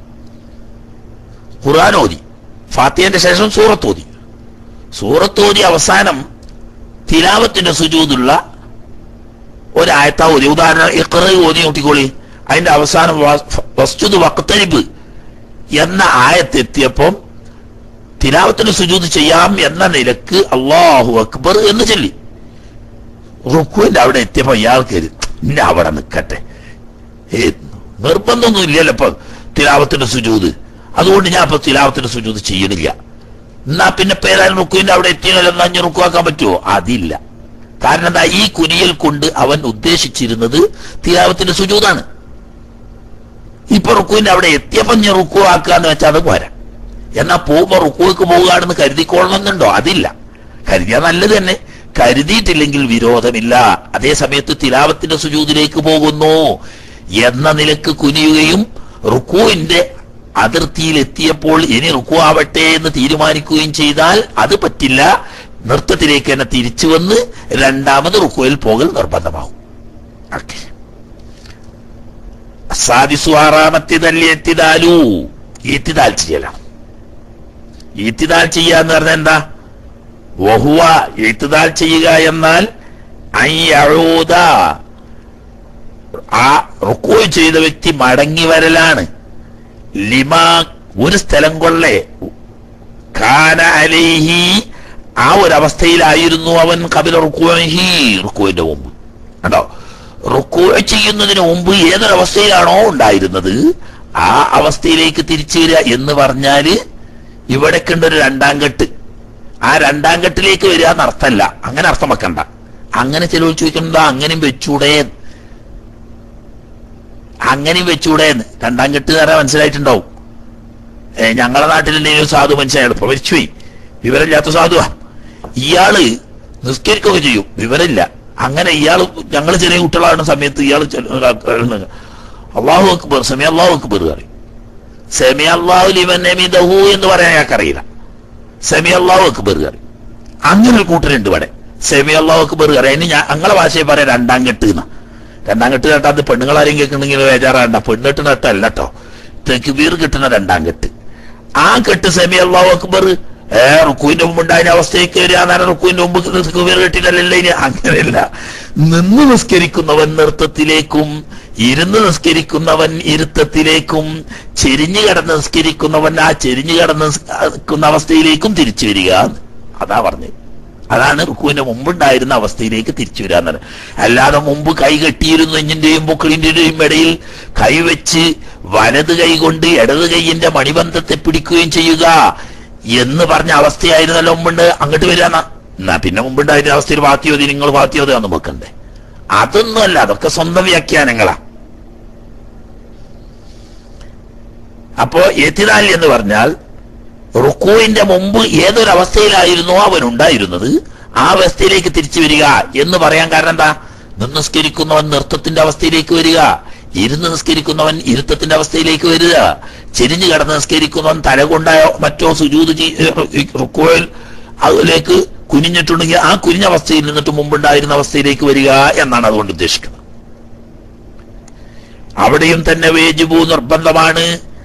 ഖുർആൻ ഓതി ഫാത്തിയന്റെ ശേഷം സൂറത്ത് ഓതി സൂറത്ത് ഓതി അവസാനം തിലാവത്തിന്റെ സുജൂതുള്ള ഒരായത്ത ഓതി ഉദാഹരണം ഇഖ്റ ഓതി നോക്കിക്കോളി അതിന്റെ അവസാനം വസ്തുത് വക്തരിബ് എന്ന ആയത്തെത്തിയപ്പം തിലാവത്തിന് സുജൂത് ചെയ്യാം എന്ന നിലക്ക് അള്ളാഹു അക്ബർ എന്ന് ചൊല്ലി റുക്കുവിന്റെ അവിടെ എത്തിയപ്പോ ഇയാൾക്ക് ഇന്ന അവിടെ നിൽക്കട്ടെ ഏ നിർബന്ധമൊന്നും ഇല്ലല്ലോ ഇപ്പൊ തിലാവത്തിന്റെ സുജൂത് അതുകൊണ്ട് ഞാൻ ഇപ്പൊ തിലാവത്തിന്റെ സുജൂത് ചെയ്യണില്ല എന്നാ പിന്നെ പേരാൻ റുക്കുവിന്റെ അവിടെ എത്തിയല്ലോ എന്നാ ഞാൻ റുക്കുവാക്കാൻ പറ്റുമോ അതില്ല കാരണം എന്താ ഈ കുനിയൽ കൊണ്ട് അവൻ ഉദ്ദേശിച്ചിരുന്നത് തിലാവത്തിന്റെ സുജൂതാണ് ഇപ്പൊ റുക്കുവിന്റെ അവിടെ എത്തിയപ്പോ ഞാൻ റുക്കുവാക്കാന്ന് വെച്ചാൽ അത് പോരാ എന്നാ പോകുമ്പോ റുക്കുവക്ക് പോകുകയാണെന്ന് കരുതിക്കൊള്ളണമെന്നുണ്ടോ അതില്ല കരുതിയാ നല്ലത് തന്നെ കരുതിയിട്ടില്ലെങ്കിൽ വിരോധമില്ല അതേ സമയത്ത് തിലാവത്തിന്റെ സുജൂതിലേക്ക് പോകുന്നു എന്ന നിലക്ക് കുനിയുകയും റുക്കുവിന്റെ അതിർത്തിയിൽ എത്തിയപ്പോൾ ഇനി റുക്കു ആവട്ടെ എന്ന് തീരുമാനിക്കുകയും ചെയ്താൽ അത് പറ്റില്ല നൃത്തത്തിലേക്ക് തന്നെ തിരിച്ചു വന്ന് രണ്ടാമത് റുക്കുവിൽ പോകൽ നിർബന്ധമാവും ഓക്കെ സാദിസു ആറാമത്തെ തല്ലി എത്തിതാലു എത്തിതാൽ ചെയ്യലാണ് ഈത്തിദാൽ ചെയ്യുക എന്ന് പറഞ്ഞാൽ എന്താ വഹുവ ഈത്തിദാൽ ചെയ്യുക എന്നാൽ അയ്യഴൂത ആ റുക്കോ ചെയ്ത വ്യക്തി മടങ്ങി വരലാണ് ലിമാ ഒരു സ്ഥലം കൊള്ളേ കാന അലൈഹി ആ ഒരു അവസ്ഥയിലായിരുന്നു അവൻ കപില റുക്കുഹി റുക്കുവിന്റെ മുമ്പ് കണ്ടോ റുക്കു ചെയ്യുന്നതിന് മുമ്പ് ഏതൊരവസ്ഥയിലാണോ ഉണ്ടായിരുന്നത് ആ അവസ്ഥയിലേക്ക് തിരിച്ചു വരിക എന്ന് പറഞ്ഞാല് ഇവിടെ കണ്ടൊരു രണ്ടാം കെട്ട് ആ രണ്ടാം കെട്ടിലേക്ക് വരിക എന്നർത്ഥമല്ല അങ്ങനെ അർത്ഥം വെക്കണ്ട അങ്ങനെ ചിലവ് ചോദിക്കണ്ട അങ്ങനെയും വെച്ചൂടെ അങ്ങനെയും വെച്ചൂടെ രണ്ടാം കെട്ട് തരാൻ മനസ്സിലായിട്ടുണ്ടാവും ഏ, ഞങ്ങളുടെ നാട്ടിലെ ഒരു സാധു മനുഷ്യൻ ഇപ്പൊ മരിച്ചുപോയി വിവരമില്ലാത്ത സാധുവാ ഇയാള് നിസ്കരിക്കുകയൊക്കെ ചെയ്യും വിവരമില്ല അങ്ങനെ ഇയാള് ഞങ്ങൾ ചെറിയ കുട്ടികളാകുന്ന സമയത്ത് ഇയാൾ അള്ളാഹു അക്ബർ സമി അള്ളാഹു അക്ബർ പറയും സെമി അള്ളാഹു ലിമൻ ഹമീദഹു എന്ന് പറയാൻ ഞങ്ങൾക്കറിയില്ല സെമി അള്ളാഹു അക്ബർ കറി അങ്ങനെ ഒരു കൂട്ടരുണ്ട് ഇവിടെ സെമി അള്ളാഹു അക്ബർ കറി അതിന് ഞാൻ ഞങ്ങളെ ഭാഷയിൽ പറയാം രണ്ടാം കെട്ട് എന്നാ രണ്ടാം കെട്ട് കേട്ടാ അത് പെണ്ണുങ്ങളാരെയും കേൾക്കണമെങ്കിൽ ബേജാറാണ്ട പെണ്ണിട്ട് നട്ടല്ല കേട്ടോ തെക്കുബീർ കിട്ടുന്ന രണ്ടാം കെട്ട് ആ കെട്ട് സെമി അള്ളാഹു അക്ബർ ഏ റുക്കുവിന്റെ മുമ്പ് ഉണ്ടായ അവസ്ഥയ്ക്ക് വരിക നേരം റുക്കുവിന്റെ മുമ്പ് തെക്കുബീർ കെട്ടിട്ടല്ലേ ഇനി അങ്ങനെയല്ല നിന്ന് നിസ്കരിക്കുന്നവൻ നൃത്തത്തിലേക്കും ഇരുന്ന് നിസ്കരിക്കുന്നവൻ ഇരുത്തത്തിലേക്കും ചെരിഞ്ഞു കിടന്ന് നിസ്കരിക്കുന്നവൻ ആ ചെരിഞ്ഞു കിടന്ന് നിസ്കരിക്കുന്ന അവസ്ഥയിലേക്കും തിരിച്ചു വരിക എന്ന്. അതാ പറഞ്ഞത് അതാണ് റുക്കുവിന്റെ മുമ്പുണ്ടായിരുന്ന അവസ്ഥയിലേക്ക് തിരിച്ചു വരിക എന്നത് അല്ലാതെ മുമ്പ് കൈ കെട്ടിയിരുന്നു എഞ്ഞിന്റെയും പൊക്കിളിന്റെയും ഇടയിൽ കൈവച്ച് വലത് കൈ കൊണ്ട് ഇടത് കൈയിന്റെ മണിബന്ധത്തെ പിടിക്കുകയും ചെയ്യുക എന്ന് പറഞ്ഞ അവസ്ഥയായിരുന്നല്ലോ മുമ്പുണ്ട് അങ്ങോട്ട് വരികയെന്നാ എന്നാ പിന്നെ മുമ്പുണ്ടായിരുന്ന അവസ്ഥയിൽ വാത്തിയോതി നിങ്ങൾ വാത്തിയോതി എന്ന് വെക്കണ്ടേ അതൊന്നുമല്ല അതൊക്കെ സ്വന്തം വ്യാഖ്യാനങ്ങളാ അപ്പോ എത്തിനാൽ എന്ന് പറഞ്ഞാൽ റുക്കുവിന്റെ മുമ്പ് ഏതൊരവസ്ഥയിലായിരുന്നോ അവൻ ഉണ്ടായിരുന്നത് ആ അവസ്ഥയിലേക്ക് തിരിച്ചു വരിക എന്ന് പറയാൻ കാരണം എന്താ നിസ്കരിക്കുന്നവൻ നൃത്തത്തിന്റെ അവസ്ഥയിലേക്ക് വരിക ഇരുന്ന് നിസ്കരിക്കുന്നവൻ ഇരുത്തത്തിന്റെ അവസ്ഥയിലേക്ക് വരിക ചെരിഞ്ഞു കിടന്ന് നിസ്കരിക്കുന്നവൻ തല കൊണ്ടായോ മറ്റോ സുജൂത് റുക്കുവിൽ അതിലേക്ക് കുനിഞ്ഞിട്ടുണ്ടെങ്കിൽ ആ കുനിഞ്ഞ അവസ്ഥയിൽ നിന്നിട്ട് മുമ്പുണ്ടായിരുന്ന അവസ്ഥയിലേക്ക് വരിക എന്നാണ് അതുകൊണ്ട് ഉദ്ദേശിക്കുന്നത് അവിടെയും തന്നെ വേജിബു നിർബന്ധമാണ്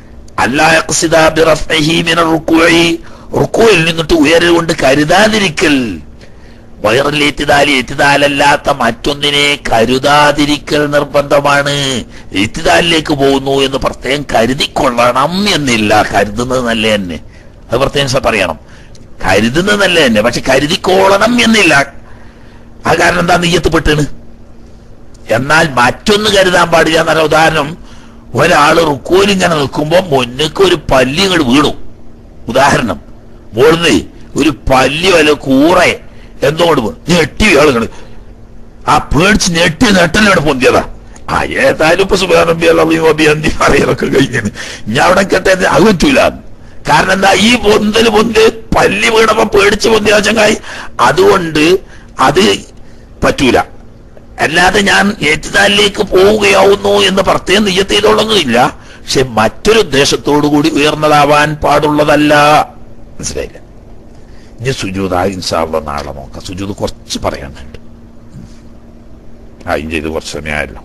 റുക്കുവിൽ നിന്നിട്ട് ഉയരുകൊണ്ട് കരുതാതിരിക്കൽ വയറിൽ എത്തിതാലി എത്തിതാലല്ലാത്ത മറ്റൊന്നിനെ കരുതാതിരിക്കൽ നിർബന്ധമാണ് എത്തിതാലിലേക്ക് പോകുന്നു എന്ന് പ്രത്യേകം കരുതിക്കൊള്ളണം എന്നില്ല കരുതുന്നത് നല്ല തന്നെ അത് പ്രത്യേകം പറയണം കരുതുന്നത് നല്ല തന്നെ പക്ഷെ കരുതിക്കോളണം എന്നില്ല ആ കാരണം എന്താ നെയ്യത്ത് എന്നാൽ മറ്റൊന്ന് കരുതാൻ പാടില്ല എന്നല്ല ഉദാഹരണം ഒരാള് റുക്കോലിങ്ങനെ നിൽക്കുമ്പോ മുന്നേക്ക് ഒരു പല്ലി ഇങ്ങോട്ട് വീണു ഉദാഹരണം മോളിന്ന് ഒരു പല്ലി വല്ല കൂറെ എന്തോ കൊണ്ട് വീണു ഞെട്ടി ആളുകൾ ആ പേടിച്ച് ഞെട്ടി നെട്ടലോടെ പൊന്തിയതാ ആ ഏതായാലും ഇപ്പൊ സുബാനബി പറയലൊക്കെ കഴിഞ്ഞത് ഞാൻ അവിടെ കേട്ടെ അത് പറ്റൂല കാരണം എന്താ ഈ പൊന്തല് പൊന്ത് പല്ലി വീണപ്പോ പേടിച്ച് പൊന്തിയ ചങ്ങായി അതുകൊണ്ട് അത് പറ്റൂല അല്ലാതെ ഞാൻ ഏറ്റുതാലിലേക്ക് പോവുകയാവുന്നു എന്ന് പ്രത്യേകം നിയ്യത്ത് ചെയ്തോളൊന്നുമില്ല പക്ഷെ മറ്റൊരു ഉദ്ദേശത്തോടു കൂടി ഉയർന്നതാവാൻ പാടുള്ളതല്ല മനസ്സിലായില്ല ഇനി സുജൂത് ആ ഇൻഷാള്ള നാളെ നോക്കാം സുജൂത് കുറച്ച് പറയാനുണ്ട് ആ ഇനി ഇത് കുറച്ച് സമയമായല്ലോ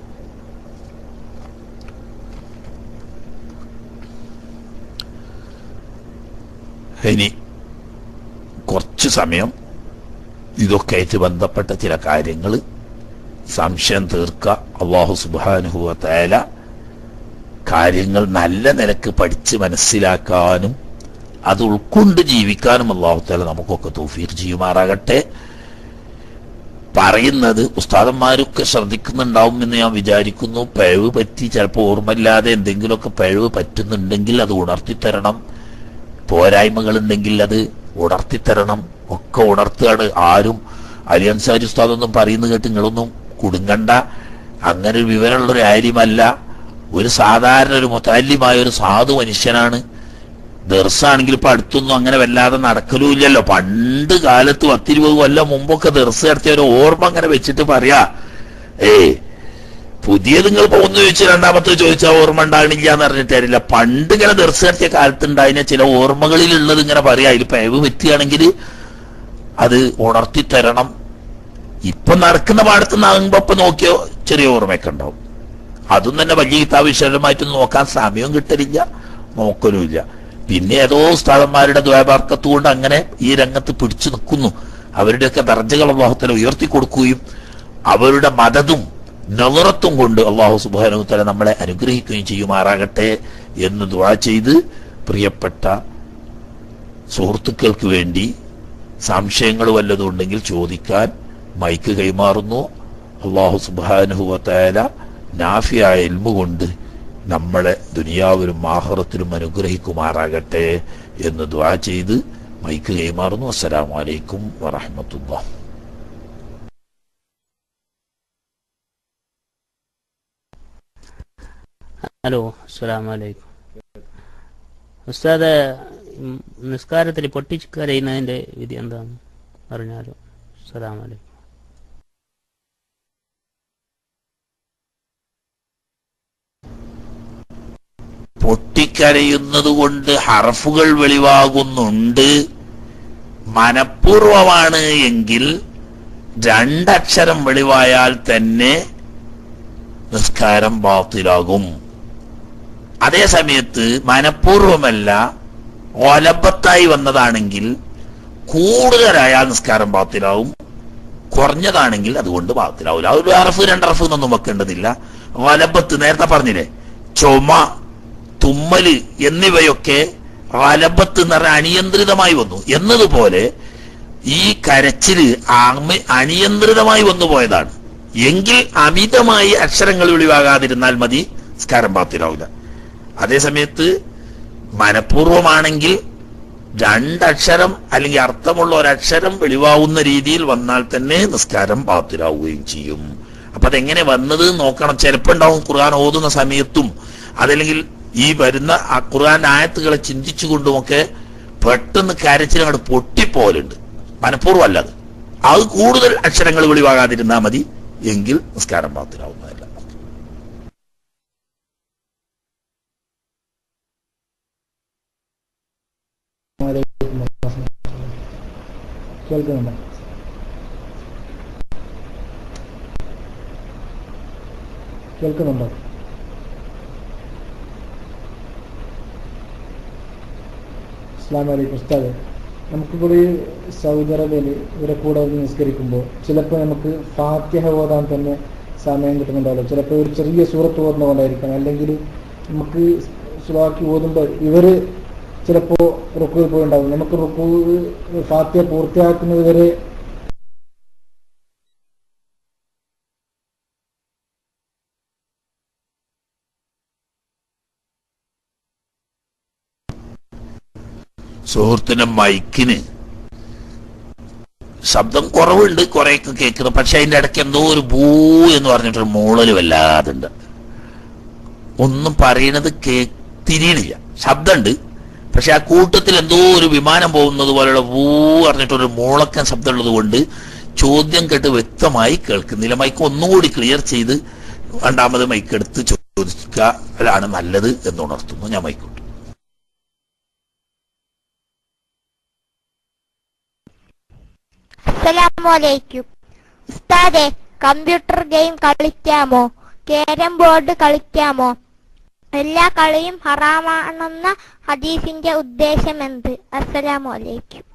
ഇനി കുറച്ച് സമയം ഇതൊക്കെ ആയിട്ട് ബന്ധപ്പെട്ട ചില കാര്യങ്ങൾ സംശയം തീർക്കുക അള്ളാഹു സുബാനുഹുവ തേല കാര്യങ്ങൾ നല്ല നിലക്ക് പഠിച്ച് മനസ്സിലാക്കാനും അത് ഉൾക്കൊണ്ട് ജീവിക്കാനും അള്ളാഹു തേല നമുക്കൊക്കെ തൗഫീഖ് ചെയ്യുമാറാകട്ടെ പറയുന്നത് ഉസ്താദന്മാരൊക്കെ ശ്രദ്ധിക്കുന്നുണ്ടാവും എന്ന് ഞാൻ വിചാരിക്കുന്നു പിഴവ് പറ്റി ചിലപ്പോൾ ഓർമ്മയില്ലാതെ എന്തെങ്കിലുമൊക്കെ പിഴവ് പറ്റുന്നുണ്ടെങ്കിൽ അത് ഉണർത്തിത്തരണം പോരായ്മകളുണ്ടെങ്കിൽ അത് ഉണർത്തിത്തരണം ഒക്കെ ഉണർത്തുകയാണ് ആരും അലി അൻസാരി ഉസ്താദൊന്നും പറയുന്നത് കേട്ട് നിങ്ങളൊന്നും കുടുങ്ങണ്ട അങ്ങനെ ഒരു വിവരമുള്ള ഒരു കാര്യമല്ല ഒരു സാധാരണ ഒരു മുത്താല്യമായ ഒരു സാധു മനുഷ്യനാണ് ദർസാണെങ്കിൽ ഇപ്പൊ അടുത്തൊന്നും അങ്ങനെ വല്ലാതെ നടക്കലും ഇല്ലല്ലോ പണ്ട് കാലത്ത് പത്തിരുപത് കൊല്ലം മുമ്പൊക്കെ ദർസ് നടത്തിയ ഒരു ഓർമ്മ അങ്ങനെ വെച്ചിട്ട് പറയാ ഏ പുതിയത് നിങ്ങൾ ഇപ്പൊ ഒന്ന് ചോദിച്ചു രണ്ടാമത്തെ ചോദിച്ചാൽ ഓർമ്മ ഉണ്ടാകണില്ല എന്ന് പറഞ്ഞിട്ട് കാര്യമില്ല പണ്ട് ഇങ്ങനെ ദർസ് നടത്തിയ കാലത്ത് ഉണ്ടായിരുന്ന ചില ഓർമ്മകളിൽ ഉള്ളത് ഇങ്ങനെ പറയാ അതിൽ പേവ് പറ്റുകയാണെങ്കിൽ അത് ഉണർത്തി തരണം ഇപ്പൊ നടക്കുന്ന പാടത്ത് നാകുമ്പോ ഇപ്പൊ നോക്കിയോ ചെറിയ ഓർമ്മയൊക്കെ ഉണ്ടാവും അതും തന്നെ വലിയ കിതാബ് വിശാലമായിട്ടൊന്നും നോക്കാൻ സമയവും കിട്ടലില്ല നോക്കലുമില്ല പിന്നെ ഏതോ ഉസ്താദന്മാരുടെ ദ്വയപാർക്കത്ത് കൊണ്ട് അങ്ങനെ ഈ രംഗത്ത് പിടിച്ചു നിൽക്കുന്നു അവരുടെയൊക്കെ ദർജകൾ അള്ളാഹുത്തല ഉയർത്തി കൊടുക്കുകയും അവരുടെ മതതും നവറത്തും കൊണ്ട് അള്ളാഹു സുബാനുത്തല നമ്മളെ അനുഗ്രഹിക്കുകയും ചെയ്യുമാറാകട്ടെ എന്ന് ദുവാ ചെയ്ത് പ്രിയപ്പെട്ട സുഹൃത്തുക്കൾക്ക് വേണ്ടി സംശയങ്ങൾ വല്ലതും ഉണ്ടെങ്കിൽ ചോദിക്കാൻ മൈക്ക് കൈമാറുന്നു അള്ളാഹു സുബാനുഹുവല നാഫിയായ എൽമു കൊണ്ട് നമ്മളെ ദുനിയാവിലും ആഹ്റത്തിലും അനുഗ്രഹിക്കുമാറാകട്ടെ എന്ന് ദ്വാ ചെയ്ത് മൈക്ക് കൈമാറുന്നു അസ്സലാമു അലൈക്കും വറഹമത്തുള്ള ഹലോ അസ്സലാമു അലൈക്കും ഉസ്താദ് ഉം, നിസ്കാരത്തിൽ പൊട്ടിച്ച് കരയുന്നതിന്റെ വിധി എന്താണ് അറിഞ്ഞാലോ അസ്സലാമു അലൈക്കും പൊട്ടിക്കരയുന്നത് കൊണ്ട് ഹർഫുകൾ വെളിവാകുന്നുണ്ട് മനഃപൂർവമാണ് എങ്കിൽ രണ്ടക്ഷരം വെളിവായാൽ തന്നെ നിസ്കാരം ബാത്തിലാകും അതേ സമയത്ത് മനഃപൂർവമല്ല ഒലബത്തായി വന്നതാണെങ്കിൽ കൂടുതലായാൽ നിസ്കാരം ബാത്തിലാവും കുറഞ്ഞതാണെങ്കിൽ അതുകൊണ്ട് ബാത്തിലാവില്ല ഒരു അറഫ് രണ്ടറഫ് എന്നൊന്നും വെക്കേണ്ടതില്ല വലബത്ത് നേരത്തെ പറഞ്ഞില്ലേ ചുമ തുമ്മല് എന്നിവയൊക്കെ വലബത്ത് എന്ന് പറഞ്ഞ അനിയന്ത്രിതമായി വന്നു എന്നതുപോലെ ഈ കരച്ചില് ആമ- അനിയന്ത്രിതമായി വന്നു പോയതാണ് എങ്കിൽ അമിതമായി അക്ഷരങ്ങൾ വെളിവാകാതിരുന്നാൽ മതി സ്കാരം പാത്തിലാവില്ല അതേസമയത്ത് മനഃപൂർവമാണെങ്കിൽ രണ്ടക്ഷരം അല്ലെങ്കിൽ അർത്ഥമുള്ള ഒരക്ഷരം വെളിവാവുന്ന രീതിയിൽ വന്നാൽ തന്നെ നിസ്കാരം പാത്തിലാവുകയും ചെയ്യും അപ്പൊ അതെങ്ങനെ വന്നത് എന്ന് നോക്കണം ചിലപ്പോ ഉണ്ടാവും ഖുർആൻ ഓതുന്ന സമയത്തും അതല്ലെങ്കിൽ ഈ വരുന്ന ആ ഖുർആൻ ആയത്തുകളെ ചിന്തിച്ചുകൊണ്ടുമൊക്കെ പെട്ടെന്ന് കരച്ചിൽ അങ്ങോട്ട് പൊട്ടിപ്പോലുണ്ട് മനഃപൂർവ്വം അല്ലത് അത് കൂടുതൽ അക്ഷരങ്ങൾ വെളിവാകാതിരുന്നാൽ മതി എങ്കിൽ നിസ്കാരം പാത്തിലാവുന്നതല്ല കേൾക്കുന്നുണ്ടോ കേൾക്കുന്നുണ്ടോ അസ്ലാം വലൈക്കും ഉസ്താദ് നമുക്കിപ്പോൾ ഈ സൗദി അറേബ്യയിൽ ഇവരെ കൂടെ ഒന്ന് നിസ്കരിക്കുമ്പോൾ ചിലപ്പോൾ നമുക്ക് ഫാത്തിഹ ഓതാൻ തന്നെ സമയം കിട്ടുന്നുണ്ടാവില്ല ചിലപ്പോൾ ഒരു ചെറിയ സൂറത്ത് ഓതുന്ന കൊണ്ടായിരിക്കാം അല്ലെങ്കിൽ നമുക്ക് സുലാക്കി ഓതുമ്പോൾ ഇവർ ചിലപ്പോൾ റുക്കുവിൽ പോയിണ്ടാവും നമുക്ക് റുക്കു ഫാത്തിഹ പൂർത്തിയാക്കുന്നത് വരെ സുഹൃത്തിന്റെ മൈക്കിന് ശബ്ദം കുറവുണ്ട് കുറെയൊക്കെ കേൾക്കുന്നു പക്ഷെ അതിന്റെ ഇടയ്ക്ക് എന്തോ ഒരു ഭൂ എന്ന് പറഞ്ഞിട്ടൊരു മൂളല് വല്ലാതുണ്ട് ഒന്നും പറയണത് കേ തിരിയണില്ല ശബ്ദമുണ്ട് പക്ഷെ ആ കൂട്ടത്തിൽ എന്തോ ഒരു വിമാനം പോകുന്നത് പോലെയുള്ള ഭൂ പറഞ്ഞിട്ടൊരു മൂളക്കൻ ശബ്ദം ഉള്ളത് കൊണ്ട് ചോദ്യം കേട്ട് വ്യക്തമായി കേൾക്കുന്നില്ല മൈക്ക് ഒന്നുകൂടി ക്ലിയർ ചെയ്ത് രണ്ടാമത് മൈക്ക് എടുത്ത് ചോദിക്കുക അതാണ് നല്ലത് എന്ന് ഉണർത്തുന്നു ഞാൻ മൈക്ക് വിട്ടു. അസ്സലാമലൈക്കും ഉസ്താദെ കമ്പ്യൂട്ടർ ഗെയിം കളിക്കാമോ കേരം ബോർഡ് കളിക്കാമോ എല്ലാ കളിയും ഹറാമാണെന്ന ഹദീസിന്റെ ഉദ്ദേശം എന്ത് അസ്സലാമലൈക്കും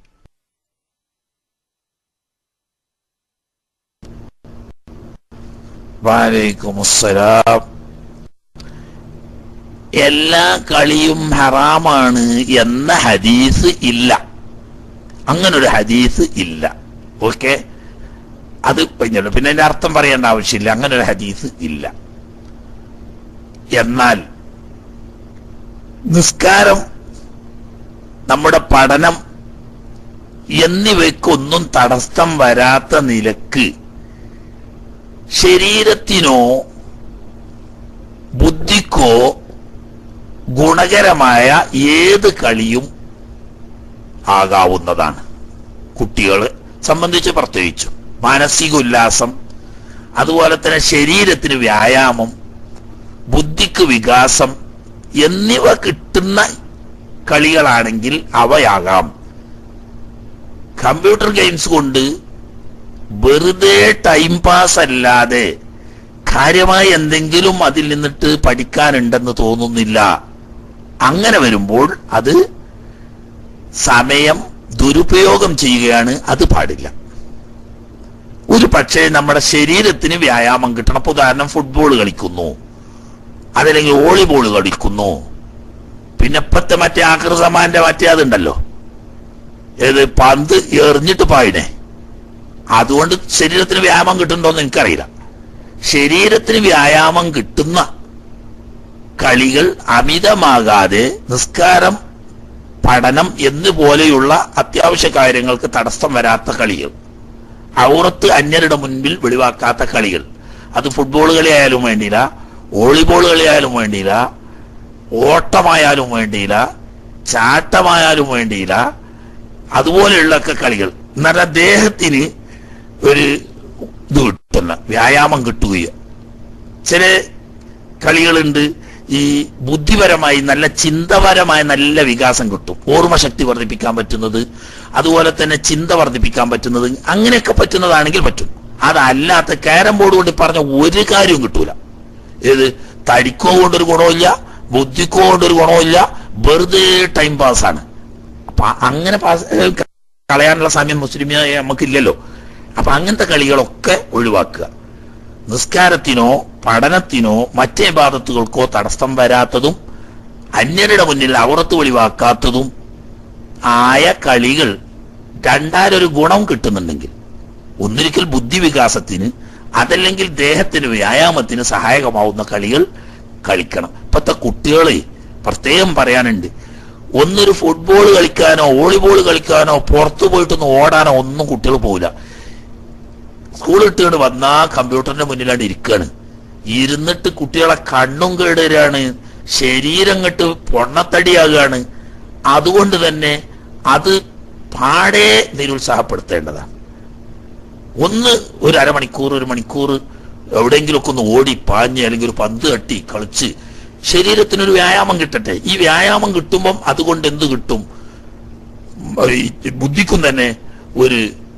വാലൈക്കുമുസ്സലാം എല്ലാ കളിയും ഹറാമാണ് എന്ന ഹദീസ് ഇല്ല അങ്ങനൊരു ഹദീസ് ഇല്ല ഓക്കെ അത് കഴിഞ്ഞല്ലോ പിന്നെ അതിന്റെ അർത്ഥം പറയേണ്ട ആവശ്യമില്ല അങ്ങനെ ഒരു ഹദീസ് ഇല്ല എന്നാൽ നിസ്കാരം നമ്മുടെ പഠനം എന്നിവയ്ക്കൊന്നും തടസ്സം വരാത്ത നിലക്ക് ശരീരത്തിനോ ബുദ്ധിക്കോ ഗുണകരമായ ഏത് കളിയും ആകാവുന്നതാണ് കുട്ടികളെ സംബന്ധിച്ച് പ്രത്യേകിച്ചും മാനസിക ഉല്ലാസം അതുപോലെ തന്നെ ശരീരത്തിന് വ്യായാമം ബുദ്ധിക്ക് വികാസം എന്നിവ കിട്ടുന്ന കളികളാണെങ്കിൽ അവയാകാം കമ്പ്യൂട്ടർ ഗെയിംസ് കൊണ്ട് വെറുതെ ടൈം പാസ് അല്ലാതെ കാര്യമായി എന്തെങ്കിലും അതിൽ നിന്നിട്ട് പഠിക്കാനുണ്ടെന്ന് തോന്നുന്നില്ല അങ്ങനെ വരുമ്പോൾ അത് സമയം ദുരുപയോഗം ചെയ്യുകയാണ് അത് പാടില്ല ഒരു പക്ഷേ നമ്മുടെ ശരീരത്തിന് വ്യായാമം കിട്ടണം ഇപ്പൊ ഉദാഹരണം ഫുട്ബോൾ കളിക്കുന്നു അതല്ലെങ്കിൽ വോളിബോൾ കളിക്കുന്നു പിന്നെ ഇപ്പത്തെ മറ്റേ ആകൃസമാന്റെ മറ്റേ അതുണ്ടല്ലോ ഏത് പന്ത് എറിഞ്ഞിട്ട് പായിനെ അതുകൊണ്ട് ശരീരത്തിന് വ്യായാമം കിട്ടുന്നുണ്ടോന്ന് എനിക്കറിയില്ല ശരീരത്തിന് വ്യായാമം കിട്ടുന്ന കളികൾ അമിതമാകാതെ നിസ്കാരം പഠനം എന്നുപോലെയുള്ള അത്യാവശ്യ കാര്യങ്ങൾക്ക് തടസ്സം വരാത്ത കളികൾ ഔറത്ത് അന്യരുടെ മുൻപിൽ വെളിവാക്കാത്ത കളികൾ അത് ഫുട്ബോൾ കളിയായാലും വേണ്ടിയില്ല വോളിബോൾ കളിയായാലും വേണ്ടിയില്ല ഓട്ടമായാലും വേണ്ടിയില്ല ചാട്ടമായാലും വേണ്ടിയില്ല അതുപോലെയുള്ളൊക്കെ കളികൾ എന്നാൽ ദേഹത്തിന് ഒരു ഇത് കിട്ടുന്ന വ്യായാമം കിട്ടുകയോ ചില കളികളുണ്ട് ഈ ബുദ്ധിപരമായി നല്ല ചിന്തപരമായ നല്ല വികാസം കിട്ടും ഓർമ്മശക്തി വർദ്ധിപ്പിക്കാൻ പറ്റുന്നത് അതുപോലെ തന്നെ ചിന്ത വർദ്ധിപ്പിക്കാൻ പറ്റുന്നത് അങ്ങനെയൊക്കെ പറ്റുന്നതാണെങ്കിൽ പറ്റും അതല്ലാത്ത ക്യാരം ബോർഡ് കൊണ്ട് പറഞ്ഞ ഒരു കാര്യവും കിട്ടൂല ഏത് തടിക്കോ കൊണ്ടൊരു ഗുണമില്ല ബുദ്ധിക്കോ കൊണ്ടൊരു ഗുണമില്ല വെറുതെ ടൈം പാസ്സാണ് അപ്പൊ അങ്ങനെ പാസ് ഏഹ് കളയാനുള്ള സമയം മുസ്ലിമിയായ നമുക്കില്ലല്ലോ അപ്പൊ അങ്ങനത്തെ കളികളൊക്കെ ഒഴിവാക്കുക നിസ്കാരത്തിനോ പഠനത്തിനോ മറ്റേ ബാധത്തുകൾക്കോ തടസ്സം വരാത്തതും അന്യരുടെ മുന്നിൽ ഔറത്ത് ഒഴിവാക്കാത്തതും ആയ കളികൾ രണ്ടാരൊരു ഗുണം കിട്ടുന്നുണ്ടെങ്കിൽ ഒന്നിരിക്കൽ ബുദ്ധിവികാസത്തിന് അതല്ലെങ്കിൽ ദേഹത്തിന് വ്യായാമത്തിന് സഹായകമാവുന്ന കളികൾ കളിക്കണം ഇപ്പത്തെ കുട്ടികളെ പ്രത്യേകം പറയാനുണ്ട് ഒന്നൊരു ഫുട്ബോൾ കളിക്കാനോ വോളിബോൾ കളിക്കാനോ പുറത്തു പോയിട്ടൊന്ന് ഓടാനോ ഒന്നും കുട്ടികൾ പോകില്ല സ്കൂൾ ഇട്ടുകൊണ്ട് വന്നാ കമ്പ്യൂട്ടറിന്റെ മുന്നിലാണ് ഇരിക്കുകയാണ് ഇരുന്നിട്ട് കുട്ടികളെ കണ്ണും കേടുകയാണ് ശരീരം കെട്ട് പൊണ്ണത്തടിയാകുകയാണ് അതുകൊണ്ട് തന്നെ അത് പാടെ നിരുത്സാഹപ്പെടുത്തേണ്ടതാണ് ഒന്ന് ഒരു അരമണിക്കൂർ ഒരു മണിക്കൂർ എവിടെയെങ്കിലുമൊക്കെ ഒന്ന് ഓടി പാഞ്ഞ് അല്ലെങ്കിൽ ഒരു പന്ത് തട്ടി കളിച്ച് ശരീരത്തിനൊരു വ്യായാമം കിട്ടട്ടെ ഈ വ്യായാമം കിട്ടുമ്പം അതുകൊണ്ട് എന്ത് കിട്ടും ഈ ബുദ്ധിക്കും തന്നെ ഒരു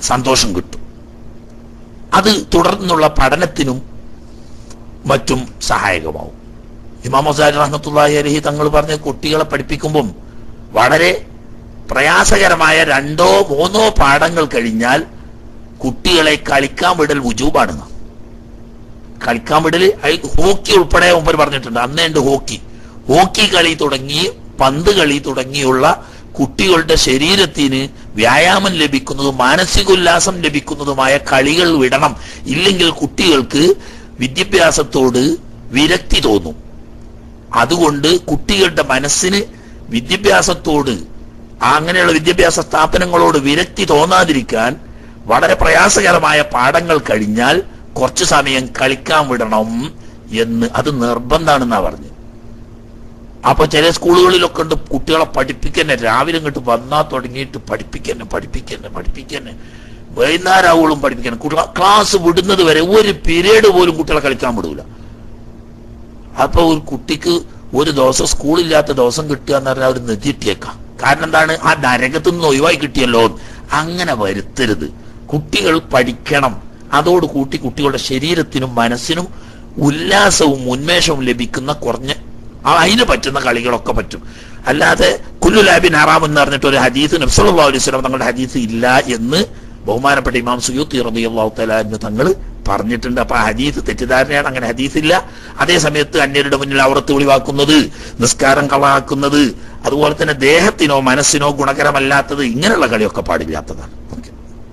സന്തോഷം കിട്ടും അത് തുടർന്നുള്ള പഠനത്തിനും മറ്റും സഹായകമാവും ഇമാം മസാരി റഹ്മത്തുള്ളാഹി അലഹി തങ്ങൾ പറഞ്ഞ കുട്ടികളെ പഠിപ്പിക്കുമ്പം വളരെ പ്രയാസകരമായ രണ്ടോ മൂന്നോ പാഠങ്ങൾ കഴിഞ്ഞാൽ കുട്ടികളെ കളിക്കാൻ വിടൽ വുജൂബാണ് കളിക്കാൻ വിടല് അയ് ഹോക്കി ഉൾപ്പെടെ മുമ്പ് പറഞ്ഞിട്ടുണ്ട് അന്നേണ്ട് ഹോക്കി ഹോക്കി കളി തുടങ്ങി പന്ത് കളി തുടങ്ങിയുള്ള കുട്ടികളുടെ ശരീരത്തിന് വ്യായാമം ലഭിക്കുന്നതും മാനസികോല്ലാസം ലഭിക്കുന്നതുമായ കളികൾ വിടണം ഇല്ലെങ്കിൽ കുട്ടികൾക്ക് വിദ്യാഭ്യാസത്തോട് വിരക്തി തോന്നും അതുകൊണ്ട് കുട്ടികളുടെ മനസ്സിന് വിദ്യാഭ്യാസത്തോട് അങ്ങനെയുള്ള വിദ്യാഭ്യാസ സ്ഥാപനങ്ങളോട് വിരക്തി തോന്നാതിരിക്കാൻ വളരെ പ്രയാസകരമായ പാഠങ്ങൾ കഴിഞ്ഞാൽ കുറച്ചു സമയം കളിക്കാൻ വിടണം എന്ന് അത് നിർബന്ധാണെന്നാ പറഞ്ഞു അപ്പൊ ചില സ്കൂളുകളിലൊക്കെ ഉണ്ട് കുട്ടികളെ പഠിപ്പിക്കന്നെ രാവിലെ ഇങ്ങോട്ട് വന്നാ തുടങ്ങിയിട്ട് പഠിപ്പിക്കന്നെ പഠിപ്പിക്കന്നെ പഠിപ്പിക്കന്നെ വൈകുന്നേരമാവോളും പഠിപ്പിക്കണം കുട്ടികളെ ക്ലാസ് വിടുന്നത് വരെ ഒരു പീരീഡ് പോലും കുട്ടികളെ കളിക്കാൻ വിടൂല അപ്പൊ ഒരു കുട്ടിക്ക് ഒരു ദിവസം സ്കൂളില്ലാത്ത ദിവസം കിട്ടുക എന്ന് പറഞ്ഞാൽ ഒരു നെതിട്ടിയേക്കാം കാരണം എന്താണ് ആ നരകത്തു നിന്ന് ഒഴിവായി കിട്ടിയല്ലോ അങ്ങനെ വരുത്തരുത് കുട്ടികൾ പഠിക്കണം അതോട് കൂട്ടി കുട്ടികളുടെ ശരീരത്തിനും മനസ്സിനും ഉല്ലാസവും ഉന്മേഷവും ലഭിക്കുന്ന കുറഞ്ഞ ആ അതിന് പറ്റുന്ന കളികളൊക്കെ പറ്റും അല്ലാതെ കുല്ലു ലാബിൻ ഹറാം എന്ന് പറഞ്ഞിട്ട് ഒരു ഹദീസ് നബ്സല്ലാ അലൈഹി സ്വലം തങ്ങളുടെ ഹദീസ് ഇല്ല എന്ന് ബഹുമാനപ്പെട്ട ഇമാം സുയൂത്തി റളിയല്ലാഹു തആല എന്ന് തങ്ങൾ പറഞ്ഞിട്ടുണ്ട് അപ്പൊ ആ ഹദീസ് തെറ്റിദ്ധാരണയാണ് അങ്ങനെ ഹദീസ് ഇല്ല അതേ സമയത്ത് അന്യരുടെ മുന്നിൽ ഔറത്ത് ഒളിവാക്കുന്നത് നിസ്കാരം കളാക്കുന്നത് അതുപോലെ തന്നെ ദേഹത്തിനോ മനസ്സിനോ ഗുണകരമല്ലാത്തത് ഇങ്ങനെയുള്ള കളിയൊക്കെ പാടില്ലാത്തതാണ് ഓക്കെ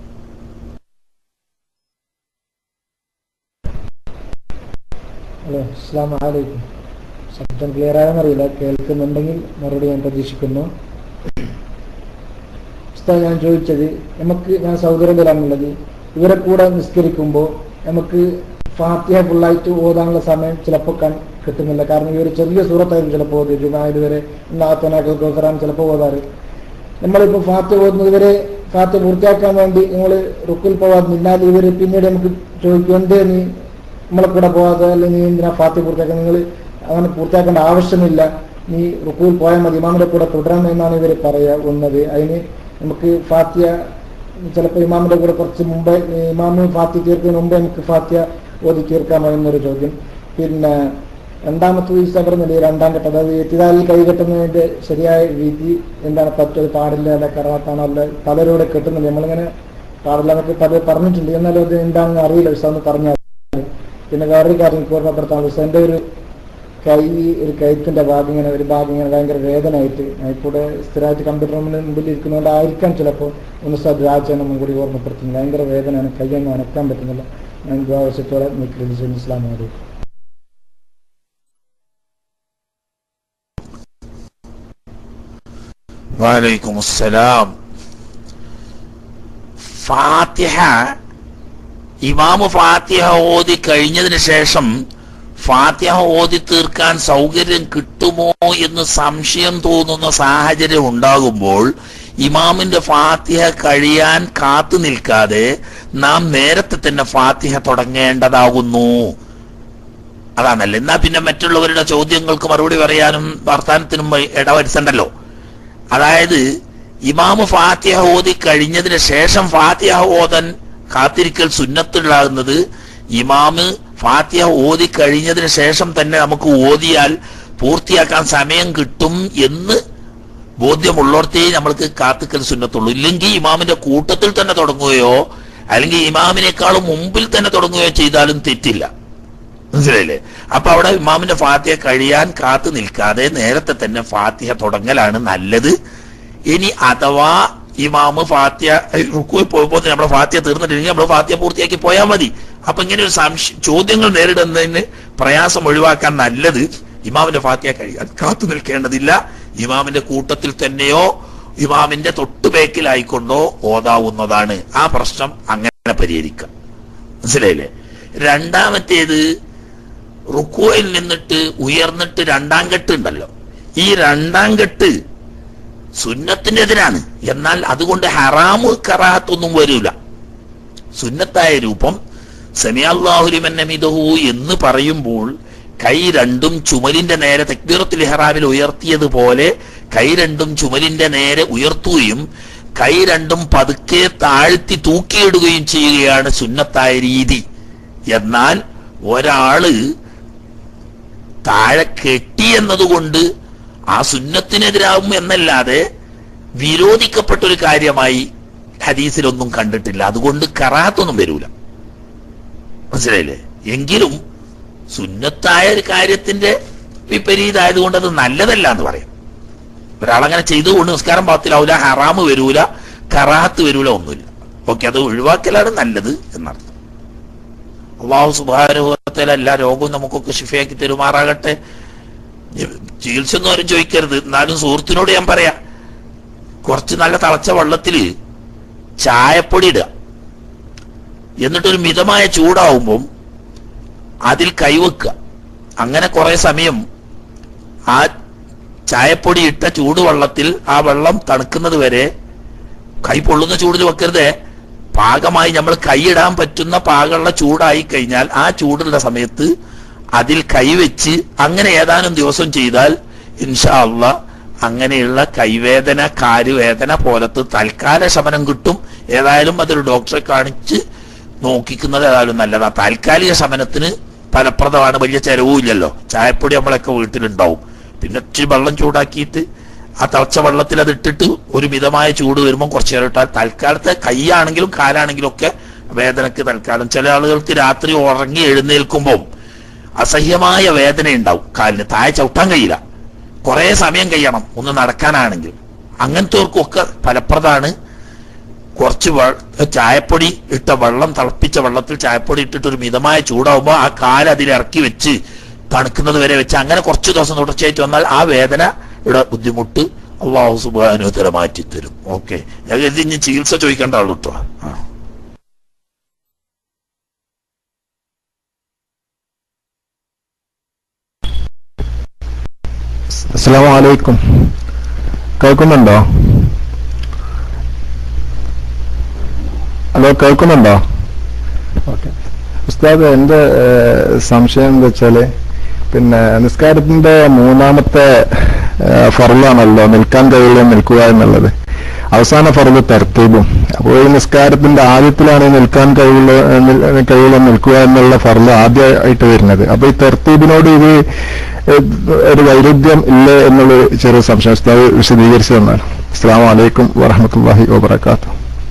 ഹലോ അസ്സാം വലൈക്കും ശബ്ദം ക്ലിയർ ആയെന്നറിയില്ല കേൾക്കുന്നുണ്ടെങ്കിൽ മറുപടി ഞാൻ പ്രതീക്ഷിക്കുന്നു ഉസ്താദ് ഞാൻ ചോദിച്ചത് നമുക്ക് ഞാൻ സൗകര്യത്തിലാണുള്ളത് ഇവരെ കൂടെ നിസ്കരിക്കുമ്പോൾ നമുക്ക് ഫാത്തിഹ ഫുള്ളായിട്ട് ഓതാനുള്ള സമയം ചിലപ്പോൾ കൺ കിട്ടുന്നില്ല കാരണം ഈ ഒരു ചെറിയ സൂറത്തായിരിക്കും ചിലപ്പോൾ ഓതി ജുമായത് വരെ നാത്തനാക്കൾ കോസറാൻ ചിലപ്പോൾ ഓതാറ് നമ്മളിപ്പോൾ ഫാത്തിഹ ഓതുന്നത് വരെ ഫാത്തിഹ പൂർത്തിയാക്കാൻ വേണ്ടി നിങ്ങൾ റുക്കിൽ പോവാതെ നിന്നാൽ ഇവർ പിന്നീട് നമുക്ക് ചോദിക്കും എന്തേ നീ നമ്മളെ കൂടെ പോവാതെ അല്ലെങ്കിൽ നീ എന്തിനാ ഫാത്തിഹ പൂർത്തിയാക്കാൻ നിങ്ങൾ അങ്ങനെ പൂർത്തിയാക്കേണ്ട ആവശ്യമില്ല നീ റുക്കുവിൽ പോയാൽ മതി ഇമാമിന്റെ കൂടെ തുടരണം എന്നാണ് ഇവർ പറയുന്നത് അതിന് നമുക്ക് ഫാത്തിയ ചിലപ്പോൾ ഇമാമിന്റെ കൂടെ കുറച്ച് മുമ്പേ ഇമാമ് ഫാത്തി തീർക്കുന്നതിന് മുമ്പേ നമുക്ക് ഫാത്തിയ ഓതി തീർക്കാമോ എന്നൊരു ചോദ്യം പിന്നെ രണ്ടാമത്തെ വീഴ്ച പറഞ്ഞില്ലേ രണ്ടാം ഘട്ടം അതായത് എത്തിതാലിൽ കൈ കെട്ടുന്നതിന്റെ ശരിയായ രീതി എന്താണ് പറ്റത് പാടില്ല അല്ല കറാത്താണോ അല്ല പലരോടെ കെട്ടുന്നില്ല നമ്മളിങ്ങനെ പാടില്ല എന്നൊക്കെ പല പറഞ്ഞിട്ടുണ്ട് എന്നാലും അത് എന്താണെന്ന് അറിയില്ല വിശ ഒന്ന് പറഞ്ഞാൽ പിന്നെ വേറൊരു കാര്യം എനിക്ക് ഓർമ്മപ്പെടുത്താൻ വിശ എൻ്റെ ഒരു കൈ ഒരു കഴുത്തിന്റെ ഭാഗം ഇങ്ങനെ ഒരു ഭാഗം ഇങ്ങനെ ഭയങ്കര വേദനയായിട്ട് ഞാനിപ്പോൾ സ്ഥിരമായിട്ട് കമ്പ്യൂട്ടർ റൂമിന് മുമ്പിൽ ഇരിക്കുന്നതുകൊണ്ടായിരിക്കാം ചിലപ്പോൾ ഒന്ന് സദ്രാജനം കൂടി ഓർമ്മപ്പെടുത്തുന്നു ഭയങ്കര വേദനയാണ് കൈയൊന്നും അനക്കാൻ പറ്റുന്നില്ല ഞാൻ ആവശ്യത്തോടെ നിൽക്കുന്നത് ഇസ്ലാം വലൈക്കും വലൈക്കും അസ്സലാം ഫാത്തിഹ ഇമാമ് ഫാത്തിഹ ഓതി കഴിഞ്ഞതിന് ശേഷം ഫാത്തിഹ ഓതി തീർക്കാൻ സൗകര്യം കിട്ടുമോ എന്ന് സംശയം തോന്നുന്ന സാഹചര്യം ഉണ്ടാകുമ്പോൾ ഇമാമിന്റെ ഫാത്തിഹ കഴിയാൻ കാത്തു നിൽക്കാതെ നാം നേരത്തെ തന്നെ ഫാത്തിഹ തുടങ്ങേണ്ടതാകുന്നു അതാണല്ലേ എന്നാ പിന്നെ മറ്റുള്ളവരുടെ ചോദ്യങ്ങൾക്ക് മറുപടി പറയാനും വർത്താനത്തിനും ഇടവരുത്തണ്ടല്ലോ അതായത് ഇമാമ് ഫാത്തിഹ ഓതി കഴിഞ്ഞതിന് ശേഷം ഫാത്തിഹ ഓതൻ കാത്തിരിക്കൽ സുന്നത്തുണ്ടാകുന്നത് ഇമാമ് ഫാത്തിഹ ഓതി കഴിഞ്ഞതിന് ശേഷം തന്നെ നമുക്ക് ഓതിയാൽ പൂർത്തിയാക്കാൻ സമയം കിട്ടും എന്ന് ബോധ്യമുള്ളോടത്തേ നമ്മൾക്ക് കാത്തിക്കൽ സുന്നത്തുള്ളൂ ഇല്ലെങ്കിൽ ഇമാമിന്റെ കൂട്ടത്തിൽ തന്നെ തുടങ്ങുകയോ അല്ലെങ്കിൽ ഇമാമിനേക്കാളും മുമ്പിൽ തന്നെ തുടങ്ങുകയോ ചെയ്താലും തെറ്റില്ല മനസ്സിലായില്ലേ അപ്പൊ അവിടെ ഇമാമിന്റെ ഫാത്തിഹ കഴിയാൻ കാത്തു നിൽക്കാതെ നേരത്തെ തന്നെ ഫാത്തിഹ തുടങ്ങലാണ് നല്ലത് ഇനി അഥവാ ഇമാമ് ഫാത്തിയ റുക്കുവിൽ പോകുമ്പോൾ നമ്മുടെ ഫാത്തിയ തീർന്നിട്ടില്ലെങ്കിൽ നമ്മൾ ഫാത്തിയ പൂർത്തിയാക്കി പോയാൽ മതി അപ്പൊ ഇങ്ങനെ ഒരു സംശയ ചോദ്യങ്ങൾ നേരിടുന്നതിന് പ്രയാസം ഒഴിവാക്കാൻ നല്ലത് ഇമാമിന്റെ ഫാത്തിയ കഴിയാൻ കാത്തു നിൽക്കേണ്ടതില്ല ഇമാമിന്റെ കൂട്ടത്തിൽ തന്നെയോ ഇമാമിന്റെ തൊട്ടുബേക്കിലായിക്കൊണ്ടോ ഓതാവുന്നതാണ് ആ പ്രശ്നം അങ്ങനെ പരിഹരിക്കാം മനസ്സിലായില്ലേ രണ്ടാമത്തേത് റുക്കുവയിൽ നിന്നിട്ട് ഉയർന്നിട്ട് രണ്ടാം കെട്ട് ഉണ്ടല്ലോ ഈ രണ്ടാം കെട്ട് സുന്നത്തിനെതിരാണ് എന്നാൽ അതുകൊണ്ട് ഹറാമു കറാത്തൊന്നും വരൂല സുന്നത്തായ രൂപം സെമിയാഹുലിമന്നമിതഹു എന്ന് പറയുമ്പോൾ കൈ രണ്ടും ചുമലിന്റെ നേരെ തെക്ബീറത്തുൽ ഇഹ്റാമിൽ ഉയർത്തിയതുപോലെ കൈ രണ്ടും ചുമലിന്റെ നേരെ ഉയർത്തുകയും കൈ രണ്ടും പതുക്കെ താഴ്ത്തി തൂക്കിയിടുകയും ചെയ്യുകയാണ് സുന്നത്തായ രീതി എന്നാൽ ഒരാള് താഴെ കെട്ടി എന്നതുകൊണ്ട് ആ സുന്നത്തിനെതിരാകും എന്നല്ലാതെ വിരോധിക്കപ്പെട്ട ഒരു കാര്യമായി ഹദീസിലൊന്നും കണ്ടിട്ടില്ല അതുകൊണ്ട് കറാത്തൊന്നും വരൂല മനസ്സിലായില്ലേ എങ്കിലും സുന്നത്തായ ഒരു കാര്യത്തിന്റെ വിപരീതമായതുകൊണ്ട് അത് നല്ലതല്ല എന്ന് പറയാം ഒരാളങ്ങനെ ചെയ്തുകൊണ്ട് നിസ്കാരം പാത്തിലാവൂല ഹറാമ് വരൂല കറാത്ത് വരൂല ഒന്നുമില്ല ഓക്കെ അത് ഒഴിവാക്കലാണ് നല്ലത് എന്നർത്ഥം അള്ളാഹു സുബാനുഭവത്തിലെ എല്ലാ രോഗവും നമുക്കൊക്കെ ശിഫയാക്കി തെരുമാറാകട്ടെ ചികിത്സ ഒന്നും ആരും ചോദിക്കരുത് എന്നാലും സുഹൃത്തിനോട് ഞാൻ പറയാം കുറച്ച് നല്ല തിളച്ച വെള്ളത്തില് ചായപ്പൊടി ഇടുക എന്നിട്ടൊരു മിതമായ ചൂടാവുമ്പം അതിൽ കൈവെക്കുക അങ്ങനെ കുറെ സമയം ആ ചായപ്പൊടി ഇട്ട ചൂടുവെള്ളത്തിൽ ആ വെള്ളം തണുക്കുന്നത് വരെ കൈ പൊള്ളുന്ന ചൂടിൽ വെക്കരുതേ പാകമായി നമ്മൾ കൈയിടാൻ പറ്റുന്ന പാകമുള്ള ചൂടായി കഴിഞ്ഞാൽ ആ ചൂടുള്ള സമയത്ത് അതിൽ കൈവച്ച് അങ്ങനെ ഏതാനും ദിവസം ചെയ്താൽ ഇൻഷാ അള്ളാ അങ്ങനെയുള്ള കൈവേദന കാലുവേദന പോലത്തെ തൽക്കാല ശമനം കിട്ടും ഏതായാലും അതൊരു ഡോക്ടറെ കാണിച്ച് നോക്കിക്കുന്നത് ഏതായാലും നല്ലതാ താൽക്കാലിക ശമനത്തിന് ഫലപ്രദമാണ് വലിയ ചെലവും ഇല്ലല്ലോ ചായപ്പൊടി നമ്മളൊക്കെ വീട്ടിലുണ്ടാവും പിന്നെ ഇച്ചിരി വെള്ളം ചൂടാക്കിയിട്ട് ആ തിളച്ച വെള്ളത്തിൽ അത് ഇട്ടിട്ട് ഒരു മിതമായ ചൂട് വരുമ്പോൾ കുറച്ച് നേരം ഇട്ടാൽ തൽക്കാലത്തെ കൈയാണെങ്കിലും കാലാണെങ്കിലും ഒക്കെ വേദനക്ക് തൽക്കാലം ചില ആളുകൾക്ക് രാത്രി ഉറങ്ങി എഴുന്നേൽക്കുമ്പോൾ അസഹ്യമായ വേദന ഉണ്ടാവും കാലിന് താഴെ ചവിട്ടാൻ കഴിയില്ല കുറെ സമയം കഴിയണം ഒന്ന് നടക്കാനാണെങ്കിൽ അങ്ങനത്തെവർക്കൊക്കെ ഫലപ്രദമാണ് കുറച്ച് വെ- ചായപ്പൊടി ഇട്ട വെള്ളം തിളപ്പിച്ച വെള്ളത്തിൽ ചായപ്പൊടി ഇട്ടിട്ട് ഒരു മിതമായ ചൂടാവുമ്പോൾ ആ കാല് അതിൽ ഇറക്കി വെച്ച് തണുക്കുന്നത് വരെ വെച്ച് അങ്ങനെ കുറച്ച് ദിവസം തുടർച്ചയായിട്ട് വന്നാൽ ആ വേദനയുടെ ബുദ്ധിമുട്ട് അള്ളാഹു സുബാനുത്തര മാറ്റി തരും ഓക്കെ ഞാൻ കരുതി ഇനി ചികിത്സ ചോദിക്കേണ്ട ആളു കേട്ടോ ആ അസ്സാം വലൈക്കും കേൾക്കുന്നുണ്ടോ ഹലോ കേൾക്കുന്നുണ്ടോ ഓക്കെ ഉസ്താദ് എൻ്റെ ഏഹ്, സംശയം എന്താ വെച്ചാല് പിന്നെ നിസ്കാരത്തിന്റെ മൂന്നാമത്തെ ഏഹ്, ഫറലാണല്ലോ നിൽക്കാൻ കഴിയില്ല നിൽക്കുക എന്നുള്ളത് അവസാന ഫറല് തർത്തീബും അപ്പോൾ ഈ നിസ്കാരത്തിന്റെ ആദ്യത്തിലാണ് ഈ നിൽക്കാൻ കഴിയുള്ള നിൽ- കഴിയുള്ള നിൽക്കുക എന്നുള്ള ഫറല് ആദ്യമായിട്ട് വരുന്നത് അപ്പൊ ഈ തർത്തീബിനോട് ഇത് ഏഹ്, ഒരു വൈരുദ്ധ്യം ഇല്ലേ എന്നുള്ള ചെറിയ സംശയം ഉസ്താദ് വിശദീകരിച്ചു തന്നാൽ അസ്സാം വലൈക്കും വറഹമത്തല്ലാഹി വാബർക്കാത്തു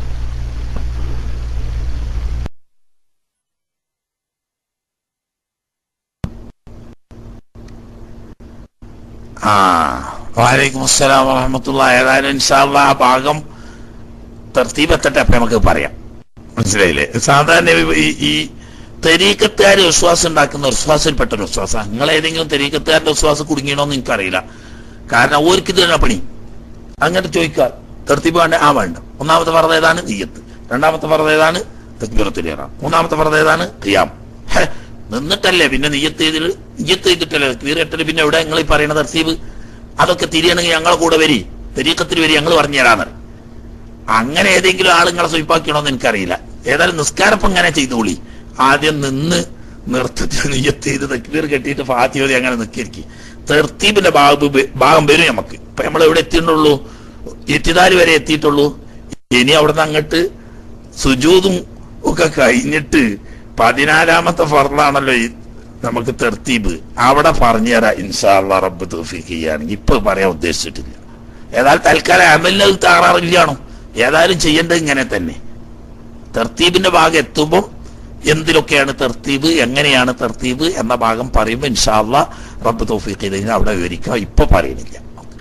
ആ വാലൈക്കും അസ്സലാം വറഹമത്തുള്ള ഏതായാലും ഇൻഷാല്ല ആ ഭാഗം തർത്തീപെത്തട്ടെ അപ്പൊ നമുക്ക് പറയാം മനസ്സിലായില്ലേ സാധാരണ ഈ ഈ തെരീക്കത്തുകാർ വിശ്വാസം ഉണ്ടാക്കുന്ന വിശ്വാസത്തിൽപ്പെട്ട ഒരു വിശ്വാസം നിങ്ങൾ ഏതെങ്കിലും തെരീക്കത്തുകാരുടെ വിശ്വാസം കുടുങ്ങിയണോന്ന് എനിക്കറിയില്ല കാരണം ഓർക്ക് ഇത് തന്നെ പണി അങ്ങോട്ട് ചോദിക്കാം തർത്തീപ് വേണ്ട ആ വേണ്ട ഒന്നാമത്തെ പറഞ്ഞ ഏതാണ് നീയത്ത് രണ്ടാമത്തെ പറഞ്ഞ ഏതാണ് തക്ബീറത്തുലേറ മൂന്നാമത്തെ പറഞ്ഞ ഏതാണ് ഖിയാം ഹെ, നിന്നിട്ടല്ലേ പിന്നെ നീയത്ത് ചെയ്തിട്ട് നീയത്ത് ചെയ്തിട്ടല്ലേ തക്ബീർ ഇട്ടല് പിന്നെ എവിടെ നിങ്ങൾ ഈ പറയുന്ന തർത്തീബ് അതൊക്കെ തിരിയണമെങ്കിൽ ഞങ്ങളെ കൂടെ വരി തെരീക്കത്തിൽ വരി ഞങ്ങൾ പറഞ്ഞു തരാന്ന് അങ്ങനെ ഏതെങ്കിലും ആളുകളെ സ്വയ്പാക്കണോന്ന് എനിക്കറിയില്ല ഏതായാലും നിസ്കാരപ്പം ഇങ്ങനെ ചെയ്തോളി ആദ്യം നിന്ന് നൃത്തത്തിൽ നെയ്യത്ത് ചെയ്ത് തക്ബീർ കെട്ടിയിട്ട് ഫാത്തിയോതി അങ്ങനെ നിൽക്കിയിരിക്കും തെർത്തീബിന്റെ ഭാഗം ഭാഗം വരും നമുക്ക് ഇപ്പൊ നമ്മൾ എവിടെ എത്തിയിട്ടുള്ളൂ എത്തിതാല് വരെ എത്തിയിട്ടുള്ളൂ ഇനി അവിടുന്ന് അങ്ങോട്ട് സുജൂതും ഒക്കെ കഴിഞ്ഞിട്ട് പതിനാലാമത്തെ ഫർലാണല്ലോ ഈ നമുക്ക് തെർത്തീബ് അവിടെ പറഞ്ഞു തരാം ഇൻഷാള്ള റബ്ബ് തൗഫീഖ് ചെയ്യുകയാണെങ്കിൽ ഇപ്പൊ പറയാൻ ഉദ്ദേശിച്ചിട്ടില്ല ഏതായാലും തൽക്കാലം അമലിന് അത് താറാറില്ലാണോ ഏതായാലും ചെയ്യേണ്ടത് ഇങ്ങനെ തന്നെ തർത്തീബിന്റെ ഭാഗം എത്തുമ്പോൾ എന്തിലൊക്കെയാണ് തർത്തീബ് എങ്ങനെയാണ് തർത്തീബ് എന്ന ഭാഗം പറയുമ്പോൾ ഇൻഷാല്ല റബ്ബ് തൗഫീഖ് ചെയ്ത് കഴിഞ്ഞാൽ അവിടെ വിവരിക്കാം ഇപ്പൊ പറയുന്നില്ല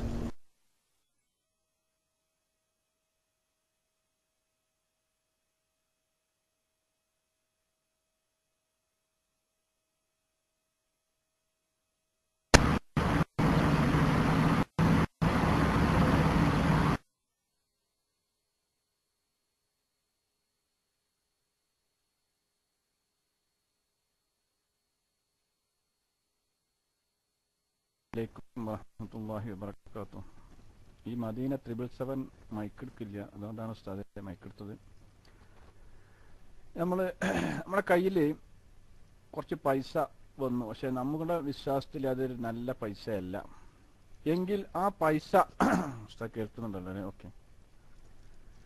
അലൈക്കും വറഹമത്തല്ലാഹി വബർക്കാത്തു ഈ മദീന ത്രിബിൾ സെവൻ മൈക്കെടുക്കില്ല അതുകൊണ്ടാണ് ഉസ്താദെ മൈക്കെടുത്തത് നമ്മൾ നമ്മുടെ കയ്യിൽ കുറച്ച് പൈസ വന്നു പക്ഷെ നമ്മുടെ വിശ്വാസത്തിൽ അതൊരു നല്ല പൈസയല്ല എങ്കിൽ ആ പൈസ ഉസ്താദ് കേൾക്കുന്നുണ്ടല്ലോ ഓക്കെ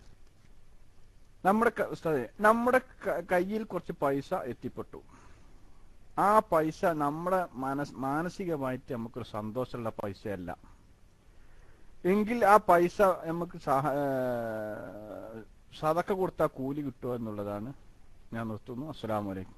നമ്മുടെ ക- ഉസ്താദേ, നമ്മുടെ ക- കയ്യിൽ കുറച്ച് പൈസ എത്തിപ്പെട്ടു ആ പൈസ നമ്മുടെ മനസ് മാനസികമായിട്ട് നമുക്കൊരു സന്തോഷമുള്ള പൈസയല്ല എങ്കിൽ ആ പൈസ നമുക്ക് സഹ ഏഹ് സതക്ക കൊടുത്താൽ കൂലി കിട്ടുമോ എന്നുള്ളതാണ് ഞാൻ നിർത്തുന്നു അസ്സലാമു അലൈക്കും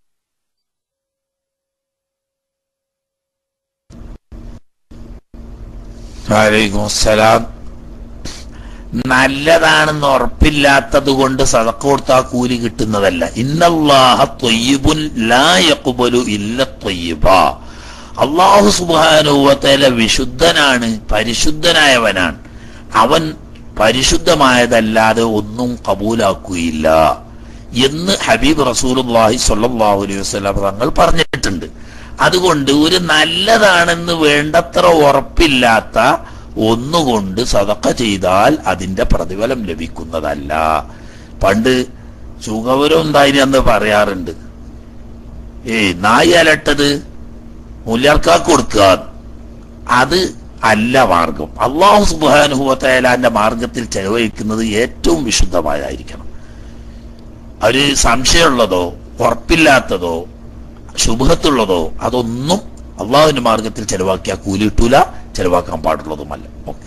വലൈക്കും അസ്സലാം നല്ലതാണെന്ന് ഉറപ്പില്ലാത്തത് കൊണ്ട് സതക്ക കൊടുത്താൽ കൂലി കിട്ടുന്നതല്ല ഇന്നല്ലാഹ ത്വയ്യിബുൻ ലാ യഖ്ബലു ഇല്ല ത്വയ്യിബ അള്ളാഹു സുബ്ഹാനഹുവതആല വിശുദ്ധനാണ് പരിശുദ്ധനായവനാണ് അവൻ പരിശുദ്ധമായതല്ലാതെ ഒന്നും കബൂലാക്കുകയില്ല എന്ന് ഹബീബ് റസൂലുള്ളാഹി സ്വല്ലല്ലാഹു അലൈഹി വസല്ലം തങ്ങൾ പറഞ്ഞിട്ടുണ്ട് അതുകൊണ്ട് ഒരു നല്ലതാണെന്ന് വേണ്ടത്ര ഉറപ്പില്ലാത്ത ഒന്നുകൊണ്ട് സതക്ക ചെയ്താൽ അതിന്റെ പ്രതിഫലം ലഭിക്കുന്നതല്ല പണ്ട് സുഖവരം ഉണ്ടായിന് എന്ന് പറയാറുണ്ട് ഏയ് നായി അലട്ടത് മൂല്യാർക്കാർക്ക് കൊടുക്കുക അത് അല്ല മാർഗം അള്ളാഹു സുബാനുഭവത്തേലാന്റെ മാർഗത്തിൽ ചെലവഴിക്കുന്നത് ഏറ്റവും വിശുദ്ധമായായിരിക്കണം ഒരു സംശയമുള്ളതോ ഉറപ്പില്ലാത്തതോ ശുഭത്തുള്ളതോ അതൊന്നും അള്ളാഹുവിന്റെ മാർഗത്തിൽ ചെലവാക്കിയാൽ കൂലി കിട്ടൂല ചെലവാക്കാൻ പാടുള്ളതുമല്ല ഓക്കെ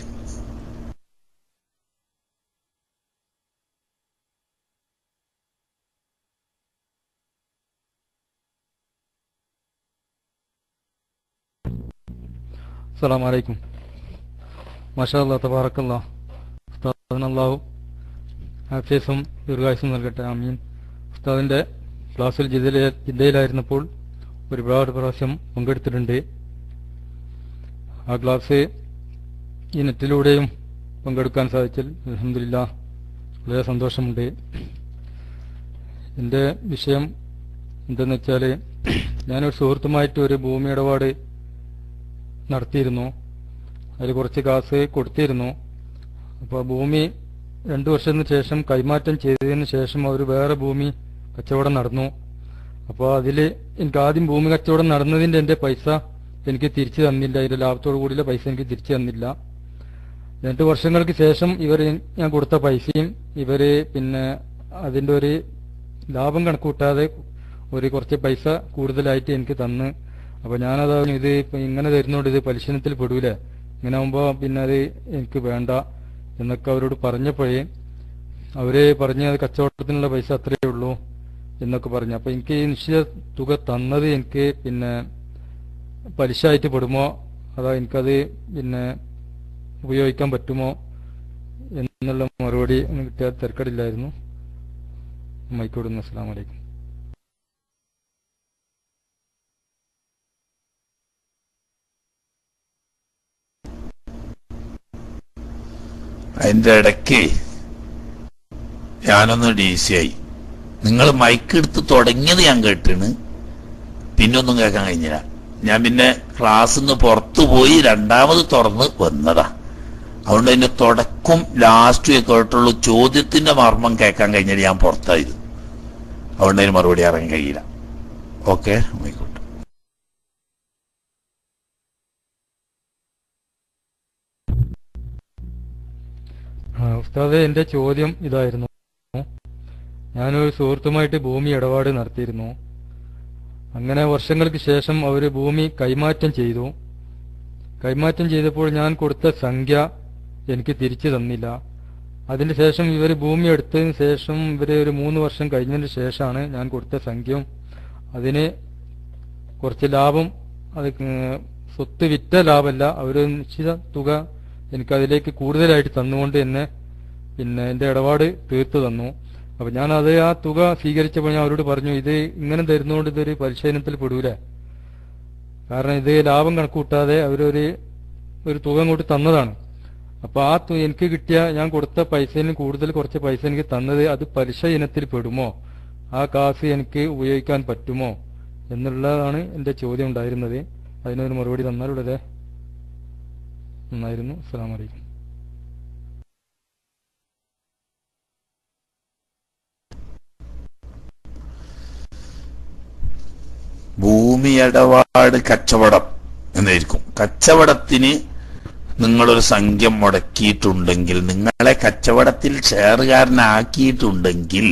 അസ്സാം വലൈക്കും മാഷാ അല്ലാ തബാറക്കല്ലാ ഉസ്താദിന് അള്ളാഹു ആഫീസും ദീർഘായുസും നൽകട്ടെ ആമീൻ ഉസ്താദിന്റെ ക്ലാസ്സിൽ ജില്ലയിലെ ജില്ലയിലായിരുന്നപ്പോൾ ഒരുപാട് പ്രാവശ്യം പങ്കെടുത്തിട്ടുണ്ട് ആ ക്ലാസ് ഈ നെറ്റിലൂടെയും പങ്കെടുക്കാൻ സാധിച്ചാൽ അലഹമില്ല വളരെ സന്തോഷമുണ്ട് എൻ്റെ വിഷയം എന്തെന്ന് വെച്ചാൽ ഞാനൊരു സുഹൃത്തുമായിട്ട് ഒരു ഭൂമി ഇടപാട് നടത്തിയിരുന്നു അതിൽ കുറച്ച് കാശ് കൊടുത്തിരുന്നു അപ്പോൾ ഭൂമി രണ്ടു വർഷത്തിന് ശേഷം കൈമാറ്റം ചെയ്തതിന് ശേഷം അവർ വേറെ ഭൂമി കച്ചവടം നടന്നു അപ്പോൾ അതിൽ എനിക്ക് ആദ്യം ഭൂമി കച്ചവടം നടന്നതിന്റെ എൻ്റെ പൈസ എനിക്ക് തിരിച്ചു തന്നില്ല അതിന്റെ ലാഭത്തോടു കൂടിയുള്ള പൈസ എനിക്ക് തിരിച്ചു തന്നില്ല രണ്ട് വർഷങ്ങൾക്ക് ശേഷം ഇവർ ഞാൻ കൊടുത്ത പൈസയും ഇവര് പിന്നെ അതിന്റെ ഒരു ലാഭം കണക്കൂട്ടാതെ ഒരു കുറച്ച് പൈസ കൂടുതലായിട്ട് എനിക്ക് തന്ന് അപ്പൊ ഞാനത് ഇത് ഇപ്പൊ ഇങ്ങനെ തരുന്നോണ്ട് ഇത് പലിശനത്തിൽ പെടൂലേ ഇങ്ങനെ ആകുമ്പോ പിന്നെ അത് എനിക്ക് വേണ്ട എന്നൊക്കെ അവരോട് പറഞ്ഞപ്പോഴേ അവര് പറഞ്ഞ കച്ചവടത്തിനുള്ള പൈസ അത്രയേ ഉള്ളൂ എന്നൊക്കെ പറഞ്ഞു അപ്പൊ എനിക്ക് ഈ നിശ്ചിത തുക തന്നത് എനിക്ക് പിന്നെ പലിശ ആയിട്ട് പെടുമോ അതോ എനിക്കത് പിന്നെ ഉപയോഗിക്കാൻ പറ്റുമോ എന്നുള്ള മറുപടി ഒന്ന് കിട്ടിയാൽ തിരക്കടില്ലായിരുന്നു മൈക്കോടുന്നു അസ്സാം വലൈക്കും അതിന്റെ ഇടയ്ക്ക് ഞാനൊന്ന് ഡി സി ആയി നിങ്ങൾ മൈക്ക് എടുത്ത് തുടങ്ങിയത് ഞാൻ കേട്ടാണ് പിന്നെ ഒന്നും കേൾക്കാൻ കഴിഞ്ഞില്ല ഞാൻ പിന്നെ ക്ലാസ്സിൽ നിന്ന് പുറത്തു പോയി രണ്ടാമത് തുറന്ന് വന്നതാ അതുകൊണ്ട് അതിന്റെ തുടക്കം ലാസ്റ്റും ഒക്കെ കേട്ടുള്ളൂ ചോദ്യത്തിന്റെ മർമ്മം കേൾക്കാൻ കഴിഞ്ഞാൽ ഞാൻ പുറത്തായിരുന്നു അതുകൊണ്ട് അതിന് മറുപടി അറിയാൻ കഴിയില്ല ഓക്കെ ആയിക്കോട്ടെ ആ, ഉസ്താദെ എന്റെ ചോദ്യം ഇതായിരുന്നു ഞാനൊരു സുഹൃത്തുമായിട്ട് ഭൂമി ഇടപാട് നടത്തിയിരുന്നു അങ്ങനെ വർഷങ്ങൾക്ക് ശേഷം അവര് ഭൂമി കൈമാറ്റം ചെയ്തു കൈമാറ്റം ചെയ്തപ്പോൾ ഞാൻ കൊടുത്ത സംഖ്യ എനിക്ക് തിരിച്ചു തന്നില്ല അതിന് ശേഷം ഇവർ ഭൂമി എടുത്തതിന് ശേഷം ഇവര് ഒരു മൂന്ന് വർഷം കഴിഞ്ഞതിന് ശേഷമാണ് ഞാൻ കൊടുത്ത സംഖ്യയും അതിന് കുറച്ച് ലാഭം അത് ഏഹ് സ്വത്ത് വിറ്റ ലാഭമല്ല അവർ നിശ്ചിത തുക എനിക്ക് അതിലേക്ക് കൂടുതലായിട്ട് തന്നുകൊണ്ട് എന്നെ പിന്നെ എന്റെ ഇടപാട് തീർത്തു തന്നു അപ്പൊ ഞാൻ അത് ആ തുക സ്വീകരിച്ചപ്പോൾ ഞാൻ അവരോട് പറഞ്ഞു ഇത് ഇങ്ങനെ തരുന്നതുകൊണ്ട് ഇതൊരു പരിശീലനത്തിൽ പെടൂലേ കാരണം ഇത് ലാഭം കണക്കൂട്ടാതെ അവരൊരു ഒരു തുക അങ്ങോട്ട് തന്നതാണ് അപ്പൊ ആ തു- എനിക്ക് കിട്ടിയ ഞാൻ കൊടുത്ത പൈസയിൽ കൂടുതൽ കുറച്ച് പൈസ എനിക്ക് തന്നത് അത് പലിശ ഇനത്തിൽ പെടുമോ ആ കാശ് എനിക്ക് ഉപയോഗിക്കാൻ പറ്റുമോ എന്നുള്ളതാണ് എന്റെ ചോദ്യം ഉണ്ടായിരുന്നത് അതിനൊരു മറുപടി തന്നാൽ വളരെ നന്നായിരുന്നു അസ്സാം വലൈക്കും ഭൂമി ഇടപാട് കച്ചവടം എന്നായിരിക്കും കച്ചവടത്തിന് നിങ്ങളൊരു സംഖ്യ മുടക്കിയിട്ടുണ്ടെങ്കിൽ നിങ്ങളെ കച്ചവടത്തിൽ ഷെയറുകാരനാക്കിയിട്ടുണ്ടെങ്കിൽ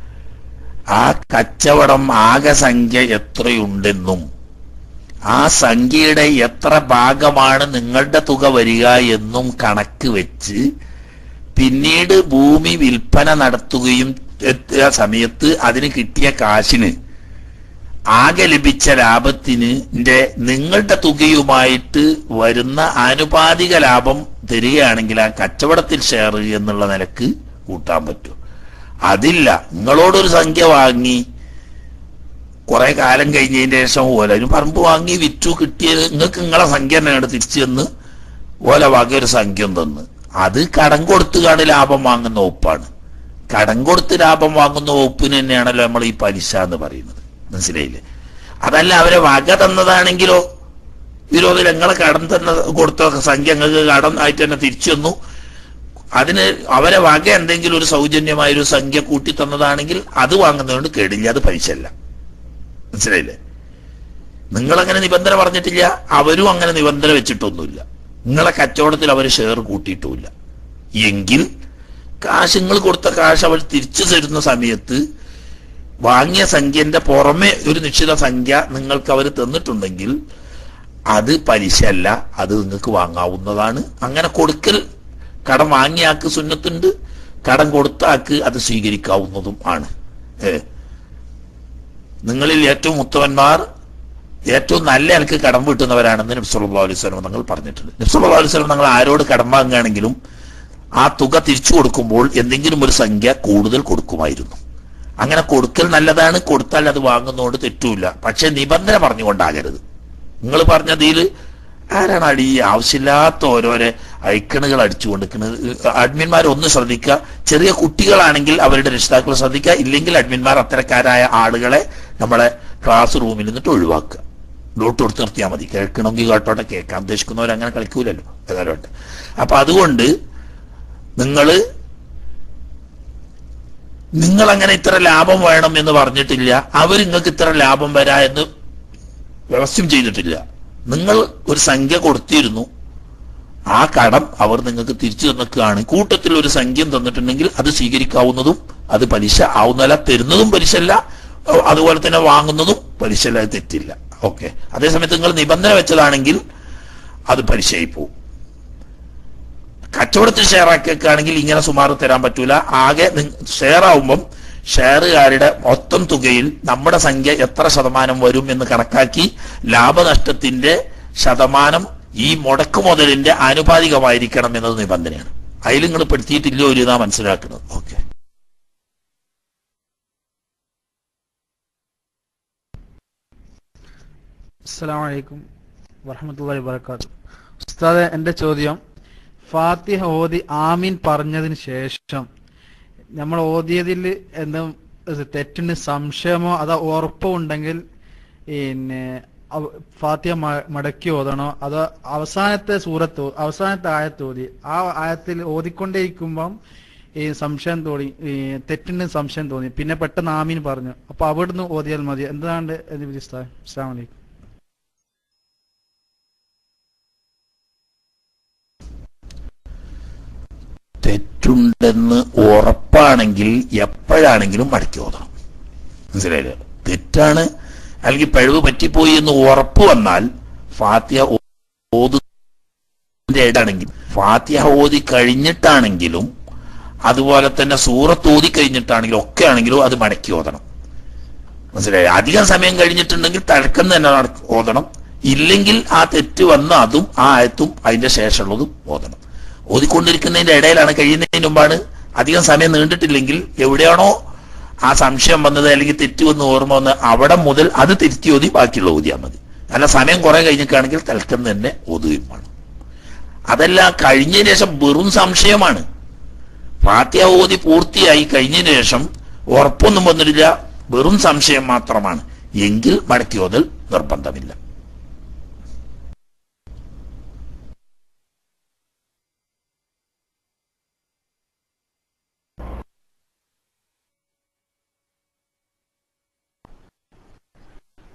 ആ കച്ചവടം ആകെ സംഖ്യ എത്രയുണ്ടെന്നും ആ സംഖ്യയുടെ എത്ര ഭാഗമാണ് നിങ്ങളുടെ തുക വരിക എന്നും കണക്ക് വെച്ച് പിന്നീട് ഭൂമി വിൽപ്പന നടത്തുകയും എത്തിയ സമയത്ത് അതിന് കിട്ടിയ കാശിന് ആകെ ലഭിച്ച ലാഭത്തിന് ന്റെ നിങ്ങളുടെ തുകയുമായിട്ട് വരുന്ന ആനുപാതിക ലാഭം തരികയാണെങ്കിൽ ആ കച്ചവടത്തിൽ ഷെയർ എന്നുള്ള നിലക്ക് കൂട്ടാൻ പറ്റും അതില്ല നിങ്ങളോടൊരു സംഖ്യ വാങ്ങി കുറെ കാലം കഴിഞ്ഞതിന് ശേഷം ഓല ഒരു പറമ്പ് വാങ്ങി വിറ്റു കിട്ടിയത് നിങ്ങൾക്ക് നിങ്ങളെ സംഖ്യ തന്നെയാണ് തിരിച്ചു തന്ന് ഓല വക ഒരു സംഖ്യ തന്ന് അത് കടം കൊടുത്തുകാണ് ലാഭം വാങ്ങുന്ന ഒപ്പാണ് കടം കൊടുത്ത് ലാഭം വാങ്ങുന്ന ഒപ്പിന് തന്നെയാണല്ലോ നമ്മൾ ഈ പലിശ എന്ന് പറയുന്നത് മനസ്സിലായില്ലേ അതല്ല അവരെ വക തന്നതാണെങ്കിലോ വിരോധം ഞങ്ങളെ കടം തന്ന കൊടുത്ത സംഖ്യ ഞങ്ങൾക്ക് കടം ആയിട്ട് തന്നെ തിരിച്ചു തന്നു അതിന് അവരെ വക എന്തെങ്കിലും ഒരു സൗജന്യമായ ഒരു സംഖ്യ കൂട്ടി തന്നതാണെങ്കിൽ അത് വാങ്ങുന്നതുകൊണ്ട് കേടില്ല അത് പലിശല്ല മനസ്സിലായില്ലേ നിങ്ങളങ്ങനെ നിബന്ധന പറഞ്ഞിട്ടില്ല അവരും അങ്ങനെ നിബന്ധന വെച്ചിട്ടൊന്നുമില്ല നിങ്ങളെ കച്ചവടത്തിൽ അവർ ഷെയർ കൂട്ടിയിട്ടുമില്ല എങ്കിൽ കാശ് നിങ്ങൾ കൊടുത്ത കാശ് അവർ തിരിച്ചു തരുന്ന സമയത്ത് വാങ്ങിയ സംഖ്യന്റെ പുറമെ ഒരു നിശ്ചിത സംഖ്യ നിങ്ങൾക്ക് അവർ തന്നിട്ടുണ്ടെങ്കിൽ അത് പലിശ അല്ല അത് നിങ്ങൾക്ക് വാങ്ങാവുന്നതാണ് അങ്ങനെ കൊടുക്കൽ കടം വാങ്ങിയ ആൾക്ക് സുന്നത്തുണ്ട് കടം കൊടുത്ത ആൾക്ക് അത് സ്വീകരിക്കാവുന്നതും ആണ് ഏ നിങ്ങളിൽ ഏറ്റവും ഉത്തമന്മാർ ഏറ്റവും നല്ല എനിക്ക് കടം വീട്ടുന്നവരാണെന്ന് നബ്സുല്ലാ അലൈഹി സ്വലം തങ്ങൾ പറഞ്ഞിട്ടുണ്ട് നബ്സുല്ലാ അലൈഹി സ്വലം തങ്ങൾ ആരോട് കടം വാങ്ങുകയാണെങ്കിലും ആ തുക തിരിച്ചു കൊടുക്കുമ്പോൾ എന്തെങ്കിലും ഒരു സംഖ്യ കൂടുതൽ കൊടുക്കുമായിരുന്നു അങ്ങനെ കൊടുക്കൽ നല്ലതാണ് കൊടുത്താൽ അത് വാങ്ങുന്നതുകൊണ്ട് തെറ്റുമില്ല പക്ഷെ നിബന്ധന പറഞ്ഞുകൊണ്ടാകരുത് നിങ്ങൾ പറഞ്ഞതിൽ ആരാണ് അടി ആവശ്യമില്ലാത്ത ഓരോരോ ഐക്കണുകൾ അടിച്ചു കൊടുക്കുന്നത് അഡ്മിന്മാർ ഒന്ന് ശ്രദ്ധിക്കുക ചെറിയ കുട്ടികളാണെങ്കിൽ അവരുടെ രക്ഷിതാക്കൾ ശ്രദ്ധിക്കുക ഇല്ലെങ്കിൽ അഡ്മിന്മാർ അത്തരക്കാരായ ആളുകളെ നമ്മളെ ക്ലാസ് റൂമിൽ നിന്നിട്ട് ഒഴിവാക്കുക ഡോട്ട് കൊടുത്ത് നിർത്തിയാൽ മതി കേൾക്കണമെങ്കിൽ കേട്ടോട്ടെ കേൾക്കാൻ ഉദ്ദേശിക്കുന്നവർ അങ്ങനെ കളിക്കൂലല്ലോ ഏതായാലും അപ്പൊ അതുകൊണ്ട് നിങ്ങള് നിങ്ങൾ അങ്ങനെ ഇത്ര ലാഭം വേണം എന്ന് പറഞ്ഞിട്ടില്ല അവർ നിങ്ങൾക്ക് ഇത്ര ലാഭം വരാ എന്ന് വ്യവസ്ഥയും ചെയ്തിട്ടില്ല നിങ്ങൾ ഒരു സംഖ്യ കൊടുത്തിരുന്നു ആ കടം അവർ നിങ്ങൾക്ക് തിരിച്ചു തന്നിക്കുകയാണ് കൂട്ടത്തിൽ ഒരു സംഖ്യം തന്നിട്ടുണ്ടെങ്കിൽ അത് സ്വീകരിക്കാവുന്നതും അത് പലിശ ആവുന്നതല്ല തരുന്നതും പലിശല്ല അതുപോലെ തന്നെ വാങ്ങുന്നതും പലിശല്ല അത് തെറ്റില്ല ഓക്കെ അതേസമയത്ത് നിങ്ങൾ നിബന്ധന വെച്ചതാണെങ്കിൽ അത് പലിശയായി പോകും കച്ചവടത്തിൽ ഷെയർ ആക്കിയൊക്കെയാണെങ്കിൽ ഇങ്ങനെ സുമാർ തരാൻ പറ്റൂല ആകെ ഷെയർ ആവുമ്പം ഷെയറുകാരുടെ മൊത്തം തുകയിൽ നമ്മുടെ സംഖ്യ എത്ര ശതമാനം വരും എന്ന് കണക്കാക്കി ലാഭനഷ്ടത്തിന്റെ ശതമാനം ഈ മുടക്ക് മുതലിന്റെ ആനുപാതികമായിരിക്കണം എന്നത് നിബന്ധനയാണ് അതിൽ നിങ്ങൾ പെടുത്തിയിട്ടില്ലോ ഒരു ഇതാ മനസ്സിലാക്കുന്നത് ഓക്കെ അസ്സലാമലൈക്കും വറഹമത്തല്ലാഹി വബർക്കാത്തു ഉസ്താദെ എൻ്റെ ചോദ്യം ഫാത്തിഹ ഓതി ആമീൻ പറഞ്ഞതിന് ശേഷം നമ്മൾ ഓതിയതിൽ എന്തും തെറ്റിന് സംശയമോ അതോ ഉറപ്പോ ഉണ്ടെങ്കിൽ പിന്നെ അവ- ഫാത്തിഹ മ- മടക്കി ഓതണോ അതോ അവസാനത്തെ സൂറത്ത് ഓ- അവസാനത്തെ ആയത്ത് ഓതി ആ ആയത്തിൽ ഓതിക്കൊണ്ടേയിരിക്കുമ്പം ഈ സംശയം തോന്നി ഈ തെറ്റിന് സംശയം തോന്നി പിന്നെ പെട്ടെന്ന് ആമീൻ പറഞ്ഞു അപ്പൊ അവിടുന്ന് ഓതിയാൽ മതി എന്താണ് എന്ന് ഉസ്താദ് അസ്സാം വലൈക്കും തെറ്റുണ്ടെന്ന് ഉറപ്പാണെങ്കിൽ എപ്പോഴാണെങ്കിലും മടക്കി ഓതണം മനസ്സിലായില്ലേ തെറ്റാണ് അല്ലെങ്കിൽ പിഴവ് പറ്റിപ്പോയി എന്ന് ഉറപ്പ് വന്നാൽ ഫാത്തിഹ ഓതുന്റെ ഇടാണെങ്കിൽ ഫാത്തിഹ ഓതി കഴിഞ്ഞിട്ടാണെങ്കിലും അതുപോലെ തന്നെ സൂറത്ത് ഓതി കഴിഞ്ഞിട്ടാണെങ്കിലും ഒക്കെ ആണെങ്കിലും അത് മടക്കി ഓതണം മനസ്സിലായി അധികം സമയം കഴിഞ്ഞിട്ടുണ്ടെങ്കിൽ തഴക്കം തന്നെ നട- ഓതണം ഇല്ലെങ്കിൽ ആ തെറ്റ് വന്ന അതും ആ ആയത്തും അതിന്റെ ശേഷമുള്ളതും ഓതണം ഓതിക്കൊണ്ടിരിക്കുന്നതിന്റെ ഇടയിലാണ് കഴിയുന്നതിന് മുമ്പാണ് അധികം സമയം നീണ്ടിട്ടില്ലെങ്കിൽ എവിടെയാണോ ആ സംശയം വന്നത് അല്ലെങ്കിൽ തെറ്റ് വന്ന് ഓർമ്മ വന്ന് അവിടെ മുതൽ അത് തിരുത്തി ഓതി ബാക്കിയുള്ള ഓതിയാൽ മതി അല്ല സമയം കുറെ കഴിഞ്ഞിട്ടാണെങ്കിൽ തൽക്കം തന്നെ ഓതുകയും വേണം അതല്ല കഴിഞ്ഞതിന് ശേഷം വെറും സംശയമാണ് ഫാത്തിഹ ഓതി പൂർത്തിയായി കഴിഞ്ഞതിന് ശേഷം ഉറപ്പൊന്നും വന്നിട്ടില്ല വെറും സംശയം മാത്രമാണ് എങ്കിൽ മടക്കി ഓതൽ നിർബന്ധമില്ല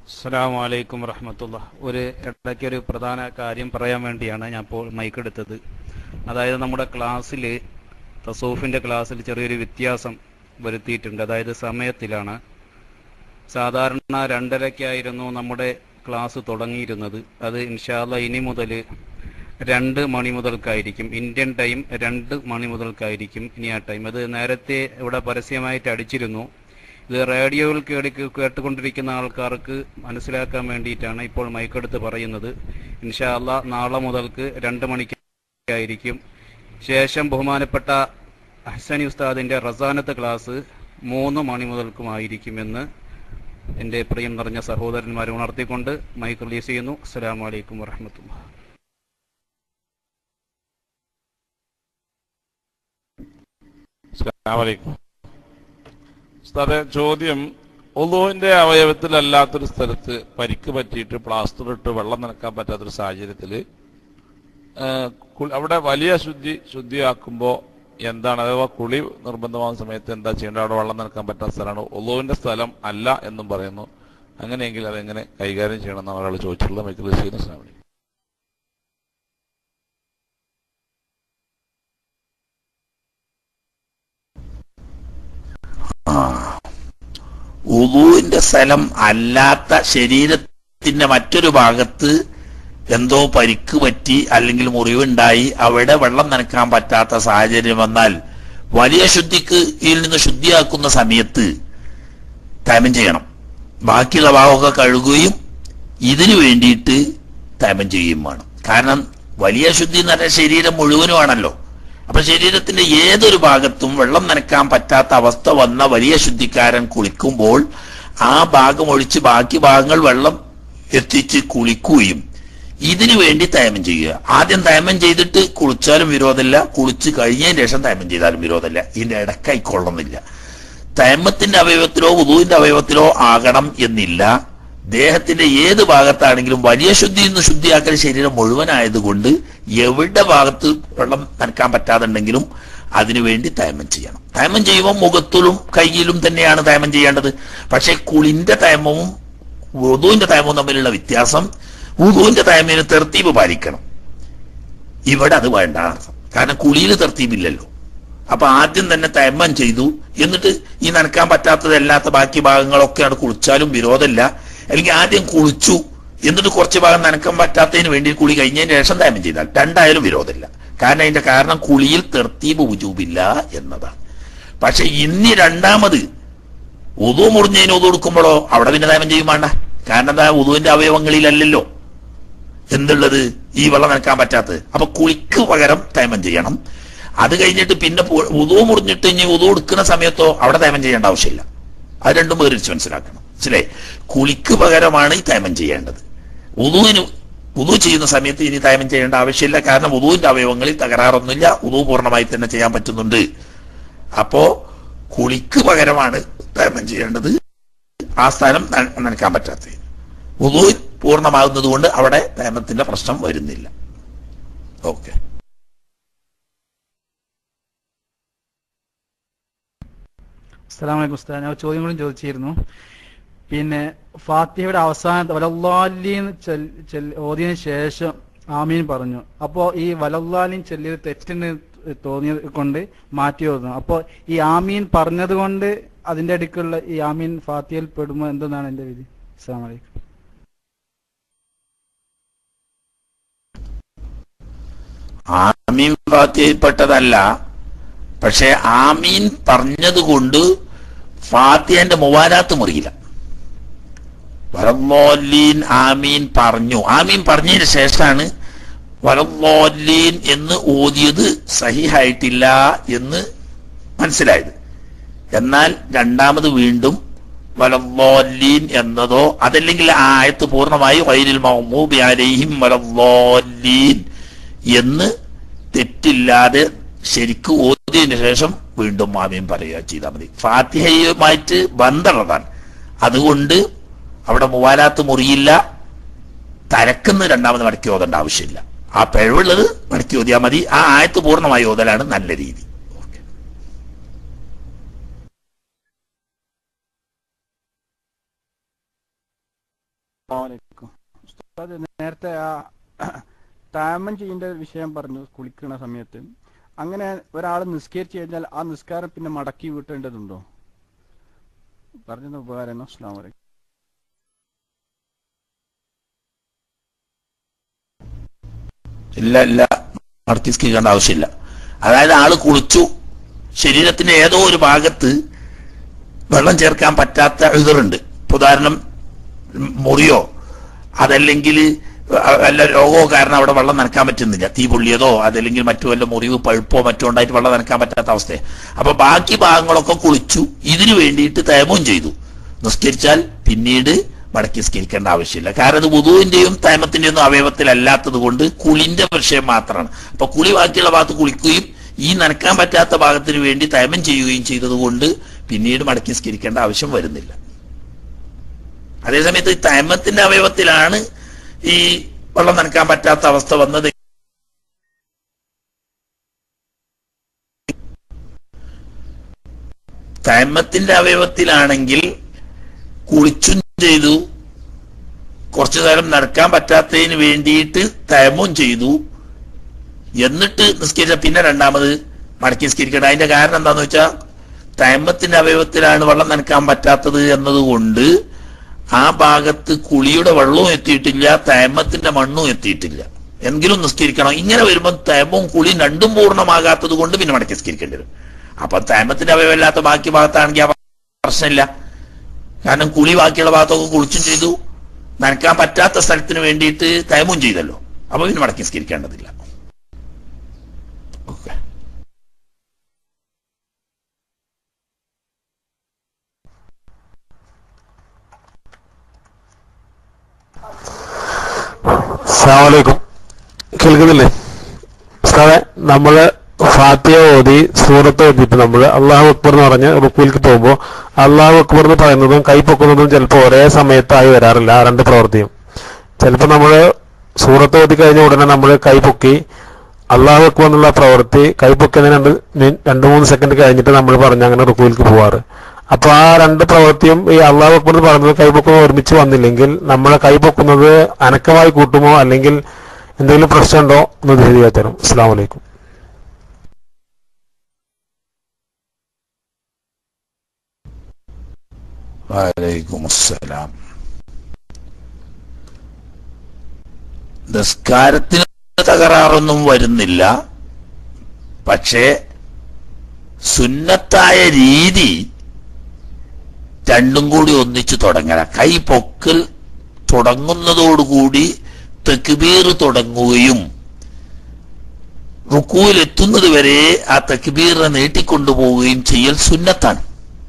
അസ്സലാമു അലൈക്കും വറഹമത്തുള്ള ഒരു ഇടയ്ക്ക് ഒരു പ്രധാന കാര്യം പറയാൻ വേണ്ടിയാണ് ഞാൻ ഇപ്പോൾ മൈക്ക് എടുത്തത് അതായത് നമ്മുടെ ക്ലാസ്സിൽ തസൂഫിൻ്റെ ക്ലാസ്സിൽ ചെറിയൊരു വ്യത്യാസം വരുത്തിയിട്ടുണ്ട് അതായത് സമയത്തിലാണ് സാധാരണ രണ്ടരയ്ക്കായിരുന്നു നമ്മുടെ ക്ലാസ് തുടങ്ങിയിരുന്നത് അത് ഇൻഷാല്ല ഇനി മുതൽ രണ്ട് മണി മുതൽക്കായിരിക്കും ഇന്ത്യൻ ടൈം രണ്ട് മണി മുതൽക്കായിരിക്കും ഇനി ആ ടൈം അത് നേരത്തെ ഇവിടെ പരസ്യമായിട്ട് അടിച്ചിരുന്നു ഇത് റേഡിയോയിൽ കേടി കേട്ടുകൊണ്ടിരിക്കുന്ന ആൾക്കാർക്ക് മനസ്സിലാക്കാൻ വേണ്ടിയിട്ടാണ് ഇപ്പോൾ മൈക്കെടുത്ത് പറയുന്നത് ഇൻഷാ അല്ലാ നാളെ മുതൽക്ക് രണ്ട് മണിക്കായിരിക്കും ശേഷം ബഹുമാനപ്പെട്ട ഹസനി ഉസ്താദിന്റെ റസാനത്ത് ക്ലാസ് മൂന്ന് മണി മുതൽക്കുമായിരിക്കുമെന്ന് എൻ്റെ പ്രിയം നിറഞ്ഞ സഹോദരന്മാരെ ഉണർത്തിക്കൊണ്ട് മൈക്ക് റിലീസ് ചെയ്യുന്നു അസ്സലാമു അലൈക്കും വറഹമത്തുള്ള അസ്സലാമലൈക്കും ഉസ്താദെ ചോദ്യം ഒന്നുവിന്റെ അവയവത്തിലല്ലാത്തൊരു സ്ഥലത്ത് പരിക്ക് പറ്റിയിട്ട് പ്ലാസ്റ്റർ ഇട്ട് വെള്ളം നനക്കാൻ പറ്റാത്തൊരു സാഹചര്യത്തിൽ അവിടെ വലിയ ശുദ്ധി ശുദ്ധിയാക്കുമ്പോൾ എന്താണ് അഥവാ കുളി നിർബന്ധമാകുന്ന സമയത്ത് എന്താ ചെയ്യേണ്ടത് അവിടെ വെള്ളം നനക്കാൻ പറ്റാത്ത സ്ഥലമാണ് ഒന്നുവിന്റെ സ്ഥലം അല്ല എന്നും പറയുന്നു അങ്ങനെയെങ്കിൽ അതെങ്ങനെ കൈകാര്യം ചെയ്യണം എന്നാണ് ഒരാൾ ചോദിച്ചിട്ടുള്ളത് മൈക്കിൾ ചെയ്യുന്ന സ്വാമി ഉദുവിന്റെ സ്ഥലം അല്ലാത്ത ശരീരത്തിന്റെ മറ്റൊരു ഭാഗത്ത് എന്തോ പരിക്ക് പറ്റി അല്ലെങ്കിൽ മുറിവുണ്ടായി അവിടെ വെള്ളം നനക്കാൻ പറ്റാത്ത സാഹചര്യം വന്നാൽ വലിയ ശുദ്ധിക്ക് ഇതിൽ നിന്ന് ശുദ്ധിയാക്കുന്ന സമയത്ത് തൈമം ചെയ്യണം ബാക്കിയുള്ള ഭാഗമൊക്കെ കഴുകുകയും ഇതിനു വേണ്ടിയിട്ട് തൈമം ചെയ്യുകയും വേണം കാരണം വലിയ ശുദ്ധി എന്ന് പറഞ്ഞാൽ ശരീരം മുഴുവനുമാണല്ലോ അപ്പൊ ശരീരത്തിന്റെ ഏതൊരു ഭാഗത്തും വെള്ളം നനക്കാൻ പറ്റാത്ത അവസ്ഥ വന്ന വലിയ ശുദ്ധിക്കാരൻ കുളിക്കുമ്പോൾ ആ ഭാഗം ഒഴിച്ച് ബാക്കി ഭാഗങ്ങൾ വെള്ളം എത്തിച്ച് കുളിക്കുകയും ഇതിനു വേണ്ടി തയമം ചെയ്യുക ആദ്യം തയമം ചെയ്തിട്ട് കുളിച്ചാലും വിരോധമില്ല കുളിച്ച് കഴിഞ്ഞതിന് ശേഷം തയമം ചെയ്താലും വിരോധമില്ല ഇതിന്റെ ഇടക്കായി കൊള്ളുന്നില്ല തയമ്മത്തിന്റെ അവയവത്തിലോ ഉദുവിന്റെ അവയവത്തിലോ ആകണം എന്നില്ല ദേഹത്തിന്റെ ഏത് ഭാഗത്താണെങ്കിലും വലിയ ശുദ്ധി നിന്ന് ശുദ്ധിയാക്കൽ ശരീരം മുഴുവനായതുകൊണ്ട് എവിടെ ഭാഗത്ത് വെള്ളം നനക്കാൻ പറ്റാതുണ്ടെങ്കിലും അതിനുവേണ്ടി തയമം ചെയ്യണം തയമം ചെയ്യുമ്പോൾ മുഖത്തിലും കയ്യിലും തന്നെയാണ് തയമം ചെയ്യേണ്ടത് പക്ഷെ കുളിന്റെ തയമവും ഉദുവിന്റെ തയമവും തമ്മിലുള്ള വ്യത്യാസം ഉദുവിന്റെ തയമത്തിന് തെർത്തീബ് പാലിക്കണം ഇവിടെ അത് വേണ്ട അർത്ഥം കാരണം കുളിയിൽ തെർത്തീബില്ലല്ലോ അപ്പൊ ആദ്യം തന്നെ തയമ്മം ചെയ്തു എന്നിട്ട് ഈ നനക്കാൻ പറ്റാത്തതല്ലാത്ത ബാക്കി ഭാഗങ്ങളൊക്കെ അവിടെ കുളിച്ചാലും വിരോധമില്ല അല്ലെങ്കിൽ ആദ്യം കുളിച്ചു എന്നിട്ട് കുറച്ച് ഭാഗം നനക്കാൻ പറ്റാത്തതിന് വേണ്ടി കുളി കഴിഞ്ഞതിന് ശേഷം തയമം ചെയ്താൽ രണ്ടായാലും വിരോധമില്ല കാരണം അതിന്റെ കാരണം കുളിയിൽ തെർത്തീബ് ഉജൂബില്ല എന്നതാണ് പക്ഷെ ഇനി രണ്ടാമത് ഉതു മുറിഞ്ഞതിന് ഉതു കൊടുക്കുമ്പോഴോ അവിടെ പിന്നെ തയമം ചെയ്യും വേണ്ട കാരണം എന്താ ഉതുവിന്റെ അവയവങ്ങളിലല്ലല്ലോ എന്തുള്ളത് ഈ വെള്ളം നനക്കാൻ പറ്റാത്തത് അപ്പൊ കുളിക്ക് പകരം തയമം ചെയ്യണം അത് കഴിഞ്ഞിട്ട് പിന്നെ ഉതു മുറിഞ്ഞിട്ട് ഇനി ഉതു കൊടുക്കുന്ന സമയത്തോ അവിടെ തയമം ചെയ്യേണ്ട ആവശ്യമില്ല അത് രണ്ടും വേറിച്ച് മനസ്സിലാക്കണം മനസ്സിലേ കുളിക്ക് പകരമാണ് ഈ തയമം ചെയ്യേണ്ടത് ഉതുവിന് ഉതു ചെയ്യുന്ന സമയത്ത് ഇനി തയമം ചെയ്യേണ്ട ആവശ്യമില്ല കാരണം ഉതുവിന്റെ അവയവങ്ങളിൽ തകരാറൊന്നുമില്ല ഉതു പൂർണ്ണമായി തന്നെ ചെയ്യാൻ പറ്റുന്നുണ്ട് അപ്പോ കുളിക്ക് പകരമാണ് തയമം ചെയ്യേണ്ടത് ആ സ്ഥാനം നനക്കാൻ പറ്റാത്തത് ഉതു പൂർണ്ണമാകുന്നത് കൊണ്ട് അവിടെ തയമത്തിന്റെ പ്രശ്നം വരുന്നില്ല ഓക്കെ അസ്സലാമലൈക്കും ഉസ്താദ് ഞാൻ ഒരു ചോദ്യം കൂടി ചോദിച്ചിരുന്നു പിന്നെ ഫാത്തിഹയുടെ അവസാനത്തെ വലല്ലാലീൻ ഓതിയതിനു ശേഷം ആമീൻ പറഞ്ഞു അപ്പോ ഈ വലല്ലാലീൻ ചെല്ലിയത് തെറ്റിന് തോന്നിയത് കൊണ്ട് മാറ്റി ഓതുന്നു അപ്പോ ഈ ആമീൻ പറഞ്ഞത് കൊണ്ട് അതിന്റെ അടുക്കുള്ള ഈ ആമീൻ ഫാത്തിയയിൽ പെടുമോ എന്തെന്നാണ് എന്റെ വിധി അസ്സാം വലൈക്കും ആമീൻ ഫാത്തിയയിൽപ്പെട്ടതല്ല പക്ഷെ ആമീൻ പറഞ്ഞതുകൊണ്ട് ഫാത്തിയന്റെ മുവാരാത്ത് മുറിയില്ല വലല്ലോല്ലീൻ ആമീൻ പറഞ്ഞു ആമീൻ പറഞ്ഞതിന് ശേഷമാണ് വലല്ലോല്ലീൻ എന്ന് ഓതിയത് സഹിഹായിട്ടില്ല എന്ന് മനസ്സിലായത് എന്നാൽ രണ്ടാമത് വീണ്ടും വലല്ലോല്ലീൻ എന്നതോ അതല്ലെങ്കിൽ ആ ആയത്ത് പൂർണ്ണമായി വൈരിൽ മഹ്മൂബി അലൈഹിം വലല്ലോല്ലീൻ എന്ന് തെറ്റില്ലാതെ ശരിക്ക് ഓതിയതിനു ശേഷം വീണ്ടും മാമിയും പറയുക ചെയ്താൽ മതി ഫാത്തിഹയുമായിട്ട് ബന്ധമുള്ളതാണ് അതുകൊണ്ട് അവിടെ മുവാലാത്ത് മുറിയില്ല തരക്കുന്ന് രണ്ടാമത് മടക്കി ഓതേണ്ട ആവശ്യമില്ല ആ പിഴവുള്ളത് മടക്കി ഓതിയാൽ മതി ആ ആയത്ത് പൂർണ്ണമായി ഓതലാണ് നല്ല രീതി അസ്സലാമലൈക്കും ഉസ്താദ് നേരത്തെ ആ താമം ചെയ്യേണ്ട വിഷയം പറഞ്ഞു കുളിക്കുന്ന സമയത്ത് അങ്ങനെ ഒരാൾ നിസ്കരിച്ചു കഴിഞ്ഞാൽ ആ നിസ്കാരം പിന്നെ മടക്കി വീട്ടേണ്ടതുണ്ടോ പറഞ്ഞത് ഉപകാരം അസ്ലാം വലൈക്കും ഇല്ല ഇല്ല മടക്കി സ്കരിക്കേണ്ട ആവശ്യമില്ല അതായത് ആള് കുളിച്ചു ശരീരത്തിന്റെ ഏതോ ഒരു ഭാഗത്ത് വെള്ളം ചേർക്കാൻ പറ്റാത്ത എഴുതറുണ്ട് ഇപ്പൊ ഉദാഹരണം ഉം, മുറിയോ അതല്ലെങ്കിൽ വല്ല രോഗമോ കാരണം അവിടെ വെള്ളം നനക്കാൻ പറ്റുന്നില്ല തീ പൊള്ളിയതോ അതല്ലെങ്കിൽ മറ്റു വല്ല മുറിവ് പഴുപ്പോ മറ്റോ ഉണ്ടായിട്ട് വെള്ളം നനക്കാൻ പറ്റാത്ത അവസ്ഥയെ അപ്പൊ ബാക്കി ഭാഗങ്ങളൊക്കെ കുളിച്ചു ഇതിനു വേണ്ടിയിട്ട് തേമവും ചെയ്തു നിസ്കരിച്ചാൽ പിന്നീട് മടക്കി സ്കരിക്കേണ്ട ആവശ്യമില്ല കാരണം ഇത് വുതുവിന്റെയും തേമത്തിന്റെയും ഒന്നും അവയവത്തിലല്ലാത്തത് കൊണ്ട് കുളിന്റെ വിഷയം മാത്രമാണ് അപ്പൊ കുളി ബാക്കിയുള്ള ഭാഗത്ത് കുളിക്കുകയും ഈ നനക്കാൻ പറ്റാത്ത ഭാഗത്തിന് വേണ്ടി തേമം ചെയ്യുകയും ചെയ്തത് കൊണ്ട് പിന്നീട് മടക്കി സ്കരിക്കേണ്ട ആവശ്യം വരുന്നില്ല അതേസമയത്ത് ഈ തൈമത്തിന്റെ അവയവത്തിലാണ് ഈ വെള്ളം നനക്കാൻ പറ്റാത്ത അവസ്ഥ വന്നത് തൈമത്തിന്റെ അവയവത്തിലാണെങ്കിൽ കുളിച്ചും ചെയ്തു കുറച്ചു നേരം നടക്കാൻ പറ്റാത്തതിന് വേണ്ടിയിട്ട് തൈമും ചെയ്തു എന്നിട്ട് നിസ്കരിച്ച പിന്നെ രണ്ടാമത് മടക്കി നിസ്കരിക്കണം അതിന്റെ കാരണം എന്താന്ന് വെച്ചാൽ തൈമത്തിന്റെ അവയവത്തിലാണ് വെള്ളം നനക്കാൻ പറ്റാത്തത് എന്നതുകൊണ്ട് ആ ഭാഗത്ത് കുളിയുടെ വെള്ളവും എത്തിയിട്ടില്ല തേമത്തിന്റെ മണ്ണും എത്തിയിട്ടില്ല എങ്കിലും നിസ്കരിക്കണം ഇങ്ങനെ വരുമ്പോൾ തേമവും കുളിയും രണ്ടും പൂർണ്ണമാകാത്തത് കൊണ്ട് പിന്നെ മടക്കി നിസ്കരിക്കേണ്ടി വരും അപ്പൊ തേമത്തിന്റെ അവയവമില്ലാത്ത ബാക്കി ഭാഗത്താണെങ്കിൽ ആ പ്രശ്നമില്ല കാരണം കുളി ബാക്കിയുള്ള ഭാഗത്തൊക്കെ കുളിച്ചും ചെയ്തു നനക്കാൻ പറ്റാത്ത സ്ഥലത്തിന് വേണ്ടിയിട്ട് തേമവും ചെയ്തല്ലോ അപ്പൊ പിന്നെ മടക്കി നിസ്കരിക്കേണ്ടതില്ല ഓക്കെ അസ്സാമലൈക്കും കേൾക്കുന്നില്ലേ ഉസ്താദെ നമ്മള് ഫാത്തിയ ഓതി സൂറത്ത് ഓതിയിട്ട് നമ്മൾ അള്ളാഹു അക്ബർ എന്ന് പറഞ്ഞ് റുക്കുവിലേക്ക് പോകുമ്പോൾ അള്ളാഹു അക്ബർ എന്ന് പറയുന്നതും കൈ പൊക്കുന്നതും ചിലപ്പോൾ ഒരേ സമയത്തായി വരാറില്ല ആ രണ്ട് പ്രവൃത്തിയും ചിലപ്പോൾ നമ്മൾ സൂറത്ത് ഓതി കഴിഞ്ഞ ഉടനെ നമ്മൾ കൈ പൊക്കി അള്ളാഹു അക്ബർ എന്നുള്ള പ്രവൃത്തി കൈ പൊക്കിയതിന് രണ്ട് മി- രണ്ട് മൂന്ന് സെക്കൻഡ് കഴിഞ്ഞിട്ട് നമ്മൾ പറഞ്ഞ് അങ്ങനെ റുക്കുവിലേക്ക് പോവാറ് അപ്പൊ ആ രണ്ട് പ്രവൃത്തിയും ഈ അള്ളാഹു അക്ബർ എന്ന് പറയുന്നത് കൈ പൊക്കുന്നത് ഒരുമിച്ച് വന്നില്ലെങ്കിൽ നമ്മളെ കൈ പൊക്കുന്നത് അനക്കമായി കൂട്ടുമോ അല്ലെങ്കിൽ എന്തെങ്കിലും പ്രശ്നമുണ്ടോ എന്ന് ധൈര്യം തരും അസ്സാം വലൈക്കും വലൈക്കും അസ്സലാം നിസ്കാരത്തിന് തകരാറൊന്നും വരുന്നില്ല പക്ഷേ സുന്നത്തായ രീതി രണ്ടും കൂടി ഒന്നിച്ചു തുടങ്ങല കൈ പൊക്കൽ തുടങ്ങുന്നതോടുകൂടി തെക്കുബീർ തുടങ്ങുകയും റുക്കുവിൽ എത്തുന്നത് വരെ ആ തെക്കുബീറിനെ നീട്ടിക്കൊണ്ടുപോവുകയും ചെയ്യൽ സുന്നത്താണ്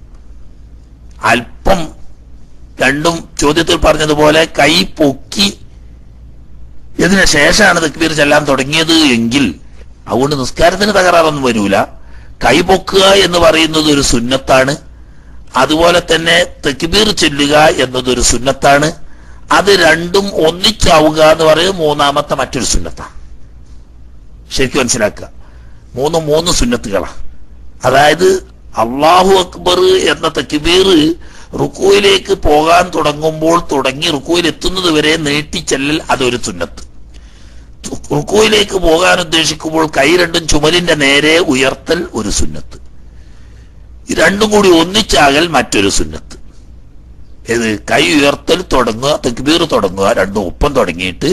അല്പം രണ്ടും ചോദ്യത്തിൽ പറഞ്ഞതുപോലെ കൈ പൊക്കി ഇതിനു ശേഷമാണ് തക്ബീർ ചെല്ലാൻ തുടങ്ങിയത് എങ്കിൽ അതുകൊണ്ട് നിസ്കാരത്തിന് തകരാറൊന്നും വരൂല കൈ പൊക്കുക എന്ന് പറയുന്നത് ഒരു സുന്നത്താണ് അതുപോലെ തന്നെ തക്ബീർ ചെല്ലുക എന്നതൊരു സുന്നത്താണ് അത് രണ്ടും ഒന്നിച്ചാവുക എന്ന് പറയുന്നത് മൂന്നാമത്തെ മറ്റൊരു സുന്നത്താണ് ശരിക്കും മനസ്സിലാക്കുക മൂന്ന് മൂന്ന് സുന്നത്തുകളാണ് അതായത് അള്ളാഹു അക്ബർ എന്ന തക്ബീർ റുക്കുവിലേക്ക് പോകാൻ തുടങ്ങുമ്പോൾ തുടങ്ങി റുക്കുവിൽ എത്തുന്നത് വരെ നീട്ടിച്ചെല്ലൽ അതൊരു സുന്നത്ത് റുക്കുവിലേക്ക് പോകാൻ ഉദ്ദേശിക്കുമ്പോൾ കൈ രണ്ടും ചുമലിന്റെ നേരെ ഉയർത്തൽ ഒരു സുന്നത്ത് ഇത് രണ്ടും കൂടി ഒന്നിച്ചാകൽ മറ്റൊരു സുന്നത്ത് ഏത് കൈ ഉയർത്തൽ തുടങ്ങുക തെക്കുബീർ തുടങ്ങുക രണ്ടും ഒപ്പം തുടങ്ങിയിട്ട്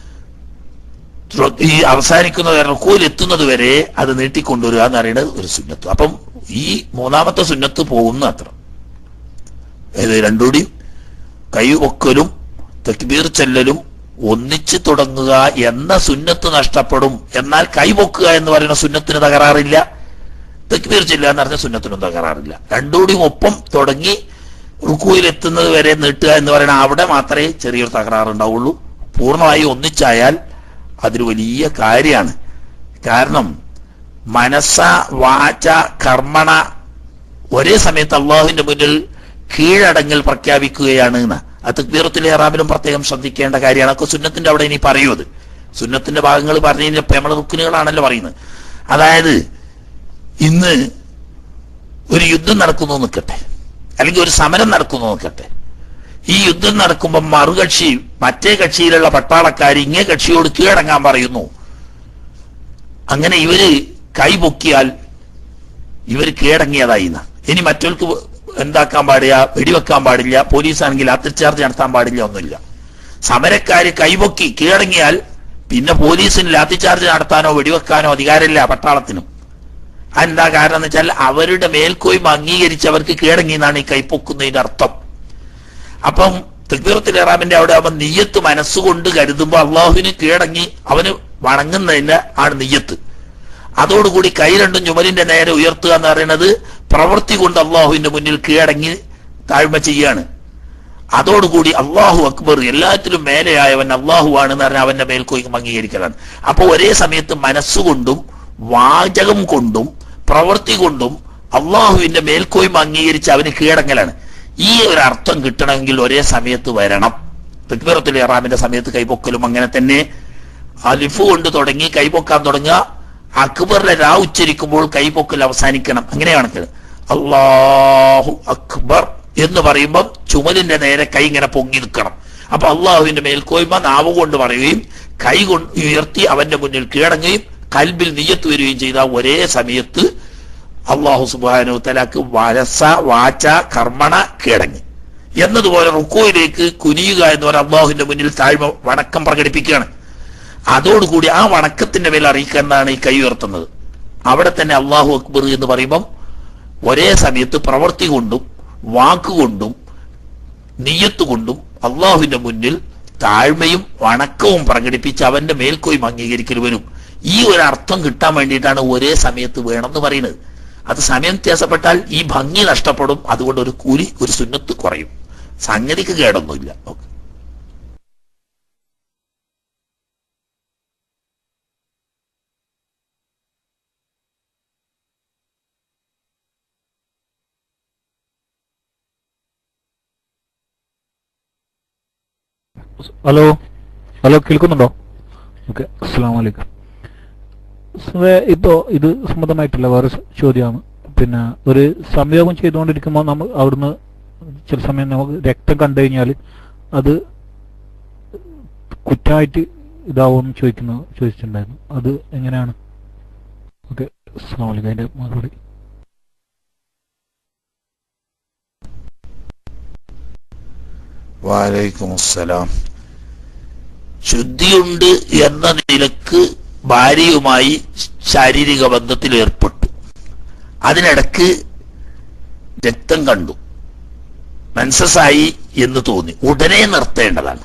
ഈ അവസാനിക്കുന്ന റുക്കുവിൽ എത്തുന്നത് വരെ അത് നീട്ടിക്കൊണ്ടുവരിക എന്ന് പറയുന്നത് ഒരു സുന്നത്ത് അപ്പം ഈ മൂന്നാമത്തെ സുന്നത്ത് പോകുന്ന അത്ര ഏത് രണ്ടുകൂടി കൈ ഒക്കലും തക്ബീർ ചെല്ലലും ഒന്നിച്ച് തുടങ്ങുക എന്ന സുന്നത്ത് നഷ്ടപ്പെടും എന്നാൽ കൈ പൊക്കുക എന്ന് പറയുന്ന സുന്നത്തിന് തകരാറില്ല തക്ബീർ ചെല്ലുക എന്ന് പറഞ്ഞ സുന്നത്തിനും തകരാറില്ല രണ്ടുകൂടിയും ഒപ്പം തുടങ്ങി റുക്കുവിൽ എത്തുന്നത് വരെ നീട്ടുക എന്ന് പറയുന്ന അവിടെ മാത്രമേ ചെറിയൊരു തകരാറുണ്ടാവുള്ളൂ പൂർണ്ണമായി ഒന്നിച്ചായാൽ അതൊരു വലിയ കാര്യമാണ് കാരണം മനസ്സ വാച കർമ്മണ ഒരേ സമയത്ത് അള്ളാഹുവിന്റെ മുന്നിൽ കീഴടങ്ങൽ പ്രഖ്യാപിക്കുകയാണ് എന്ന് ആ തക്ബീറത്തിലെ ഇറാമിലും പ്രത്യേകം ശ്രദ്ധിക്കേണ്ട കാര്യമാണ് ഒക്കെ സുന്നത്തിന്റെ അവിടെ ഇനി പറയൂ അത് സുന്നത്തിന്റെ ഭാഗങ്ങൾ പറഞ്ഞു കഴിഞ്ഞപ്പോൾ നമ്മളെ റുക്കിനുകളാണല്ലോ പറയുന്നത് അതായത് ഇന്ന് ഒരു യുദ്ധം നടക്കുന്നു നിൽക്കട്ടെ അല്ലെങ്കിൽ ഒരു സമരം നടക്കുന്നു നിൽക്കട്ടെ ഈ യുദ്ധം നടക്കുമ്പോൾ മറുകക്ഷി മറ്റേ കക്ഷിയിലുള്ള പട്ടാളക്കാർ ഇങ്ങേ കക്ഷിയോട് കീഴടങ്ങാൻ പറയുന്നു അങ്ങനെ ഇവര് കൈപൊക്കിയാൽ ഇവർ കീഴടങ്ങിയതായി എന്ന്. ഇനി മറ്റവർക്ക് എന്താക്കാൻ പാടില്ല വെടിവെക്കാൻ പാടില്ല പോലീസാണെങ്കിൽ ലാത്തിച്ചാർജ് നടത്താൻ പാടില്ല ഒന്നുമില്ല സമരക്കാര് കൈപൊക്കി കീഴടങ്ങിയാൽ പിന്നെ പോലീസിന് ലാത്തിച്ചാർജ് നടത്താനോ വെടിവെക്കാനോ അധികാരമില്ല പട്ടാളത്തിനും അതെന്താ കാരണം എന്ന് വെച്ചാൽ അവരുടെ മേൽക്കോയ്മ അംഗീകരിച്ചവർക്ക് കീഴടങ്ങി എന്നാണ് ഈ കൈപ്പൊക്കുന്നതിന്റെ അർത്ഥം അപ്പം തക്ബീറത്തുൽ ഇഹ്റാമിന്റെ അവിടെ അവൻ നെയ്യത്ത് മനസ്സുകൊണ്ട് കരുതുമ്പോ അള്ളാഹുവിന് കീഴടങ്ങി അവന് വണങ്ങുന്നതിന്റെ ആണ് നെയ്യത്ത് അതോടുകൂടി കൈ രണ്ടും ചുമലിന്റെ നേരെ ഉയർത്തുക എന്ന് പറയുന്നത് പ്രവൃത്തി കൊണ്ട് അള്ളാഹുവിന്റെ മുന്നിൽ കീഴടങ്ങി താഴ്മ ചെയ്യാണ് അതോടുകൂടി അള്ളാഹു അക്ബർ എല്ലാത്തിലും മേലെയായവൻ അള്ളാഹു ആണെന്ന് പറഞ്ഞാൽ അവന്റെ മേൽക്കോയ്ക്കും അംഗീകരിക്കലാണ് അപ്പൊ ഒരേ സമയത്ത് മനസ്സുകൊണ്ടും വാചകം കൊണ്ടും പ്രവൃത്തി കൊണ്ടും അള്ളാഹുവിന്റെ മേൽക്കോയ്മ അംഗീകരിച്ച് അവന് കീഴടങ്ങലാണ് ഈ ഒരു അർത്ഥം കിട്ടണമെങ്കിൽ ഒരേ സമയത്ത് വരണം തക്ബീറത്തുൽ ഇഹ്റാമിന്റെ സമയത്ത് കൈപൊക്കലും അങ്ങനെ തന്നെ അലിഫ് കൊണ്ട് തുടങ്ങി കൈപൊക്കാൻ തുടങ്ങുക അക്ബറിലെ രാ ഉച്ചരിക്കുമ്പോൾ കൈപൊക്കൽ അവസാനിക്കണം അങ്ങനെയാണ് അള്ളാഹു അക്ബർ എന്ന് പറയുമ്പം ചുമലിന്റെ നേരെ കൈ ഇങ്ങനെ പൊങ്ങി നിൽക്കണം അപ്പൊ അള്ളാഹുവിന്റെ മേൽക്കോയ്മ നാവ് കൊണ്ട് പറയുകയും കൈ കൊണ്ട് ഉയർത്തി അവന്റെ മുന്നിൽ കീഴടങ്ങുകയും കൽബിൽ നിയ്യത്ത് വരികയും ചെയ്ത ഒരേ സമയത്ത് അള്ളാഹു സുബാനു തലാക്ക് വരസ വാച കർമ്മണ കീഴടങ്ങി എന്നതുപോലെ റുക്കോയിലേക്ക് കുനിയുക എന്ന് പറഞ്ഞ അള്ളാഹുവിന്റെ മുന്നിൽ താഴ്മ വണക്കം പ്രകടിപ്പിക്കുകയാണ് അതോടുകൂടി ആ വണക്കത്തിന്റെ മേൽ അറിയിക്കാനാണ് ഈ കൈ ഉയർത്തുന്നത് അവിടെ തന്നെ അള്ളാഹു അക്ബർ എന്ന് പറയുമ്പം ഒരേ സമയത്ത് പ്രവൃത്തി കൊണ്ടും വാക്കുകൊണ്ടും നീയത്ത് കൊണ്ടും അള്ളാഹുവിന്റെ മുന്നിൽ താഴ്മയും വണക്കവും പ്രകടിപ്പിച്ച് അവന്റെ മേൽക്കോയും അംഗീകരിക്കൽ വരും ഈ ഒരു അർത്ഥം കിട്ടാൻ വേണ്ടിയിട്ടാണ് ഒരേ സമയത്ത് വേണമെന്ന് പറയുന്നത് അത് സമയം വ്യത്യാസപ്പെട്ടാൽ ഈ ഭംഗി നഷ്ടപ്പെടും അതുകൊണ്ട് ഒരു കൂലി ഒരു സുന്നത്ത് കുറയും സംഗതിക്ക് കേടൊന്നുമില്ല ഓക്കെ ഹലോ ഹലോ കേൾക്കുന്നുണ്ടോ ഓക്കെ അസ്സാം വലൈക്കും ഇപ്പോൾ ഇത് സംബന്ധമായിട്ടില്ല വേറെ സ- ചോദ്യമാണ് പിന്നെ ഒരു സംയോഗം ചെയ്തുകൊണ്ടിരിക്കുമ്പോൾ നമ്മൾ അവിടുന്ന് ചില സമയം നമുക്ക് രക്തം കണ്ടു കഴിഞ്ഞാൽ അത് കുറ്റമായിട്ട് ഇതാവുമെന്ന് ചോദിക്കുന്നു ചോദിച്ചിട്ടുണ്ടായിരുന്നു അത് എങ്ങനെയാണ് ഓക്കെ അസ്സാം വലൈക്കും അതിൻ്റെ മറുപടി വാലൈക്കും അസ്സലാം ശുദ്ധിയുണ്ട് എന്ന നിലക്ക് ഭാര്യയുമായി ശാരീരിക ബന്ധത്തിൽ ഏർപ്പെട്ടു അതിനിടക്ക് രക്തം കണ്ടു മെൻസസായി എന്ന് തോന്നി ഉടനെ നിർത്തേണ്ടതാണ്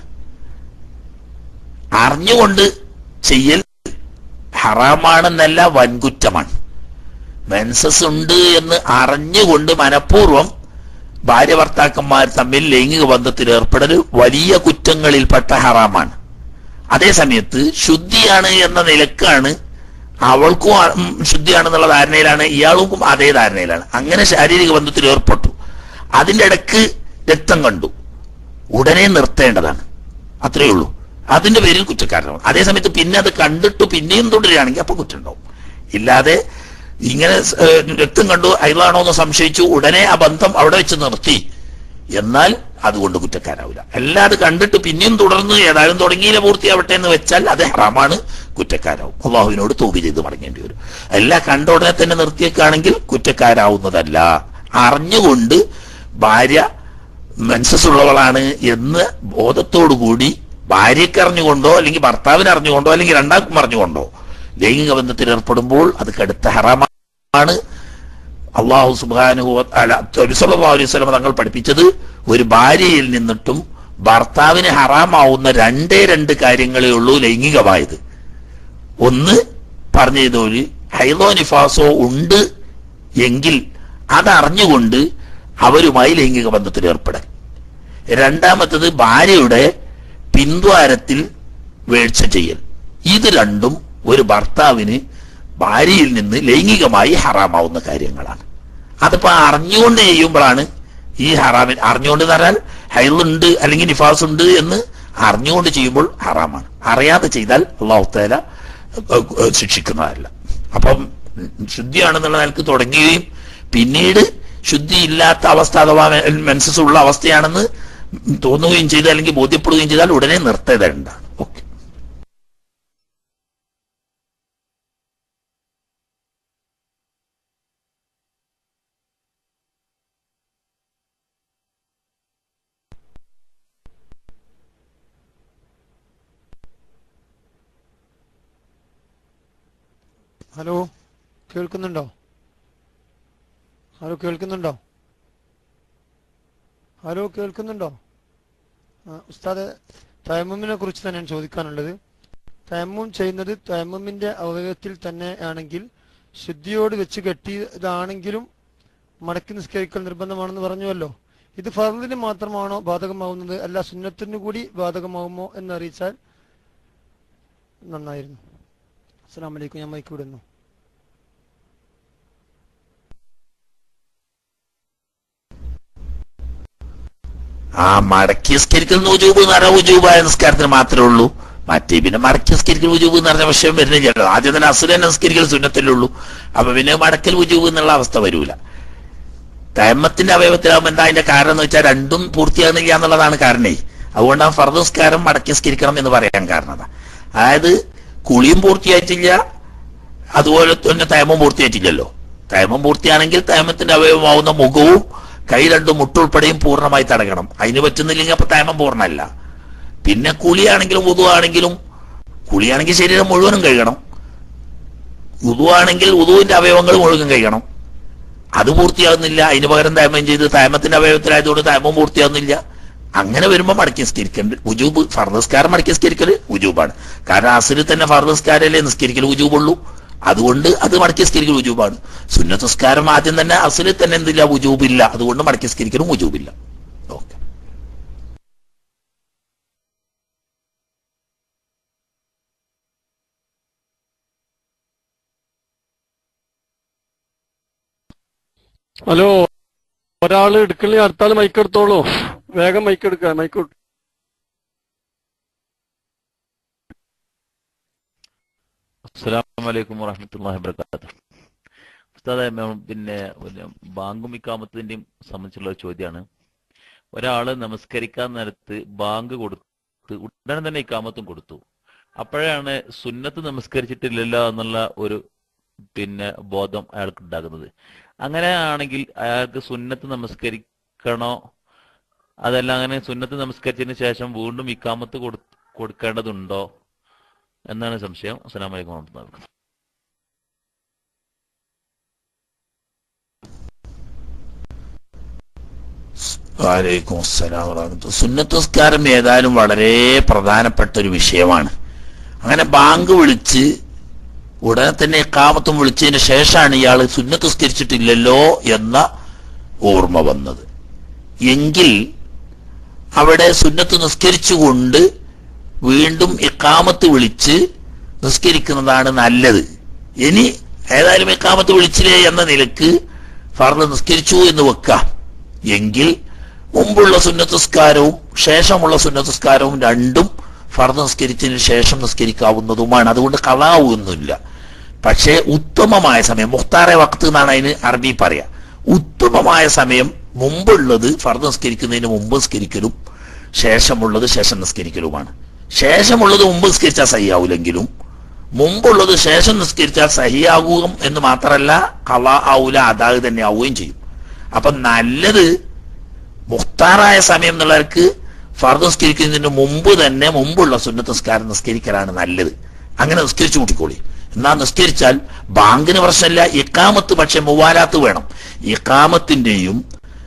അറിഞ്ഞുകൊണ്ട് ചെയ്യൽ ഹറാമാണെന്നല്ല വൻകുറ്റമാണ് മെൻസസ് ഉണ്ട് എന്ന് അറിഞ്ഞുകൊണ്ട് മനഃപൂർവ്വം ഭാര്യ ഭർത്താക്കന്മാർ തമ്മിൽ ലൈംഗിക ബന്ധത്തിൽ ഏർപ്പെടൽ വലിയ കുറ്റങ്ങളിൽപ്പെട്ട ഹറാമാണ് അതേ സമയത്ത് ശുദ്ധിയാണ് എന്ന നിലക്കാണ് അവൾക്കും ആ- ഉം ശുദ്ധിയാണെന്നുള്ള ധാരണയിലാണ് ഇയാൾക്കും അതേ ധാരണയിലാണ് അങ്ങനെ ശാരീരിക ബന്ധത്തിൽ ഏർപ്പെട്ടു അതിന്റെ ഇടക്ക് രക്തം കണ്ടു ഉടനെ നിർത്തേണ്ടതാണ് അത്രയേ ഉള്ളൂ അതിന്റെ പേരിൽ കുറ്റക്കാരനാവും അതേസമയത്ത് പിന്നെ അത് കണ്ടിട്ട് പിന്നെയും തുടരുകയാണെങ്കിൽ അപ്പൊ കുറ്റം ഉണ്ടാവും ഇല്ലാതെ ഇങ്ങനെ സ്- ഏഹ് രക്തം കണ്ടു അയലാണോ എന്ന് സംശയിച്ചു ഉടനെ ആ ബന്ധം അവിടെ വെച്ച് നിർത്തി എന്നാൽ അതുകൊണ്ട് കുറ്റക്കാരാവില്ല അല്ലാതെ കണ്ടിട്ട് പിന്നെയും തുടർന്ന് ഏതായാലും തുടങ്ങിയില്ല പൂർത്തിയാവട്ടെ എന്ന് വെച്ചാൽ അത് ഹറാമാണ് കുറ്റക്കാരാവും അള്ളാഹുവിനോട് തോപി ചെയ്ത് മടങ്ങേണ്ടി വരും എല്ലാം കണ്ട ഉടനെ തന്നെ നിർത്തിയേക്കാണെങ്കിൽ കുറ്റക്കാരാവുന്നതല്ല അറിഞ്ഞുകൊണ്ട് ഭാര്യ മെൻസസ് ഉള്ളവളാണ് എന്ന് ബോധത്തോടുകൂടി ഭാര്യയ്ക്ക് അറിഞ്ഞുകൊണ്ടോ അല്ലെങ്കിൽ ഭർത്താവിന് അറിഞ്ഞുകൊണ്ടോ അല്ലെങ്കിൽ രണ്ടാൾക്കും അറിഞ്ഞുകൊണ്ടോ ലൈംഗിക ബന്ധത്തിൽ ഏർപ്പെടുമ്പോൾ അത് കടുത്ത ഹറാമാണ് അള്ളാഹു സുബാനു അലൈഹി സ്വലമ തങ്ങൾ പഠിപ്പിച്ചത് ഒരു ഭാര്യയിൽ നിന്നിട്ടും ഭർത്താവിന് ഹറാമാവുന്ന രണ്ടേ രണ്ട് കാര്യങ്ങളേ ഉള്ളൂ ലൈംഗികമായത് ഒന്ന് പറഞ്ഞതൊരു ഹൈലോ നിഫാസോ ഉണ്ട് എങ്കിൽ അതറിഞ്ഞുകൊണ്ട് അവരുമായി ലൈംഗിക ബന്ധത്തിൽ ഏർപ്പെടൽ രണ്ടാമത്തത് ഭാര്യയുടെ പിന്ദ്വാരത്തിൽ വീഴ്ച ചെയ്യൽ ഇത് രണ്ടും ഒരു ഭർത്താവിന് ഭാര്യയിൽ നിന്ന് ലൈംഗികമായി ഹറാമാവുന്ന കാര്യങ്ങളാണ് അതിപ്പോ അറിഞ്ഞുകൊണ്ട് ചെയ്യുമ്പോഴാണ് ഈ ഹറാമിൻ അറിഞ്ഞുകൊണ്ട് എന്ന് പറഞ്ഞാൽ ഹൈലുണ്ട് അല്ലെങ്കിൽ നിഫാസ് ഉണ്ട് എന്ന് അറിഞ്ഞുകൊണ്ട് ചെയ്യുമ്പോൾ ഹറാമാണ് അറിയാതെ ചെയ്താൽ അള്ളാഹു തആല ഏഹ്, ശിക്ഷിക്കുന്നതല്ല അപ്പം ശുദ്ധിയാണെന്നുള്ള നിലക്ക് തുടങ്ങുകയും പിന്നീട് ശുദ്ധിയില്ലാത്ത അവസ്ഥ അഥവാ മെൻസസ് ഉള്ള അവസ്ഥയാണെന്ന് തോന്നുകയും ചെയ്താൽ അല്ലെങ്കിൽ ബോധ്യപ്പെടുകയും ചെയ്താൽ ഉടനെ നിർത്തേണ്ടതാണ് ഓക്കെ ഹലോ കേൾക്കുന്നുണ്ടോ ഹലോ കേൾക്കുന്നുണ്ടോ ഹലോ കേൾക്കുന്നുണ്ടോ ആ, ഉസ്താദ് തയമ്മുമിനെ കുറിച്ച് തന്നെയാണ് ചോദിക്കാനുള്ളത് തയമ്മും ചെയ്യുന്നത് തയമ്മുമിന്റെ അവയവത്തിൽ തന്നെ ആണെങ്കിൽ ശുദ്ധിയോട് വെച്ച് കെട്ടിയതാണെങ്കിലും മടക്കി നിസ്കരിക്കൽ നിർബന്ധമാണെന്ന് പറഞ്ഞുവല്ലോ ഇത് ഫർദിന് മാത്രമാണോ ബാധകമാവുന്നത് അല്ല സുന്നത്തിന് കൂടി ബാധകമാവുമോ എന്നറിയിച്ചാൽ നന്നായിരുന്നു അസ്സാം വലൈക്കും ഞാൻ മൈക്ക് വിടുന്നു ആ മടക്കി സ്കരിക്കുന്ന ഉജൂബ് എന്ന് പറഞ്ഞാൽ ഉജൂബായ നിസ്കാരത്തിന് മാത്രമേ ഉള്ളൂ മറ്റേ പിന്നെ മടക്കി സ്കരിക്കൽ ഉജൂബ് എന്ന് പറഞ്ഞ വിഷയം വരുന്നില്ലല്ലോ ആദ്യം തന്നെ അസുര തന്നെ നിസ്കരിക്കൽ സുന്നത്തല്ലേ ഉള്ളൂ അപ്പൊ പിന്നെ മടക്കൽ ഉജൂബ് എന്നുള്ള അവസ്ഥ വരൂല തയമ്മത്തിന്റെ അവയവത്തിലാവുമ്പോൾ എന്താ അതിന്റെ കാരണം എന്ന് വെച്ചാൽ രണ്ടും പൂർത്തിയാകുന്നില്ല എന്നുള്ളതാണ് കാരണേ അതുകൊണ്ടാണ് ഫർദ് നിസ്കാരം മടക്കി സ്കരിക്കണം എന്ന് പറയാൻ കാരണം അതാ. അതായത് കുളിയും പൂർത്തിയായിട്ടില്ല അതുപോലെ തന്നെ തയമം പൂർത്തിയായിട്ടില്ലല്ലോ തയമം പൂർത്തിയാണെങ്കിൽ തയമത്തിന്റെ അവയവമാവുന്ന മുഖവും കൈ രണ്ടും മുട്ടുൾപ്പെടെയും പൂർണ്ണമായി തടയണം അതിന് പറ്റുന്നില്ലെങ്കിൽ അപ്പൊ തയമം പൂർണ്ണമല്ല പിന്നെ കുളിയാണെങ്കിലും ഉതുവാണെങ്കിലും കുളിയാണെങ്കിൽ ശരീരം മുഴുവനും കഴുകണം ഉതുവാണെങ്കിൽ ഉതുവിന്റെ അവയവങ്ങൾ മുഴുവൻ കഴിയണം അത് പൂർത്തിയാകുന്നില്ല അതിന് പകരം തയമം ചെയ്ത് തയമത്തിന്റെ അവയവത്തിലായതുകൊണ്ട് തയമം പൂർത്തിയാകുന്നില്ല അങ്ങനെ വരുമ്പോൾ മടക്കി നിസ്കരിക്കേണ്ട ഉജൂബ് ഫർദസ്കാരം മടക്കി നിസ്കരിക്കല് ഉജൂബാണ് കാരണം അസുരിൽ തന്നെ ഫർദസ്കാരല്ലേ നിസ്കരിക്കൽ ഉജൂബുള്ളൂ അതുകൊണ്ട് അത് മടക്കി നിസ്കരിക്കൽ ഉജൂബാണ് സുന്നത്ത് നിസ്കാരം ആദ്യം തന്നെ അസുലിൽ തന്നെ എന്തില്ല ഉജൂബില്ല അതുകൊണ്ട് മടക്കി നിസ്കരിക്കലും ഉജൂബില്ല ഹലോ ഒരാള് എടുക്കണേ അടുത്താൾ മൈക്ക് എടുത്തോളൂ വേഗം മൈക്ക് എടുക്ക മൈക്ക് എടു- അസ്സലാമു അലൈക്കും വറഹ്മത്തുള്ളാഹി വബറകാതുഹു ഉസ്താദെ മ- പിന്നെ ഒരു ബാങ്കും ഇക്കാമത്തിന്റെയും സംബന്ധിച്ചുള്ള ഒരു ചോദ്യമാണ് ഒരാള് നമസ്കരിക്കാൻ നേരത്ത് ബാങ്ക് കൊടുത്ത് ഉടനെ തന്നെ ഇക്കാമത്തും കൊടുത്തു അപ്പോഴാണ് സുന്നത്ത് നമസ്കരിച്ചിട്ടില്ലല്ലോ എന്നുള്ള ഒരു പിന്നെ ബോധം അയാൾക്ക് ഉണ്ടാകുന്നത് അങ്ങനെ ആണെങ്കിൽ അയാൾക്ക് സുന്നത്ത് നമസ്കരിക്കണോ അതല്ല അങ്ങനെ സുന്നത്ത് നമസ്കരിച്ചതിന് ശേഷം വീണ്ടും ഇക്കാമത്ത് കൊടു കൊടുക്കേണ്ടതുണ്ടോ എന്നാണ് സംശയം അസ്സലാമു അലൈക്കും വറഹ്മത്തുള്ളാഹി വബറകാതുഹു വാലൈക്കും അസ്സലാം വറഹ്മത്തുള്ളാഹി. സുന്നത്ത് നിസ്കാരം ഏതായാലും വളരെ പ്രധാനപ്പെട്ട ഒരു വിഷയമാണ് അങ്ങനെ ബാങ്ക് വിളിച്ച് ഉടനെ തന്നെ ഇക്കാമത്തും വിളിച്ചതിന് ശേഷമാണ് ഇയാൾ സുന്നത്ത് നിസ്കരിച്ചിട്ടില്ലല്ലോ എന്ന ഓർമ്മ വന്നത് എങ്കിൽ അവിടെ സുന്നത്ത് നിസ്കരിച്ചുകൊണ്ട് വീണ്ടും ഇക്കാമത്ത് വിളിച്ച് നിസ്കരിക്കുന്നതാണ് നല്ലത് ഇനി ഏതായാലും ഇക്കാമത്ത് വിളിച്ചില്ലേ എന്ന നിലക്ക് ഫർദ് നിസ്കരിച്ചു എന്ന് വെക്കാം എങ്കിൽ മുമ്പുള്ള സുന്നത്തസ്കാരവും ശേഷമുള്ള സുന്നത്തസ്കാരവും രണ്ടും ഫർദ് നിസ്കരിച്ചതിന് ശേഷം നിസ്കരിക്കാവുന്നതുമാണ് അതുകൊണ്ട് കളാവുന്നില്ല പക്ഷേ ഉത്തമമായ സമയം മുഖ്താറെ വക്ത് എന്നാണ് അതിന് അറബി പറയാ ഉത്തമമായ സമയം മുമ്പുള്ളത് ഫർദ് നിസ്കരിക്കുന്നതിന് മുമ്പ് നിസ്കരിക്കലും ശേഷമുള്ളത് ശേഷം നിസ്കരിക്കലുമാണ് ശേഷമുള്ളത് മുമ്പ് നിസ്കരിച്ചാൽ സഹിയാവൂലെങ്കിലും മുമ്പുള്ളത് ശേഷം നിസ്കരിച്ചാൽ സഹിയാകും എന്ന് മാത്രമല്ല കള ആവൂല അതാത് തന്നെ ആവുകയും ചെയ്യും അപ്പൊ നല്ലത് മുഖ്താറായ സമയം എന്നുള്ളവർക്ക് ഫർദ് നിസ്കരിക്കുന്നതിന് മുമ്പ് തന്നെ മുമ്പുള്ള സുന്നത്ത് നിസ്കാരം നിസ്കരിക്കലാണ് നല്ലത് അങ്ങനെ നിസ്കരിച്ചു കൂട്ടിക്കോളി എന്നാ നിസ്കരിച്ചാൽ ബാങ്കിന് പ്രശ്നമില്ല ഇക്കാമത്ത് പക്ഷെ മുവാലാത്ത് വേണം ഇക്കാമത്തിന്റെയും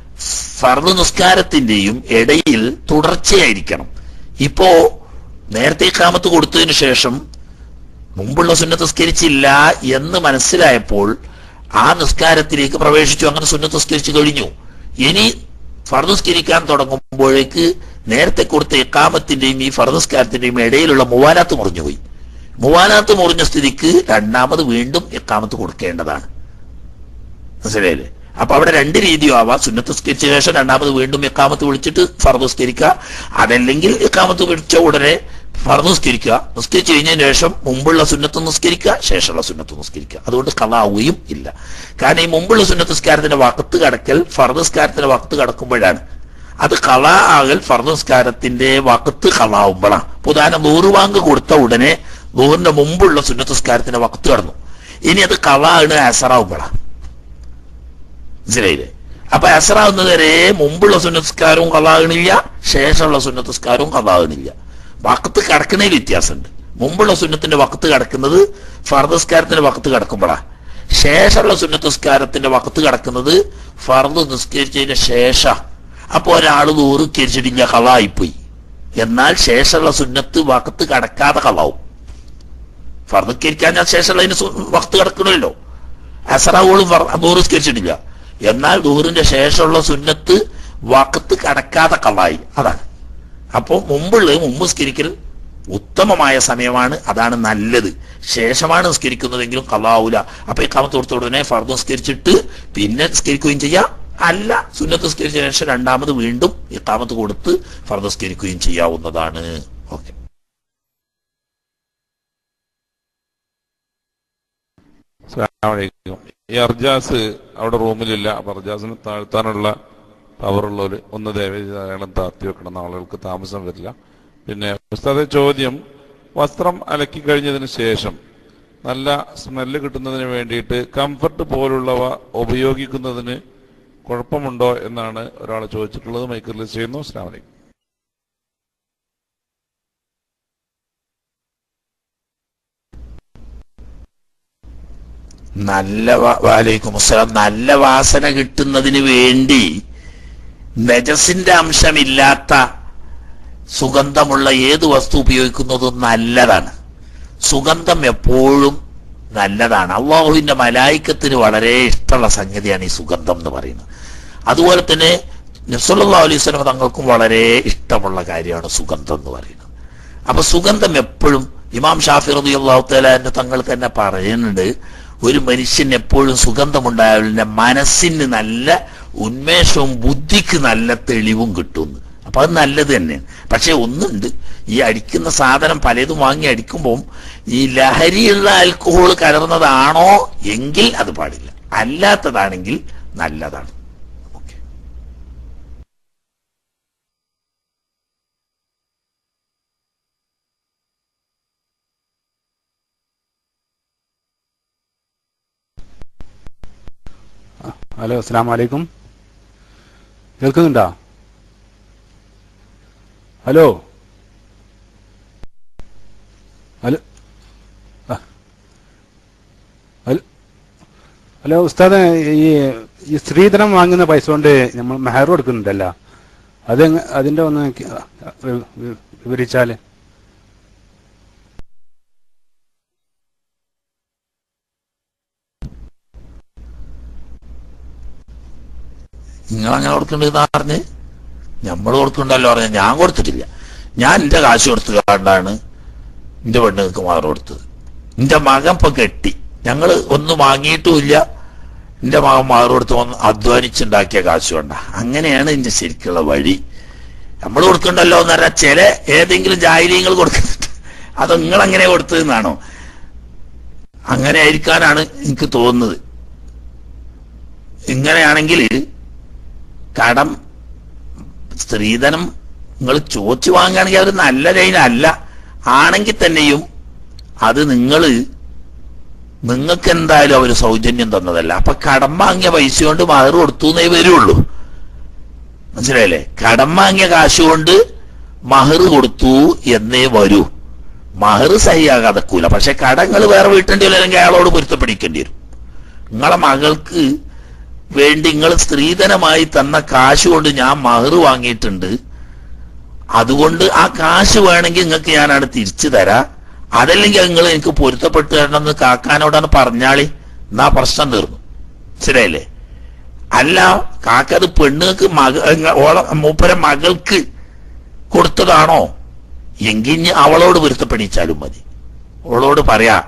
ഫർദ് നിസ്കാരത്തിന്റെയും ഇടയിൽ തുടർച്ചയായിരിക്കണം ഇപ്പോ നേരത്തെ ഇക്കാമത്ത് കൊടുത്തതിന് ശേഷം മുമ്പുള്ള സുന്നത്ത് നിസ്കരിച്ചില്ല എന്ന് മനസ്സിലായപ്പോൾ ആ നിസ്കാരത്തിലേക്ക് പ്രവേശിച്ചു അങ്ങനെ സുന്നത്ത് നിസ്കരിച്ചു കഴിഞ്ഞു ഇനി ഫർദ് നിസ്കരിക്കാൻ തുടങ്ങുമ്പോഴേക്ക് നേരത്തെ കൊടുത്ത എക്കാമത്തിന്റെയും ഈ ഫർദ് നിസ്കാരത്തിന്റെയും ഇടയിലുള്ള മുവാലാത്ത് മുറിഞ്ഞുപോയി മുവാലാത്ത് മുറിഞ്ഞ സ്ഥിതിക്ക് രണ്ടാമത് വീണ്ടും എക്കാമത്ത് കൊടുക്കേണ്ടതാണ് മനസ്സിലായില്ലേ അപ്പൊ അവിടെ രണ്ട് രീതിയും ആവാം സുന്നത്ത് നിസ്കരിച്ച ശേഷം രണ്ടാമത് വീണ്ടും എക്കാമത്ത് വിളിച്ചിട്ട് ഫർദ് നിസ്കരിക്കുക അതല്ലെങ്കിൽ എക്കാമത്ത് വിളിച്ച ഉടനെ ഫർദ് നിസ്കരിക്കുക നിസ്കരിച്ചു കഴിഞ്ഞതിന് ശേഷം മുമ്പുള്ള സുന്നത്ത് നിസ്കരിക്കുക ശേഷമുള്ള സുന്നത്ത് നിസ്കരിക്കുക അതുകൊണ്ട് കളാവുകയും ഇല്ല കാരണം ഈ മുമ്പുള്ള സുന്നത്ത് നിസ്കാരത്തിന്റെ വക്കത്ത് കടക്കൽ ഫർദ് നിസ്കാരത്തിന്റെ വക്കത്ത് കടക്കുമ്പോഴാണ് അത് കള ആകൽ ഫർദസ്കാരത്തിന്റെ വക്കത്ത് കളാവുമ്പോഴാണ് ഇപ്പൊ ഉദാഹരണം നൂറ് വാങ്ക് കൊടുത്ത ഉടനെ നൂറിന്റെ മുമ്പുള്ള സുന്നത്തസ്കാരത്തിന്റെ വക്കത്ത് കടന്നു ഇനി അത് കളാണ് അസറാവുമ്പോഴാണ് മനസ്സിലായില്ലേ അപ്പൊ അസറാവുന്നത് വരെ മുമ്പുള്ള സുന്നത്തസ്കാരവും കളാകണില്ല ശേഷമുള്ള സുന്നത്തസ്കാരവും കളാകണില്ല വക്കത്ത് കിടക്കണേൽ വ്യത്യാസമുണ്ട് മുമ്പുള്ള സുന്നത്തിന്റെ വക്കത്ത് കിടക്കുന്നത് ഫർദസ്കാരത്തിന്റെ വക്കത്ത് കിടക്കുമ്പോഴാണ് ശേഷമുള്ള സുന്നത്തസ്കാരത്തിന്റെ വക്കത്ത് കിടക്കുന്നത് ഫർദ് നിസ്കരിച്ചതിന് ശേഷം അപ്പൊ ഒരാൾ നൂറുക്കരിച്ചിട്ടില്ല കളായിപ്പോയി എന്നാൽ ശേഷമുള്ള സുന്നത്ത് വക്കത്ത് കടക്കാതെ കളാവും ഫർദക്കരിക്കാൻ ഞാൻ ശേഷമുള്ളതിന് സു- വക്കത്ത് കിടക്കണമല്ലോ അസറാവോളും നൂറുസ്കരിച്ചിട്ടില്ല എന്നാൽ നൂറിന്റെ ശേഷമുള്ള സുന്നത്ത് വക്കത്ത് കടക്കാതെ കളായി അതാണ് അപ്പോൾ മുമ്പുള്ള മുമ്പ് സ്കരിക്കൽ ഉത്തമമായ സമയമാണ് അതാണ് നല്ലത് ശേഷമാണ് നിസ്കരിക്കുന്നതെങ്കിലും കലാവൂല അപ്പൊ ഈ കാമത്ത് കൊടുത്ത ഉടനെ ഫർദ് നിസ്കരിച്ചിട്ട് പിന്നെ നിസ്കരിക്കുകയും ചെയ്യാം അല്ല സുന്നത്ത് നിസ്കരിച്ച ശേഷം രണ്ടാമത് വീണ്ടും ഈ കാമത്ത് കൊടുത്ത് ഫർദ് നിസ്കരിക്കുകയും ചെയ്യാവുന്നതാണ് ഓക്കെ അസ്സലാമലൈക്കും ഈ അർജാസ് അവിടെ റൂമിലില്ല അപ്പൊ അർജാസിന് താഴ്ത്താനുള്ള പവറുള്ളവര് ഒന്ന് ദയവേദി അയാളെ താഴ്ത്തി വെക്കണം ആളുകൾക്ക് താമസം വരില്ല പിന്നെ ഉസ്താദെ ചോദ്യം വസ്ത്രം അലക്കി കഴിഞ്ഞതിന് ശേഷം നല്ല സ്മെല്ല് കിട്ടുന്നതിന് വേണ്ടിയിട്ട് കംഫർട്ട് പോലുള്ളവ ഉപയോഗിക്കുന്നതിന് കുഴപ്പമുണ്ടോ എന്നാണ് ഒരാൾ ചോദിച്ചിട്ടുള്ളത് മൈക്കിൾ ലിസ്റ്റ് ചെയ്യുന്നു അസ്ലാം വലൈക്കും നല്ല വാ- വാലൈക്കും അസ്സലാം നല്ല വാസന കിട്ടുന്നതിന് വേണ്ടി നജസിന്റെ അംശമില്ലാത്ത സുഗന്ധമുള്ള ഏത് വസ്തു ഉപയോഗിക്കുന്നതും നല്ലതാണ് സുഗന്ധം എപ്പോഴും നല്ലതാണ് അള്ളാഹുവിന്റെ മലായിക്കത്തിന് വളരെ ഇഷ്ടമുള്ള സംഗതിയാണ് ഈ സുഗന്ധം എന്ന് പറയുന്നത് അതുപോലെ തന്നെ നബ്സല്ലാ അലൈഹി സ്വലം തങ്ങൾക്കും വളരെ ഇഷ്ടമുള്ള കാര്യമാണ് സുഗന്ധം എന്ന് പറയുന്നത് അപ്പൊ സുഗന്ധം എപ്പോഴും ഇമാം ഷാഫി റബി അള്ളാഹു തലാന്റെ തങ്ങൾ തന്നെ പറയുന്നുണ്ട് ഒരു മനുഷ്യന് എപ്പോഴും സുഗന്ധമുണ്ടായാലും മനസ്സിന് നല്ല ഉന്മേഷവും ബുദ്ധിക്ക് നല്ല തെളിവും കിട്ടുന്നു അപ്പൊ അത് നല്ലത് തന്നെയാണ് പക്ഷെ ഒന്നുണ്ട് ഈ അടിക്കുന്ന സാധനം പലതും വാങ്ങി അടിക്കുമ്പോൾ ഈ ലഹരിയുള്ള ആൽക്കഹോൾ കലർന്നതാണോ എങ്കിൽ അത് പാടില്ല അല്ലാത്തതാണെങ്കിൽ നല്ലതാണ് ഹലോ അസ്സാം വലൈക്കും കേൾക്കുന്നുണ്ടോ ഹലോ ഹലോ ആ. ഹലോ ഹലോ ഉസ്താദ് ഈ ഈ സ്ത്രീധനം വാങ്ങുന്ന പൈസ കൊണ്ട് നമ്മൾ മെഹർ കൊടുക്കുന്നുണ്ടല്ലോ അത് അതിന്റെ ഒന്ന് എനിക്ക് വി- വി- വിവരിച്ചാല് നിങ്ങൾ അങ്ങനെ കൊടുക്കണ്ടെന്ന് പറഞ്ഞ് നമ്മൾ കൊടുക്കണ്ടല്ലോ പറഞ്ഞ ഞാൻ കൊടുത്തിട്ടില്ല ഞാൻ എന്റെ കാശ് കൊടുത്ത് കണ്ടാണ് എന്റെ പെണ്ണുങ്ങൾക്ക് മാറി കൊടുത്തത് എന്റെ മകൻ ഇപ്പൊ കെട്ടി ഞങ്ങൾ ഒന്നും വാങ്ങിയിട്ടുമില്ല എന്റെ മകൻ മാറി കൊടുത്ത് വന്ന് അധ്വാനിച്ചുണ്ടാക്കിയ കാശ് കൊണ്ട അങ്ങനെയാണ് എന്റെ ശരിക്കുള്ള വഴി നമ്മൾ കൊടുക്കണ്ടല്ലോ എന്ന് പറഞ്ഞാൽ ചില ഏതെങ്കിലും ജാഹിര്യങ്ങൾ കൊടുക്കുന്നുണ്ട് അത് നിങ്ങൾ അങ്ങനെ കൊടുത്തതെന്നാണോ അങ്ങനെ ആയിരിക്കാനാണ് എനിക്ക് തോന്നുന്നത് ഇങ്ങനെയാണെങ്കിൽ കടം സ്ത്രീധനം നിങ്ങൾ ചോദിച്ചു വാങ്ങുകയാണെങ്കിൽ അവർ നല്ല ലൈനല്ല ആണെങ്കിൽ തന്നെയും അത് നിങ്ങൾ നിങ്ങൾക്ക് എന്തായാലും അവർ സൗജന്യം തന്നതല്ല അപ്പൊ കടം വാങ്ങിയ പൈസ കൊണ്ട് മഹർ കൊടുത്തു എന്നേ വരുള്ളൂ മനസ്സിലായില്ലേ കടം വാങ്ങിയ കാശ് കൊണ്ട് മഹർ കൊടുത്തു എന്നേ വരൂ മഹർ സഹിയാകാതെക്കൂല പക്ഷെ കടങ്ങൾ വേറെ വീട്ടേണ്ടി വരും അല്ലെങ്കിൽ അയാളോട് പൊരുത്തപ്പെടിക്കേണ്ടി വരും നിങ്ങളെ മകൾക്ക് വേണ്ടി നിങ്ങൾ സ്ത്രീധനമായി തന്ന കാശ് കൊണ്ട് ഞാൻ മഹർ വാങ്ങിയിട്ടുണ്ട് അതുകൊണ്ട് ആ കാശ് വേണമെങ്കിൽ നിങ്ങൾക്ക് ഞാനാണ് തിരിച്ചു തരാ അതല്ലെങ്കിൽ നിങ്ങൾ എനിക്ക് പൊരുത്തപ്പെട്ട് തരണമെന്ന് കാക്കാനോടാണ് പറഞ്ഞാളി എന്നാ പ്രശ്നം തീർന്നു ശരിയല്ലേ അല്ല കാക്ക അത് പെണ്ണുങ്ങൾക്ക് മക ഇങ്ങ- ഓള മൂപ്പര മകൾക്ക് കൊടുത്തതാണോ എങ്കിൽ ഇനി അവളോട് പൊരുത്തപ്പെടിച്ചാലും മതി അവളോട് പറയാ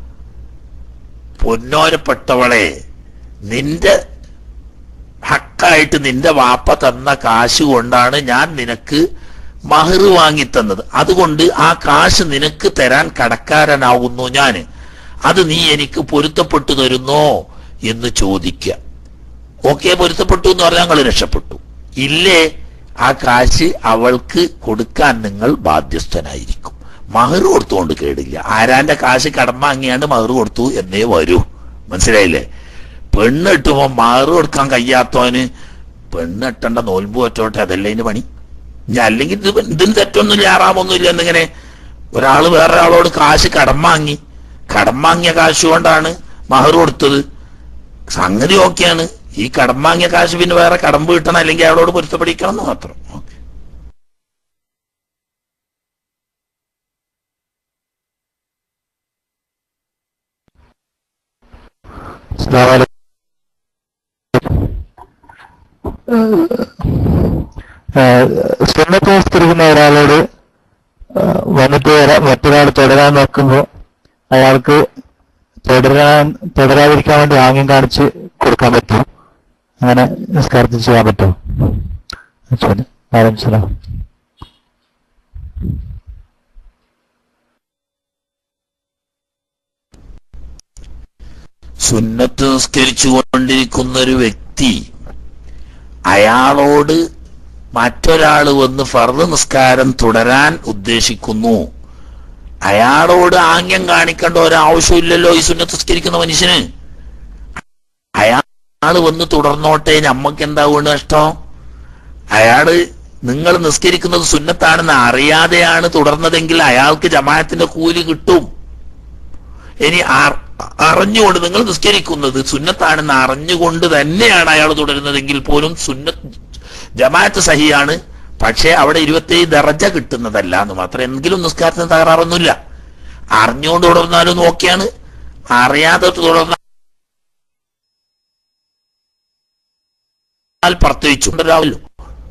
പൊന്നോരപ്പെട്ടവളെ നിന്റെ ഹക്കായിട്ട് നിന്റെ വാപ്പ തന്ന കാശ് കൊണ്ടാണ് ഞാൻ നിനക്ക് മഹർ വാങ്ങി തന്നത് അതുകൊണ്ട് ആ കാശ് നിനക്ക് തരാൻ കടക്കാരനാവുന്നു ഞാന് അത് നീ എനിക്ക് പൊരുത്തപ്പെട്ടു തരുന്നോ എന്ന് ചോദിക്കുക ഓക്കെ പൊരുത്തപ്പെട്ടു എന്ന് പറഞ്ഞാൽ ഞങ്ങൾ രക്ഷപ്പെട്ടു ഇല്ലേ ആ കാശ് അവൾക്ക് കൊടുക്കാൻ നിങ്ങൾ ബാധ്യസ്ഥനായിരിക്കും മഹർ കൊടുത്തുകൊണ്ട് കേടില്ല ആരാന്റെ കാശ് കടം വാങ്ങിയാണ്ട് മഹർ കൊടുത്തു എന്നേ വരൂ മനസ്സിലായില്ലേ പെണ്ണ് കിട്ടുമ്പോ മഹർ കൊടുക്കാൻ കഴിയാത്തവന് പെണ്ണ് കെട്ടേണ്ട നോൽമ്പ് പറ്റോട്ടെ അതല്ലേ ഇതിന് പണി ഞാൻ അല്ലെങ്കിൽ ഇത് ഇതിന് തെറ്റൊന്നുമില്ല ആറാമൊന്നുമില്ല എന്നിങ്ങനെ ഒരാള് വേറെ ആളോട് കാശ് കടം വാങ്ങി കടം വാങ്ങിയ കാശ് കൊണ്ടാണ് മഹർ കൊടുത്തത് സംഗതി ഓക്കെയാണ് ഈ കടം വാങ്ങിയ കാശ് പിന്നെ വേറെ കടമ്പ് കിട്ടണം അല്ലെങ്കിൽ അയാളോട് പൊരുത്തപ്പെടിക്കണം എന്ന് മാത്രം ഓക്കെ സുന്നത്ത് നമസ്കരിക്കുന്ന ഒരാളോട് ആ, വന്നിട്ട് വരാ- മറ്റൊരാൾ തുടരാൻ നോക്കുമ്പോൾ അയാൾക്ക് തുടരാൻ തുടരാതിരിക്കാൻ വേണ്ടി ആംഗ്യം കാണിച്ച് കൊടുക്കാൻ പറ്റും അങ്ങനെ നിസ്കാരത്തിൽ ചെയ്യാൻ പറ്റുമോ ചോദ്യം വലൈക്കും സലാം സുന്നത്ത് നിസ്കരിച്ചു കൊണ്ടിരിക്കുന്ന ഒരു വ്യക്തി അയാളോട് മറ്റൊരാൾ വന്ന് ഫർദ് നിസ്കാരം തുടരാൻ ഉദ്ദേശിക്കുന്നു അയാളോട് ആംഗ്യം കാണിക്കേണ്ട ഒരാവശ്യമില്ലല്ലോ ഈ സുന്നത്ത് നിസ്കരിക്കുന്ന മനുഷ്യന് അയാള് വന്ന് തുടർന്നോട്ടെ ഞമ്മക്ക് എന്താ വീണ് നഷ്ടം അയാള് നിങ്ങൾ നിസ്കരിക്കുന്നത് സുന്നത്താണെന്ന് അറിയാതെയാണ് തുടർന്നതെങ്കിൽ അയാൾക്ക് ജമാഅത്തിന്റെ കൂലി കിട്ടും ഇനി അർ- അറിഞ്ഞുകൊണ്ട് നിങ്ങൾ നിസ്കരിക്കുന്നത് സുന്നത്താണെന്ന് അറിഞ്ഞുകൊണ്ട് തന്നെയാണ് അയാൾ തുടരുന്നതെങ്കിൽ പോലും സുന്നത്ത് ജമാഅത്ത് സഹിയാണ് പക്ഷേ അവിടെ ഇരുപത്തി ദറജ കിട്ടുന്നതല്ല എന്ന് മാത്രം എങ്കിലും നിസ്കാരത്തിന് തകരാറൊന്നുമില്ല അറിഞ്ഞുകൊണ്ട് തുടർന്നാലും നോക്കിയാണ് അറിയാതെ തുടർന്നാൽ പ്രത്യേകിച്ചുണ്ടാവില്ലോ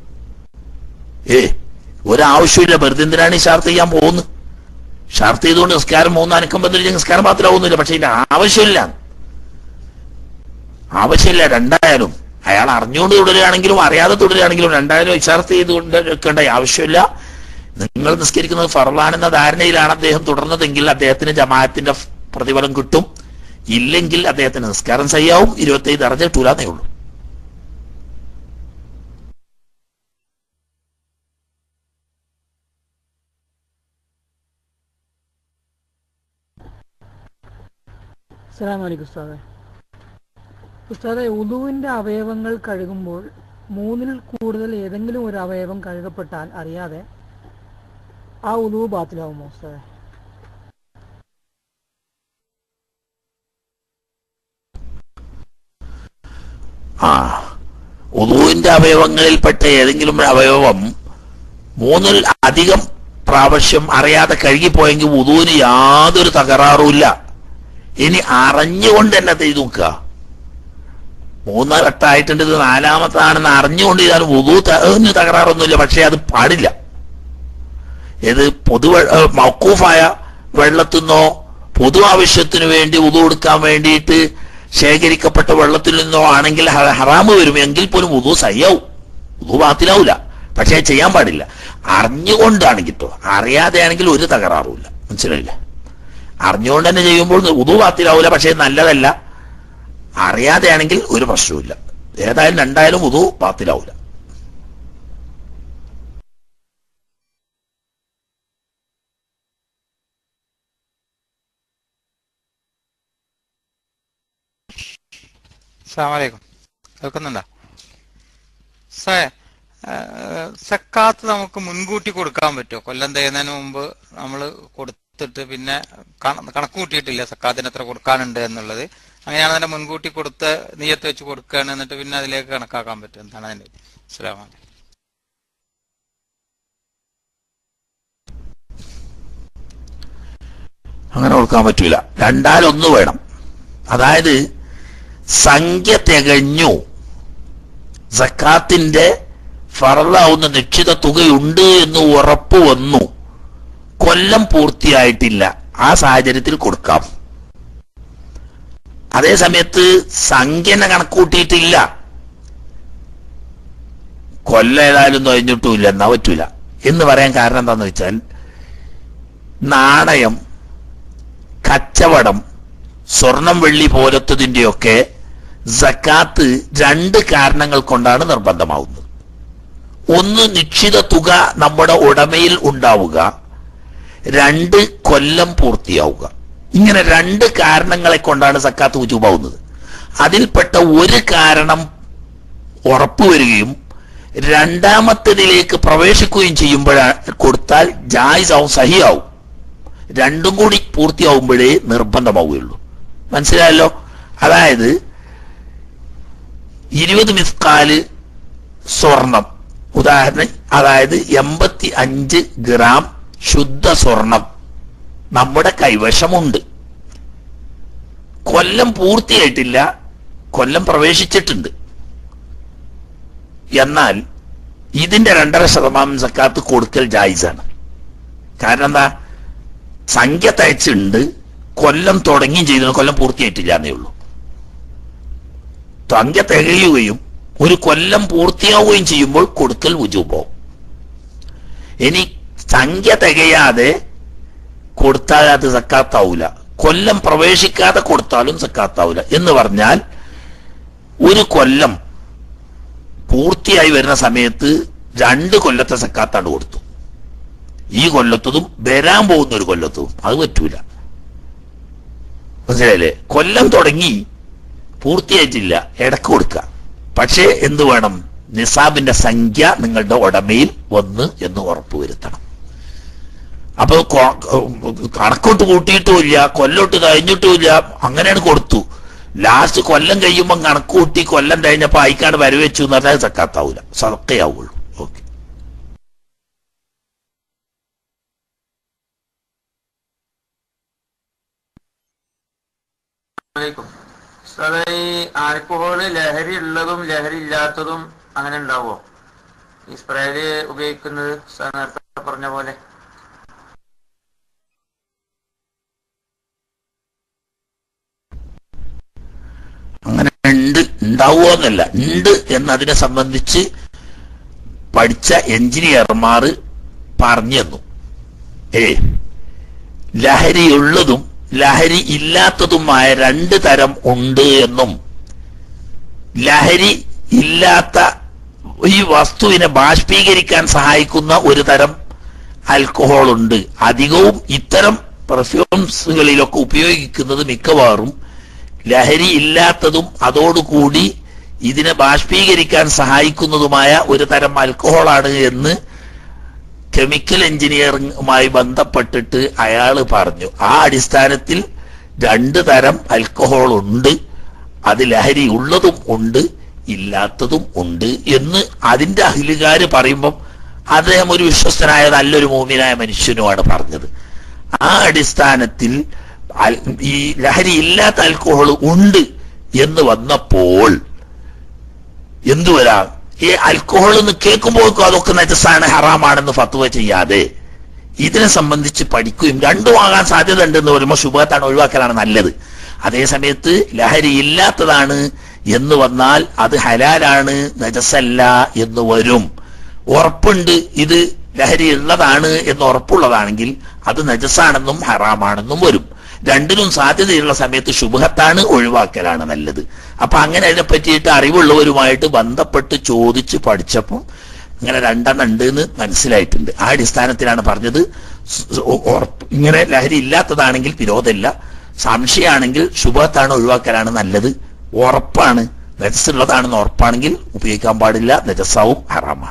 ഏ ഒരാവശ്യമില്ല വെറുതെ എന്തിനാണ് ഈ ഷാർത്ത് ചെയ്യാൻ പോകുന്നത് ഷാർത്ത് ചെയ്തുകൊണ്ട് നിസ്കാരം മൂന്ന് അനക്കം ബന്ധിച്ച് നിസ്കാരം മാത്രമാവുന്നില്ല പക്ഷെ ഇതിന്റെ ആവശ്യമില്ല ആവശ്യമില്ല രണ്ടായാലും അയാൾ അറിഞ്ഞുകൊണ്ട് തുടരുകയാണെങ്കിലും അറിയാതെ തുടരുകയാണെങ്കിലും രണ്ടായാലും ഇഷാർത്ത് ചെയ്തുകൊണ്ട് വെക്കേണ്ട ആവശ്യമില്ല നിങ്ങൾ നിസ്കരിക്കുന്നത് ഫർലാണെന്ന ധാരണയിലാണ് അദ്ദേഹം തുടർന്നതെങ്കിൽ അദ്ദേഹത്തിന് ജമാഅത്തിന്റെ പ്രതിഫലം കിട്ടും ഇല്ലെങ്കിൽ അദ്ദേഹത്തിന് നിസ്കാരം ചെയ്യാവും ഇരുപത്തേഴ് അറിഞ്ഞ കിട്ടൂലെന്നേ ഉള്ളൂ അസ്സലാമു അലൈക്കും ഉസ്താദെ ഉസ്താദെ ഉദുവിന്റെ അവയവങ്ങൾ കഴുകുമ്പോൾ മൂന്നിൽ കൂടുതൽ ഏതെങ്കിലും ഒരു അവയവം കഴുകപ്പെട്ടാൽ അറിയാതെ ആ ഉദുവ് ബാത്തിലാവുമോ ഉസ്താദെ ആ ഉദുവിന്റെ അവയവങ്ങളിൽപ്പെട്ട ഏതെങ്കിലും ഒരു അവയവം മൂന്നിൽ അധികം പ്രാവശ്യം അറിയാതെ കഴുകിപ്പോയെങ്കിൽ ഉദുവിന് യാതൊരു തകരാറുമില്ല ഇനി അറിഞ്ഞുകൊണ്ട് തന്നെ ചെയ്തു നോക്കുക മൂന്ന് വട്ടായിട്ടുണ്ട് ഇത് നാലാമത്താണെന്ന് അറിഞ്ഞുകൊണ്ട് ചെയ്താലും ഉദു ന് തകരാറൊന്നുമില്ല പക്ഷെ അത് പാടില്ല ഇത് പൊതു മൗക്കൂഫായ വെള്ളത്തിൽ നിന്നോ പൊതു ആവശ്യത്തിന് വേണ്ടി ഉദു കൊടുക്കാൻ വേണ്ടിയിട്ട് ശേഖരിക്കപ്പെട്ട വെള്ളത്തിൽ നിന്നോ ആണെങ്കിൽ ഹ- ഹറാമ് വരും എങ്കിൽ പോലും ഉദു സയ്യാവും ഉദു ബാത്തിലാവൂല പക്ഷെ ചെയ്യാൻ പാടില്ല അറിഞ്ഞുകൊണ്ടാണെങ്കിൽ ട്ടോ അറിയാതെ ആണെങ്കിൽ ഒരു തകരാറുമില്ല മനസ്സിലായില്ല അറിഞ്ഞുകൊണ്ട് തന്നെ ചെയ്യുമ്പോൾ ഉദു ബാത്തിലാവൂല പക്ഷെ നല്ലതല്ല അറിയാതെ ആണെങ്കിൽ ഒരു പ്രശ്നവുമില്ല ഏതായാലും രണ്ടായാലും ഉദു ബാത്തിലാവൂല അസ്സാമലൈക്കും കേൾക്കുന്നുണ്ടോ സേ സക്കാത്ത് നമുക്ക് മുൻകൂട്ടി കൊടുക്കാൻ പറ്റുമോ കൊല്ലം തികയുന്നതിന് മുമ്പ് നമ്മൾ കൊടുത്തിട്ട് പിന്നെ കണ- കണക്ക് കൂട്ടിയിട്ടില്ല സക്കാത്തിന് എത്ര കൊടുക്കാനുണ്ട് എന്നുള്ളത് അങ്ങനെയാണ് അതിന്റെ മുൻകൂട്ടി കൊടുത്ത് നീയത്ത് വെച്ച് കൊടുക്കുകയാണ് എന്നിട്ട് പിന്നെ അതിലേക്ക് കണക്കാക്കാൻ പറ്റും എന്താണ് അതിന്റെ അസ്സലാമു അലൈക്കും അങ്ങനെ കൊടുക്കാൻ പറ്റൂല രണ്ടാലൊന്ന് വേണം അതായത് സംഖ്യ തികഞ്ഞു സക്കാത്തിന്റെ ഫറലാവുന്ന നിശ്ചിത തുകയുണ്ട് എന്ന് ഉറപ്പ് വന്നു കൊല്ലം പൂർത്തിയായിട്ടില്ല ആ സാഹചര്യത്തിൽ കൊടുക്കാം അതേ സമയത്ത് സംഖ്യനെ കണക്കൂട്ടിയിട്ടില്ല കൊല്ലം ഏതായാലും തൊഴിഞ്ഞിട്ടുമില്ല എന്നാ പറ്റൂല എന്ന് പറയാൻ കാരണം എന്താന്ന് വെച്ചാൽ നാണയം കച്ചവടം സ്വർണം വെള്ളി പോലത്തതിന്റെയൊക്കെ സക്കാത്ത് രണ്ട് കാരണങ്ങൾ കൊണ്ടാണ് നിർബന്ധമാവുന്നത് ഒന്ന് നിശ്ചിത തുക നമ്മുടെ ഉടമയിൽ ഉണ്ടാവുക രണ്ട് കൊല്ലം പൂർത്തിയാവുക ഇങ്ങനെ രണ്ട് കാരണങ്ങളെ കൊണ്ടാണ് സക്കാത്ത് ഉജൂബാവുന്നത് അതിൽപ്പെട്ട ഒരു കാരണം ഉറപ്പുവരികയും രണ്ടാമത്തേതിലേക്ക് പ്രവേശിക്കുകയും ചെയ്യുമ്പോഴാണ് കൊടുത്താൽ ജായിസാവും സഹിയാവും രണ്ടും കൂടി പൂർത്തിയാവുമ്പോഴേ നിർബന്ധമാവുകയുള്ളൂ മനസ്സിലായല്ലോ അതായത് ഇരുപത് മിസ്കാല് സ്വർണം ഉദാഹരണം അതായത് എൺപത്തി അഞ്ച് ഗ്രാം ശുദ്ധ സ്വർണം നമ്മുടെ കൈവശമുണ്ട് കൊല്ലം പൂർത്തിയായിട്ടില്ല കൊല്ലം പ്രവേശിച്ചിട്ടുണ്ട് എന്നാൽ ഇതിന്റെ രണ്ടര ശതമാനം സക്കാത്ത് കൊടുക്കൽ ജായിസാണ് കാരണം എന്താ സംഖ്യ തയ്ച്ചുണ്ട് കൊല്ലം തുടങ്ങിയും ചെയ്തു കൊല്ലം പൂർത്തിയായിട്ടില്ല എന്നേ ഉള്ളൂ സംഖ്യ തികയുകയും ഒരു കൊല്ലം പൂർത്തിയാവുകയും ചെയ്യുമ്പോൾ കൊടുക്കൽ ഉജൂബാവും ഇനി സംഖ്യ തികയാതെ കൊടുത്താൽ അത് സക്കാത്താവൂല കൊല്ലം പ്രവേശിക്കാതെ കൊടുത്താലും സക്കാത്താവൂല എന്ന് പറഞ്ഞാൽ ഒരു കൊല്ലം പൂർത്തിയായി വരുന്ന സമയത്ത് രണ്ട് കൊല്ലത്തെ സക്കാത്താണ് കൊടുത്തു ഈ കൊല്ലത്തതും വരാൻ പോകുന്ന ഒരു കൊല്ലത്തതും അത് പറ്റൂല മനസ്സിലായില്ലേ കൊല്ലം തുടങ്ങി പൂർത്തിയായിട്ടില്ല ഇടക്ക് കൊടുക്കുക പക്ഷേ എന്ത് വേണം നിസാബിന്റെ സംഖ്യ നിങ്ങളുടെ ഉടമയിൽ വന്ന് എന്ന് ഉറപ്പുവരുത്തണം അപ്പൊ കൊ- കണക്കോട്ട് കൂട്ടിയിട്ടുമില്ല കൊല്ലോട്ട് കഴിഞ്ഞിട്ടുമില്ല അങ്ങനെയാണ് കൊടുത്തു ലാസ്റ്റ് കൊല്ലം കഴിയുമ്പോൾ കണക്ക് കൂട്ടി കൊല്ലം കഴിഞ്ഞപ്പോ അയക്കാട് വരവെച്ചു എന്ന് പറഞ്ഞാൽ സക്കാത്താവൂല സതക്കയാവുള്ളൂ ഓക്കെ അലൈക്കും സാറേ ഈ ആൽക്കഹോള് ലഹരി ഉള്ളതും ലഹരി ഇല്ലാത്തതും അങ്ങനെ ഉണ്ടാവോ ഈ സ്പ്രേയില് ഉപയോഗിക്കുന്നത് സാർ നേരത്തെ പറഞ്ഞ പോലെ അങ്ങനെ ഉണ്ട് ഉണ്ടാവുമോന്നല്ല ഉണ്ട് എന്നതിനെ സംബന്ധിച്ച് പഠിച്ച എഞ്ചിനീയർമാർ പറഞ്ഞു തന്നു ഏ ലഹരിയുള്ളതും ലഹരി ഇല്ലാത്തതുമായ രണ്ട് തരം ഉണ്ട് എന്നും ലഹരി ഇല്ലാത്ത ഈ വസ്തുവിനെ ബാഷ്പീകരിക്കാൻ സഹായിക്കുന്ന ഒരു തരം ആൽക്കഹോൾ ഉണ്ട് അധികവും ഇത്തരം പെർഫ്യൂംസുകളിലൊക്കെ ഉപയോഗിക്കുന്നത് മിക്കവാറും ലഹരി ഇല്ലാത്തതും അതോടുകൂടി ഇതിനെ ബാഷ്പീകരിക്കാൻ സഹായിക്കുന്നതുമായ ഒരു തരം ആൽക്കഹോളാണ് എന്ന് കെമിക്കൽ എഞ്ചിനീയറിംഗുമായി ബന്ധപ്പെട്ടിട്ട് അയാൾ പറഞ്ഞു ആ അടിസ്ഥാനത്തിൽ രണ്ട് തരം ആൽക്കഹോൾ ഉണ്ട് അത് ലഹരി ഉള്ളതും ഉണ്ട് ഇല്ലാത്തതും ഉണ്ട് എന്ന് അതിന്റെ അഹിലുകാര് പറയുമ്പം അദ്ദേഹം ഒരു വിശ്വസ്തനായ നല്ലൊരു മൂമിനായ മനുഷ്യനുമാണ് പറഞ്ഞത് ആ അടിസ്ഥാനത്തിൽ അൽ- ഈ ലഹരി ഇല്ലാത്ത ആൽക്കഹോൾ ഉണ്ട് എന്ന് വന്നപ്പോൾ എന്തു വരാം ഈ ആൽക്കഹോൾ എന്ന് കേൾക്കുമ്പോഴേക്കും അതൊക്കെ നജസാണ് ഹറാമാണെന്ന് ഫത്വ ചെയ്യാതെ ഇതിനെ സംബന്ധിച്ച് പഠിക്കുകയും രണ്ടും ആകാൻ സാധ്യത ഉണ്ടെന്ന് പറയുമ്പോൾ ശുഭത്താണ് ഒഴിവാക്കലാണ് നല്ലത് അതേ സമയത്ത് ലഹരി ഇല്ലാത്തതാണ് എന്ന് വന്നാൽ അത് ഹലാലാണ് നജസല്ല എന്ന് വരും ഉറപ്പുണ്ട് ഇത് ലഹരി ഉള്ളതാണ് എന്ന് ഉറപ്പുള്ളതാണെങ്കിൽ അത് നജസാണെന്നും ഹറാമാണെന്നും വരും രണ്ടിനും സാധ്യതയുള്ള സമയത്ത് ശുഭത്താണ് ഒഴിവാക്കലാണ് നല്ലത് അപ്പൊ അങ്ങനെ അതിനെ പറ്റിയിട്ട് അറിവുള്ളവരുമായിട്ട് ബന്ധപ്പെട്ട് ചോദിച്ച് പഠിച്ചപ്പോൾ ഇങ്ങനെ രണ്ടെണ്ണം ഉണ്ട് എന്ന് മനസ്സിലായിട്ടുണ്ട് ആ അടിസ്ഥാനത്തിലാണ് പറഞ്ഞത് സ്- സ് ഉറപ്പ് ഇങ്ങനെ ലഹരി ഇല്ലാത്തതാണെങ്കിൽ വിരോധമില്ല സംശയമാണെങ്കിൽ ശുഭത്താണ് ഒഴിവാക്കലാണ് നല്ലത് ഉറപ്പാണ് നജസ്സുള്ളതാണെന്ന് ഉറപ്പാണെങ്കിൽ ഉപയോഗിക്കാൻ പാടില്ല നജസാവും ഹറാമാണ്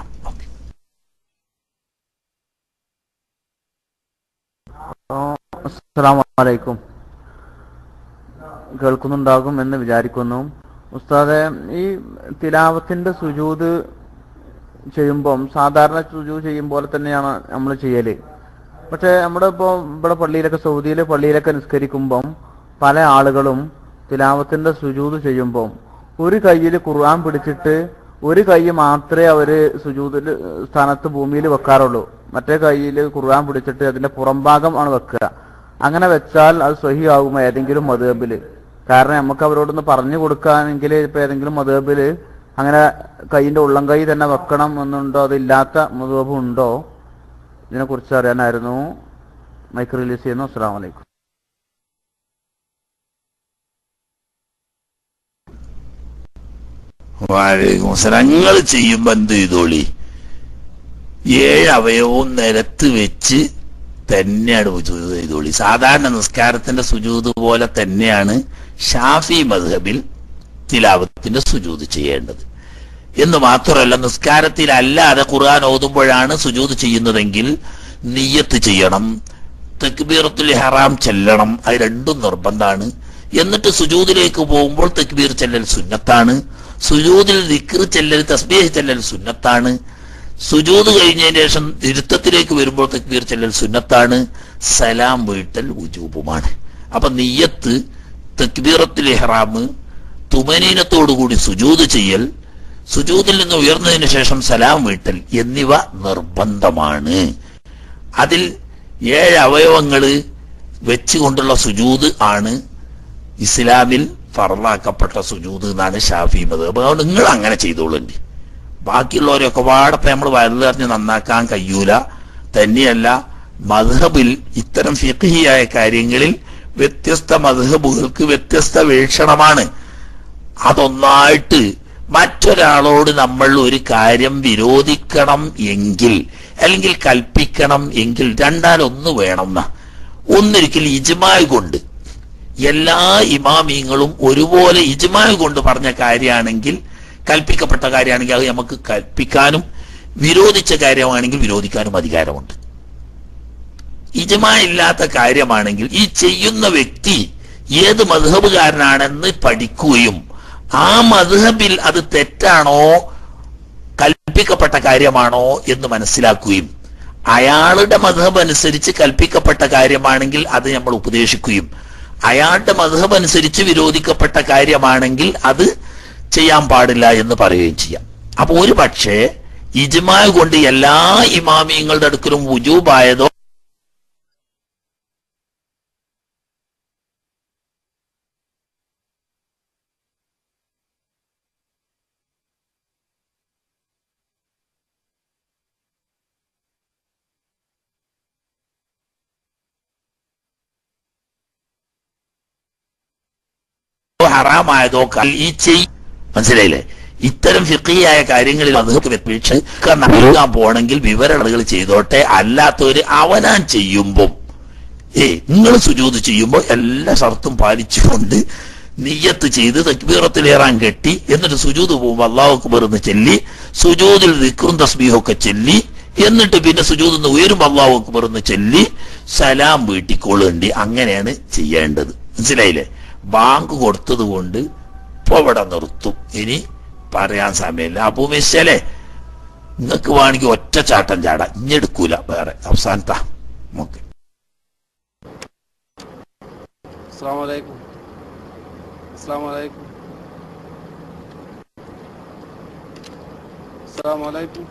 അസ്സലാമലൈക്കും കേൾക്കുന്നുണ്ടാകും എന്ന് വിചാരിക്കുന്നു ഉസ്താദെ ഈ തിലാവത്തിന്റെ സുജൂത് ചെയ്യുമ്പം സാധാരണ സുജൂത് ചെയ്യും പോലെ തന്നെയാണ് നമ്മൾ ചെയ്യല് പക്ഷെ നമ്മുടെ ഇപ്പോൾ ഇവിടെ പള്ളിയിലൊക്കെ സൗദിയിലെ പള്ളിയിലൊക്കെ നിസ്കരിക്കുമ്പം പല ആളുകളും തിലാവത്തിന്റെ സുജൂത് ചെയ്യുമ്പം ഒരു കയ്യിൽ ഖുർആൻ പിടിച്ചിട്ട് ഒരു കൈ മാത്രമേ അവര് സുജൂതിൽ സ്ഥാനത്ത് ഭൂമിയിൽ വെക്കാറുള്ളൂ മറ്റേ കയ്യിൽ ഖുർആൻ പിടിച്ചിട്ട് അതിന്റെ പുറംഭാഗം ആണ് വെക്കുക അങ്ങനെ വെച്ചാൽ അത് സ്വഹി ആകുമോ ഏതെങ്കിലും മധുഹബില് കാരണം നമുക്ക് അവരോടൊന്ന് പറഞ്ഞു കൊടുക്കാനെങ്കിൽ ഇപ്പൊ ഏതെങ്കിലും മധുഹബില് അങ്ങനെ കൈയിന്റെ ഉള്ളം കൈ തന്നെ വെക്കണം എന്നുണ്ടോ അതില്ലാത്ത മധുഹബ് ഉണ്ടോ ഇതിനെ കുറിച്ച് അറിയാനായിരുന്നു മൈക്ക് റിലീസ് ചെയ്യുന്നു അസ്സാം വലൈക്കും വാലേക്കും അസ്സലാം. നിങ്ങൾ ചെയ്യുമ്പോ എന്ത് ചെയ്തോളി ഏഴ് അവയവവും നിലത്ത് വെച്ച് തന്നെയാണ് സുജൂത് ചെയ്തോളി സാധാരണ നിസ്കാരത്തിന്റെ സുജൂത് പോലെ തന്നെയാണ് ഷാഫി മദ്ഹബിൽ തിലാവത്തിന്റെ സുജൂത് ചെയ്യേണ്ടത് എന്ന് മാത്രമല്ല നിസ്കാരത്തിൽ അല്ലാതെ ഖുർആൻ ഓതുമ്പോഴാണ് സുജൂത് ചെയ്യുന്നതെങ്കിൽ നിയ്യത്ത് ചെയ്യണം തക്ബീറത്തുൽ ഹറാം ചെല്ലണം അത് രണ്ടും നിർബന്ധമാണ് എന്നിട്ട് സുജൂദിലേക്ക് പോകുമ്പോൾ തക്ബീർ ചെല്ലൽ സുന്നത്താണ് സുജൂദിൽ ദിക്ർ ചെല്ലൽ തസ്ബീഹ് ചെല്ലൽ സുന്നത്താണ് സുജൂദ് കഴിഞ്ഞതിന് ശേഷം ഇരുത്തത്തിലേക്ക് വരുമ്പോൾ തക്ബീർ ചെല്ലൽ സുന്നത്താണ് സലാം വീട്ടൽ ഉജൂബുമാണ് അപ്പൊ നിയ്യത്ത് തക്ബീറത്തുൽ ഇഹ്റാം തുമനീനത്തോടുകൂടി സുജൂദ് ചെയ്യൽ സുജൂദിൽ നിന്ന് ഉയർന്നതിന് ശേഷം സലാം വീട്ടൽ എന്നിവ നിർബന്ധമാണ് അതിൽ ഏഴ് അവയവങ്ങള് വെച്ചുകൊണ്ടുള്ള സുജൂദ് ആണ് ഇസ്ലാമിൽ ഫറലാക്കപ്പെട്ട സുജൂദ് എന്നാണ് ഷാഫി മതം അതുകൊണ്ട് നിങ്ങൾ അങ്ങനെ ചെയ്തോളുണ്ട് ബാക്കിയുള്ളവരൊക്കെ പാടപ്പം നമ്മൾ വയറിലറിഞ്ഞ് നന്നാക്കാൻ കഴിയൂല തന്നെയല്ല മധബിൽ ഇത്തരം ഫിഖിയായ കാര്യങ്ങളിൽ വ്യത്യസ്ത മധബുകൾക്ക് വ്യത്യസ്ത വീക്ഷണമാണ് അതൊന്നായിട്ട് മറ്റൊരാളോട് നമ്മൾ ഒരു കാര്യം വിരോധിക്കണം എങ്കിൽ അല്ലെങ്കിൽ കൽപ്പിക്കണം എങ്കിൽ രണ്ടാലൊന്ന് വേണം എന്നാ ഒന്നൊരിക്കൽ ഇജ്മായ് കൊണ്ട് എല്ലാ ഇമാമിയങ്ങളും ഒരുപോലെ ഇജ്മായ് കൊണ്ട് പറഞ്ഞ കാര്യമാണെങ്കിൽ കൽപ്പിക്കപ്പെട്ട കാര്യമാണെങ്കിൽ അത് നമുക്ക് കൽപ്പിക്കാനും വിരോധിച്ച കാര്യമാണെങ്കിൽ വിരോധിക്കാനും അധികാരമുണ്ട് ഇജമാ ഇല്ലാത്ത കാര്യമാണെങ്കിൽ ഈ ചെയ്യുന്ന വ്യക്തി ഏത് മധുഹബുകാരനാണെന്ന് പഠിക്കുകയും ആ മധുഹബിൽ അത് തെറ്റാണോ കൽപ്പിക്കപ്പെട്ട കാര്യമാണോ എന്ന് മനസ്സിലാക്കുകയും അയാളുടെ മധുഹബ് അനുസരിച്ച് കൽപ്പിക്കപ്പെട്ട കാര്യമാണെങ്കിൽ അത് നമ്മൾ ഉപദേശിക്കുകയും അയാളുടെ മധുഹബ് അനുസരിച്ച് വിരോധിക്കപ്പെട്ട കാര്യമാണെങ്കിൽ അത് ചെയ്യാൻ പാടില്ല എന്ന് പറയുകയും ചെയ്യാം അപ്പൊ ഒരു പക്ഷേ ഇജ്മാ കൊണ്ട് എല്ലാ ഇമാമിയങ്ങളുടെ അടുക്കലും വുജൂബായതോ ഹറാമായതോ ക- ഈ ചെയ് മനസ്സിലായില്ലേ ഇത്തരം ഫിഖിയായ കാര്യങ്ങളിൽ അത് വെപ്പിച്ച് നൽകാൻ പോണെങ്കിൽ വിവരണകൾ ചെയ്തോട്ടെ അല്ലാത്തവര് അവനാൻ ചെയ്യുമ്പം ഏ നിങ്ങൾ സുജൂത് ചെയ്യുമ്പോൾ എല്ലാ ഷർത്തും പാലിച്ചുകൊണ്ട് നിയ്യത്ത് ചെയ്ത് തക്ബീറത്തിലേറാൻ കെട്ടി എന്നിട്ട് സുജൂത് പോകുമ്പോൾ അള്ളാഹു അക്ബർ എന്ന് ചെല്ലി സുജൂതിൽ ദിക്റും തസ്ബീഹും ഒക്കെ ചെല്ലി എന്നിട്ട് പിന്നെ സുജൂത് നിന്ന് ഉയരുമ്പോൾ അള്ളാഹു അക്ബർ എന്ന് ചെല്ലി സലാം വീട്ടിക്കോളുണ്ടി അങ്ങനെയാണ് ചെയ്യേണ്ടത് മനസ്സിലായില്ലേ ബാങ്ക് കൊടുത്തത് കൊണ്ട് ഇപ്പൊ ഇവിടെ നിർത്തും ഇനി പറയാൻ സമയമില്ല അപ്പൊ മിസ്സലേ നിങ്ങൾക്ക് വേണമെങ്കിൽ ഒറ്റ ചാട്ടം ചാടാം ഇഞ്ഞെടുക്കൂല വേറെ അവസാനത്താ നമുക്ക് അസ്സാം വലൈക്കും അസ്സാം വലൈക്കും അസ്സാം വലൈക്കും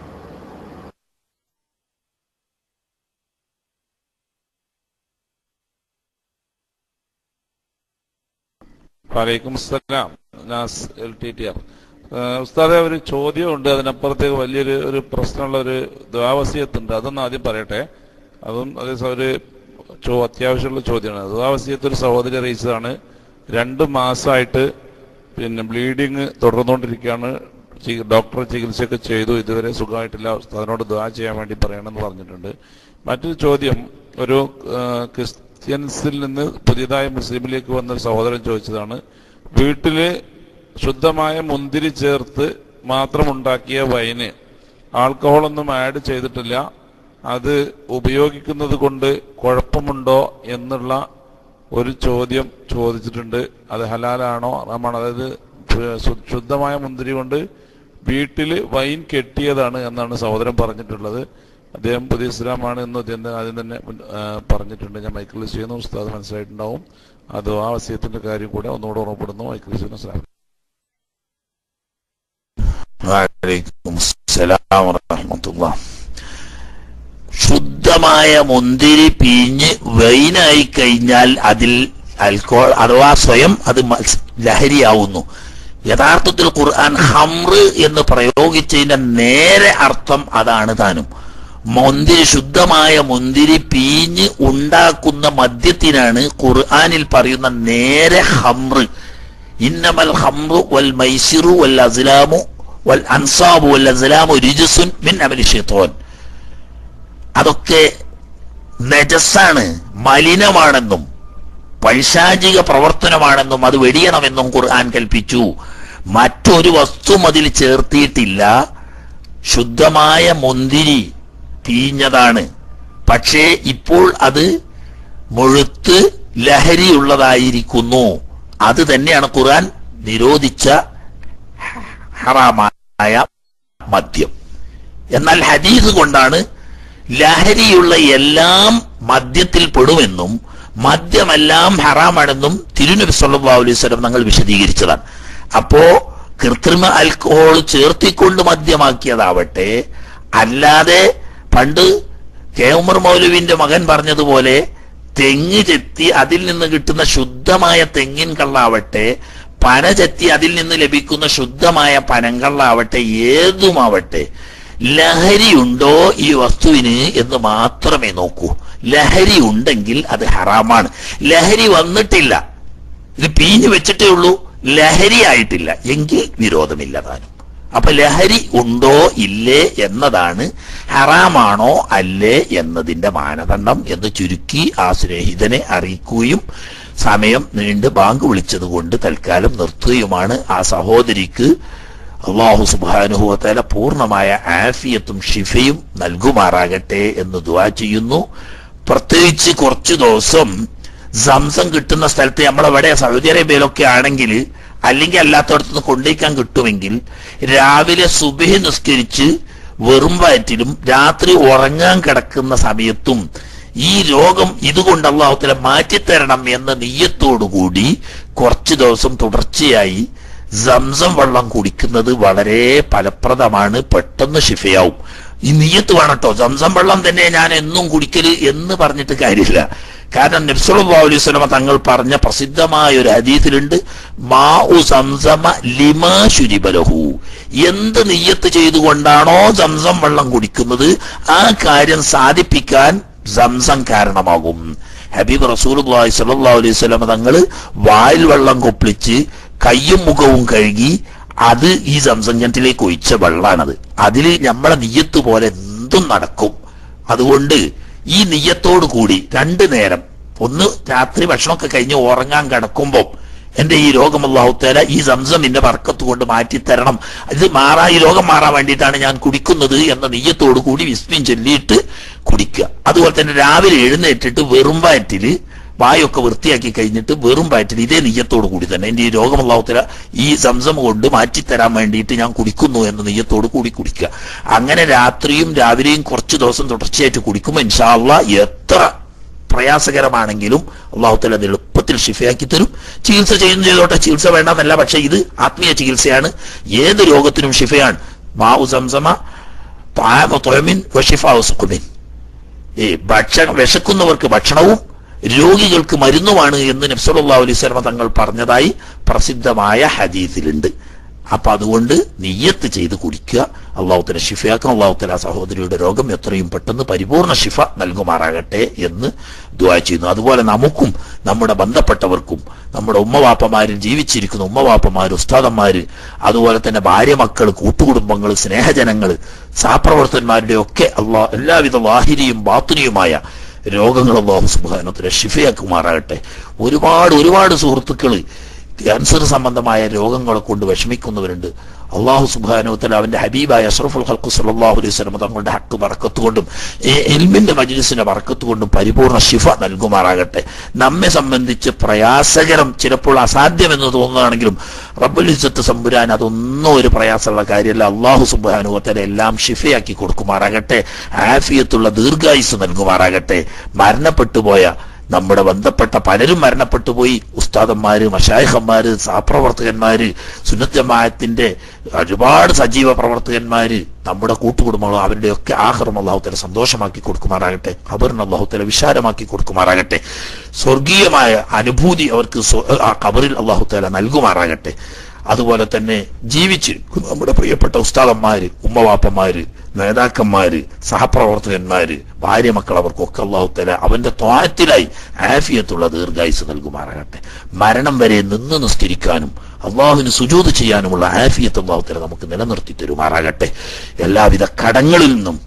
വലൈക്കും അസ്സലാം നാസ് എൽ ടി ടി ആർ ഉസ്താദെ ഒരു ചോദ്യമുണ്ട് അതിനപ്പുറത്തേക്ക് വലിയൊരു ഒരു പ്രശ്നമുള്ള ഒരു ദ്വാവസ്യത്തുണ്ട് അതൊന്ന് ആദ്യം പറയട്ടെ അതും അതേ സ- ഒരു ചോ അത്യാവശ്യമുള്ള ചോദ്യമാണ് ദ്വാവസ്യത്ത് ഒരു സഹോദരി അറിയിച്ചതാണ് രണ്ട് മാസമായിട്ട് പിന്നെ ബ്ലീഡിങ് തുടർന്നുകൊണ്ടിരിക്കുകയാണ് ചി- ഡോക്ടർ ചികിത്സയൊക്കെ ചെയ്തു ഇതുവരെ സുഖമായിട്ടില്ല അതിനോട് ദ്വാ ചെയ്യാൻ വേണ്ടി പറയണമെന്ന് പറഞ്ഞിട്ടുണ്ട് മറ്റൊരു ചോദ്യം ഒരു ആ, ക്രിസ്ത്യൻസിൽ നിന്ന് പുതിയതായി മുസ്ലിമിലേക്ക് വന്ന ഒരു സഹോദരൻ ചോദിച്ചതാണ് വീട്ടില് ശുദ്ധമായ മുന്തിരി ചേർത്ത് മാത്രം ഉണ്ടാക്കിയ വൈന് ആൽക്കഹോളൊന്നും ആഡ് ചെയ്തിട്ടില്ല അത് ഉപയോഗിക്കുന്നത് കൊണ്ട് കുഴപ്പമുണ്ടോ എന്നുള്ള ഒരു ചോദ്യം ചോദിച്ചിട്ടുണ്ട് അത് ഹലാലാണോ ഹറാമാണോ അതായത് ശു- ശുദ്ധമായ മുന്തിരി കൊണ്ട് വീട്ടിൽ വൈൻ കെട്ടിയതാണ് എന്നാണ് സഹോദരൻ പറഞ്ഞിട്ടുള്ളത് അദ്ദേഹം പുതിയ ഇസ്ലാമാണ് എന്ന് അദ്ദേഹം ആദ്യം തന്നെ മുൻ- ആ, പറഞ്ഞിട്ടുണ്ട് ഞാൻ മൈക്കിൾ ചെയ്യുന്നു ഉസ്താദ് മനസ്സിലായിട്ടുണ്ടാവും അത് ആ വസ്യത്തിന്റെ കാര്യം കൂടെ ഒന്നുകൂടെ ഓർമ്മപ്പെടുന്നു മൈക്കിൾ ചെയ്യുന്നു അസ്സലാം വലൈക്കും അസ്സലാം വറഹ്മത്തുള്ളാഹ്. ശുദ്ധമായ മുന്തിരി പിഴിഞ്ഞ് വൈനായി കഴിഞ്ഞാൽ അതിൽ ആൽക്കോൾ അഥവാ സ്വയം അത് മത്സ- ലഹരിയാവുന്നു യഥാർത്ഥത്തിൽ ഖുർആൻ ഹംറ് എന്ന് പ്രയോഗിച്ചതിന്റെ നേരെ അർത്ഥം അതാണ് താനും മുന്തിരി ശുദ്ധമായ മുന്തിരി പീഞ്ഞ് ഉണ്ടാക്കുന്ന മദ്യത്തിനാണ് ഖുർആനിൽ പറയുന്ന നേരെ ഹംറ് ഇന്നമൽ ഹംറു വൽ മൈസിറു വൽ അസ്ലാമു വൽ അൻസാബു വൽ അസ്ലാമു രിജുസുൻ മിൻ അമലി ഷൈത്വാൻ അതൊക്കെ നജസ്സാണ് മലിനമാണെന്നും പൈശാചിക പ്രവർത്തനമാണെന്നും അത് വെടിയണമെന്നും ഖുർആൻ കൽപ്പിച്ചു മറ്റൊരു വസ്തുവും അതിൽ ചേർത്തിയിട്ടില്ല ശുദ്ധമായ മുന്തിരി പീഞ്ഞതാണ് പക്ഷേ ഇപ്പോൾ അത് മുഴുത്ത് ലഹരിയുള്ളതായിരിക്കുന്നു അത് തന്നെയാണ് ഖുർആൻ നിരോധിച്ച ഹറാമായ മദ്യം എന്നാൽ ഹദീസ് കൊണ്ടാണ് ലഹരിയുള്ള എല്ലാം മദ്യത്തിൽ പെടുമെന്നും മദ്യമെല്ലാം ഹറാമാണെന്നും തിരുനബി സല്ലല്ലാഹു അലൈഹി വസല്ലം തങ്ങൾ വിശദീകരിച്ചതാണ് അപ്പോ കൃത്രിമ ആൽക്കഹോൾ ചേർത്തിക്കൊണ്ട് മദ്യമാക്കിയതാവട്ടെ അല്ലാതെ പണ്ട് കെ ഉമർ മൗലവിന്റെ മകൻ പറഞ്ഞതുപോലെ തെങ്ങ് ചെത്തി അതിൽ നിന്ന് കിട്ടുന്ന ശുദ്ധമായ തെങ്ങിൻ കള്ളാവട്ടെ പന ചെത്തി അതിൽ നിന്ന് ലഭിക്കുന്ന ശുദ്ധമായ പനങ്കള്ളാവട്ടെ ഏതുമാവട്ടെ ലഹരി ഉണ്ടോ ഈ വസ്തുവിന് എന്ന് മാത്രമേ നോക്കൂ ലഹരി ഉണ്ടെങ്കിൽ അത് ഹറാമാണ് ലഹരി വന്നിട്ടില്ല ഇത് പീഞ്ഞു വെച്ചിട്ടേ ഉള്ളൂ ലഹരി ആയിട്ടില്ല എങ്കിൽ വിരോധമില്ല താനും അപ്പൊ ലഹരി ഉണ്ടോ ഇല്ലേ എന്നതാണ് ഹറാമാണോ അല്ലേ എന്നതിന്റെ മാനദണ്ഡം എന്ന് ചുരുക്കി ആ സ്നേഹിതനെ അറിയിക്കുകയും സമയം നീണ്ട് ബാങ്ക് വിളിച്ചത് കൊണ്ട് തൽക്കാലം നിർത്തുകയുമാണ് ആ സഹോദരിക്ക് അള്ളാഹു സുബാനുഭവത്തല പൂർണ്ണമായ ആഫിയത്തും ഷിഫയും നൽകുമാറാകട്ടെ എന്ന് ദുവാ ചെയ്യുന്നു പ്രത്യേകിച്ച് കുറച്ചു ദിവസം സംസം കിട്ടുന്ന സ്ഥലത്ത് നമ്മളെവിടെ സൗദി അറേബ്യയിലൊക്കെ ആണെങ്കിൽ അല്ലെങ്കിൽ അല്ലാത്തടത്തുനിന്ന് കൊണ്ടേക്കാൻ കിട്ടുമെങ്കിൽ രാവിലെ സുബഹി നിസ്കരിച്ച് വെറും വയറ്റിലും രാത്രി ഉറങ്ങാൻ കിടക്കുന്ന സമയത്തും ഈ രോഗം ഇതുകൊണ്ട് അള്ളാഹുത്തല മാറ്റിത്തരണം എന്ന നെയ്യത്തോടുകൂടി കുറച്ചു ദിവസം തുടർച്ചയായി സംസം വെള്ളം കുടിക്കുന്നത് വളരെ ഫലപ്രദമാണ് പെട്ടെന്ന് ഷിഫയാവും ഈ നീയത്ത് വേണം കേട്ടോ സംസം വെള്ളം തന്നെ ഞാൻ എന്നും കുടിക്കല് എന്ന് പറഞ്ഞിട്ട് കാര്യമില്ല കാരണം നബ്സുല്ലാ അലൈഹി സ്വലമ തങ്ങൾ പറഞ്ഞ പ്രസിദ്ധമായ ഒരു ഹദീസിലുണ്ട് മാ ഉ സംസമ ലിമാ ശുരിബലഹു എന്ത് നെയ്യത്ത് ചെയ്തുകൊണ്ടാണോ സംസം വെള്ളം കുടിക്കുന്നത് ആ കാര്യം സാധിപ്പിക്കാൻ സംസം കാരണമാകും ഹബീബ് റസൂൽ സല്ലാ അലൈഹി സ്വലമ തങ്ങൾ വായിൽ വെള്ളം കൊപ്പിളിച്ച് കയ്യും മുഖവും കഴുകി അത് ഈ സംസംഗത്തിലേക്ക് ഒഴിച്ച വെള്ളാണത് അതിൽ നമ്മളെ നെയ്യത്ത് പോലെ എന്തും നടക്കും അതുകൊണ്ട് ഈ നെയ്യത്തോടു കൂടി രണ്ടു നേരം ഒന്ന് രാത്രി ഭക്ഷണമൊക്കെ കഴിഞ്ഞ് ഉറങ്ങാൻ കിടക്കുമ്പോൾ എന്റെ ഈ രോഗം അള്ളാഹുത്തേല ഈ സംസമിന്റെ വർക്കത്ത് കൊണ്ട് മാറ്റിത്തരണം ഇത് മാറാ ഈ രോഗം മാറാൻ വേണ്ടിയിട്ടാണ് ഞാൻ കുടിക്കുന്നത് എന്ന നെയ്യത്തോടു കൂടി വിസ്മയം ചൊല്ലിയിട്ട് കുടിക്കുക അതുപോലെ തന്നെ രാവിലെ എഴുന്നേറ്റിട്ട് വെറും വയറ്റില് വായൊക്കെ വൃത്തിയാക്കി കഴിഞ്ഞിട്ട് വെറും വയറ്റിൽ ഇതേ നെയ്യത്തോടു കൂടി തന്നെ എന്റെ ഈ രോഗമുള്ളവത്തില ഈ സംസം കൊണ്ട് മാറ്റിത്തരാൻ വേണ്ടിയിട്ട് ഞാൻ കുടിക്കുന്നു എന്ന നെയ്യത്തോടു കൂടി കുടിക്കുക അങ്ങനെ രാത്രിയും രാവിലെയും കുറച്ച് ദിവസം തുടർച്ചയായിട്ട് കുടിക്കുമ്പോൾ ഇൻഷാല്ല എത്ര പ്രയാസകരമാണെങ്കിലും അള്ളാഹുത്തല അത് എളുപ്പത്തിൽ ഷിഫയാക്കി തരും ചികിത്സ ചെയ്യുന്നു ചെയ്തോട്ടെ ചികിത്സ വേണ്ടെന്നല്ല പക്ഷെ ഇത് ആത്മീയ ചികിത്സയാണ് ഏത് രോഗത്തിനും ഷിഫയാണ് മാവു സംസമ തൊയമിൻ സുഖമിൻ ഈ ഭക്ഷണം വിശക്കുന്നവർക്ക് ഭക്ഷണവും രോഗികൾക്ക് മരുന്നുമാണ് എന്ന് നബ്സല്ലാ അലൈസ്മ തങ്ങൾ പറഞ്ഞതായി പ്രസിദ്ധമായ ഹദീസിലുണ്ട് അപ്പൊ അതുകൊണ്ട് നിയ്യത്ത് ചെയ്ത് കുടിക്കുക അള്ളാഹുത്തല ഷിഫയാക്കും അള്ളാഹുത്തല സഹോദരിയുടെ രോഗം എത്രയും പെട്ടെന്ന് പരിപൂർണ ഷിഫ നൽകുമാറാകട്ടെ എന്ന് ദുവാ ചെയ്യുന്നു അതുപോലെ നമുക്കും നമ്മുടെ ബന്ധപ്പെട്ടവർക്കും നമ്മുടെ ഉമ്മവാപ്പമാരിൽ ജീവിച്ചിരിക്കുന്ന ഉമ്മവാപ്പമാര് ഉസ്താദന്മാര് അതുപോലെ തന്നെ ഭാര്യ മക്കൾ കൂട്ടുകുടുംബങ്ങൾ സ്നേഹജനങ്ങൾ സഹപ്രവർത്തകന്മാരുടെ ഒക്കെ അള്ളാഹ് എല്ലാവിധ വാഹിരിയും ബാത്തുനിയുമായ രോഗങ്ങൾ അള്ളാഹു സുബാനത്തിലെ ഷിഫയാക്കുമാറാകട്ടെ ഒരുപാട് ഒരുപാട് സുഹൃത്തുക്കൾ ക്യാൻസർ സംബന്ധമായ രോഗങ്ങളെ കൊണ്ട് വിഷമിക്കുന്നവരുണ്ട് അള്ളാഹു സുബാനുത്തല അവന്റെ ഹബീബായ അഷ്റഫുൽ ഹൽക്കു സല്ലാഹു അലൈഹി സ്വലമ തങ്ങളുടെ ഹക്ക് വറക്കത്തുകൊണ്ടും എൽമിന്റെ മജ്ലിസിന്റെ വറക്കത്തുകൊണ്ടും പരിപൂർണ ശിഫ നൽകുമാറാകട്ടെ നമ്മെ സംബന്ധിച്ച് പ്രയാസകരം ചിലപ്പോൾ അസാധ്യമെന്ന് തോന്നുകയാണെങ്കിലും റബ്ബുൽ ഇസ്സത്ത് സമ്പുരാൻ അതൊന്നും ഒരു പ്രയാസമുള്ള കാര്യമല്ല അള്ളാഹു സുബാനുവത്തല എല്ലാം ഷിഫയാക്കി കൊടുക്കുമാറാകട്ടെ ആഫിയത്തുള്ള ദീർഘായുസ് നൽകുമാറാകട്ടെ മരണപ്പെട്ടുപോയ നമ്മുടെ ബന്ധപ്പെട്ട പലരും മരണപ്പെട്ടു പോയി ഉസ്താദന്മാര് മഷായഹന്മാര് സഹപ്രവർത്തകന്മാര് സുന്നത്തമായത്തിന്റെ ഒരുപാട് സജീവ പ്രവർത്തകന്മാര് നമ്മുടെ കൂട്ടുകുടുംബങ്ങളും അവരുടെയൊക്കെ ആഹ്റം അള്ളാഹുത്തല സന്തോഷമാക്കി കൊടുക്കുമാറാകട്ടെ ഖബറിന് അള്ളാഹുത്തല വിശാലമാക്കി കൊടുക്കുമാറാകട്ടെ സ്വർഗീയമായ അനുഭൂതി അവർക്ക് ആ ഖബറിൽ അള്ളാഹുത്തല നൽകുമാറാകട്ടെ അതുപോലെ തന്നെ ജീവിച്ചിരിക്കും നമ്മുടെ പ്രിയപ്പെട്ട ഉസ്താദന്മാര് ഉമ്മവാപ്പന്മാര് നേതാക്കന്മാര് സഹപ്രവർത്തകന്മാര് ഭാര്യ മക്കൾ അവർക്കൊക്കെ അള്ളാഹുത്തല അവന്റെ ത്വായത്തിലായി ആഫിയത്തുള്ള ദീർഘായുസ് നൽകുമാറാകട്ടെ മരണം വരെ നിന്ന് നിസ്കരിക്കാനും അള്ളാഹുവിന് സുജൂത് ചെയ്യാനുമുള്ള ആഫിയത്ത് അള്ളാഹുത്തല നമുക്ക് നിലനിർത്തി തരുമാറാകട്ടെ എല്ലാവിധ കടങ്ങളിൽ നിന്നും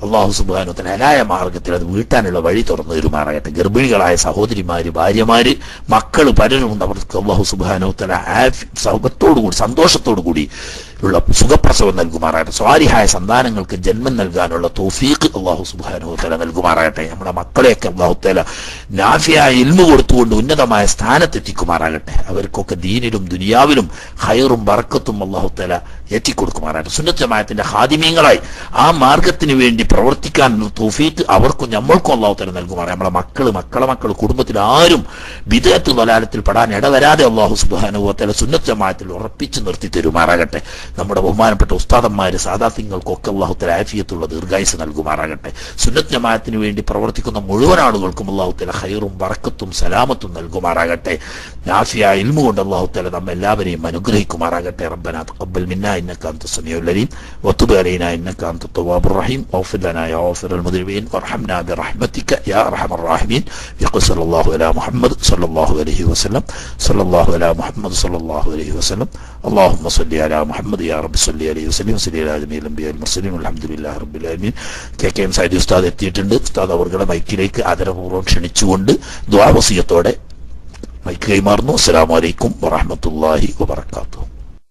അള്ളാഹു സുബാനുത്തിന് ഹലായ മാർഗത്തിൽ അത് വീട്ടാനുള്ള വഴി തുറന്നു തരുമാറാകട്ടെ ഗർഭിണികളായ സഹോദരിമാര് ഭാര്യമാര് മക്കൾ പലരും ഉണ്ട് അവർക്ക് അള്ളാഹു സുബാനുത്തല സൗഖത്തോടുകൂടി സന്തോഷത്തോടു കൂടി ഉള്ള സുഖപ്രസവം നൽകുമാറാകട്ടെ സ്വാരിഹായ സന്താനങ്ങൾക്ക് ജന്മം നൽകാനുള്ള തോഫീക്ക് അള്ളാഹു സുബാനുത്തല നൽകുമാറാകട്ടെ നമ്മുടെ മക്കളെയൊക്കെ അള്ളാഹുത്തല നാഫിയായ ഇൽമു കൊടുത്തുകൊണ്ട് ഉന്നതമായ സ്ഥാനത്തെത്തിക്കുമാറാകട്ടെ അവർക്കൊക്കെ ദീനിലും ദുനിയാവിലും ഹയറും ബറക്കത്തും അള്ളാഹുത്തല ഏറ്റിക്കൊടുക്കുമാറാകട്ടെ സുന്നത്തമായത്തിന്റെ ഹാദിമ്യങ്ങളായി ആ മാർഗത്തിന് വേണ്ടി പ്രവർത്തിക്കാനുള്ള തോഫീക്ക് അവർക്കും നമ്മൾക്കും അള്ളാഹുത്തല നൽകുമാറാണ് നമ്മളെ മക്കള് മക്കളെ മക്കൾ കുടുംബത്തിൽ ആരും വിദേഹത്ത് വലാലത്തിൽ പെടാൻ ഇടവരാതെ അള്ളാഹു സുബാനുവത്തല സുന്നത്തമായത്തിൽ ഉറപ്പിച്ചു നിർത്തി തരുമാറാകട്ടെ നമ്മുടെ ബഹുമാനപ്പെട്ട ഉസ്താദന്മാര് സാദാത്യങ്ങൾക്കൊക്കെ അള്ളാഹുത്തല ആഫിയത്തുള്ള ദീർഘായുസ് നൽകുമാറാകട്ടെ സുന്നത്ത് ജമാഅത്തിന് വേണ്ടി പ്രവർത്തിക്കുന്ന മുഴുവൻ ആളുകൾക്കും അള്ളാഹുത്തല ഹൈറും വറക്കത്തും സലാമത്തും നൽകുമാറാകട്ടെ നാഫിയ ഇൽമു കൊണ്ട് അള്ളാഹുത്തല നമ്മ എല്ലാവരെയും അനുഗ്രഹിക്കുമാറാകട്ടെ റബ്ബന തഖബ്ബൽ മിന്ന ഇന്നക അൻത സമീഉൽ അലീം വതുബ് അലൈനാ ഇന്നക അൻത തവ്വാബുർ റഹീം واغفر لنا يا غافر المذنبين وارحمنا برحمتك يا ارحم الراحمين يقصر الله على محمد صلى الله عليه وسلم صلى الله على محمد صلى الله عليه وسلم اللهم صل على محمد يا رب صل عليه وسلم وصل على جميع الانبياء المرسلين والحمد لله رب العالمين കെ കെ എം സൈദി ഉസ്താദ് എത്തിയിട്ടുണ്ട് ഉസ്താദ് അവരുടെ മൈക്കിലേക്ക് ആദരപൂർവ്വം ക്ഷണിച്ചുകൊണ്ട് ദ്വാവസീയത്തോടെ മൈക്ക് കൈമാറുന്നു അസ്സലാമു അലൈക്കും വറഹ്മത്തുള്ളാഹി വബറകാതുഹു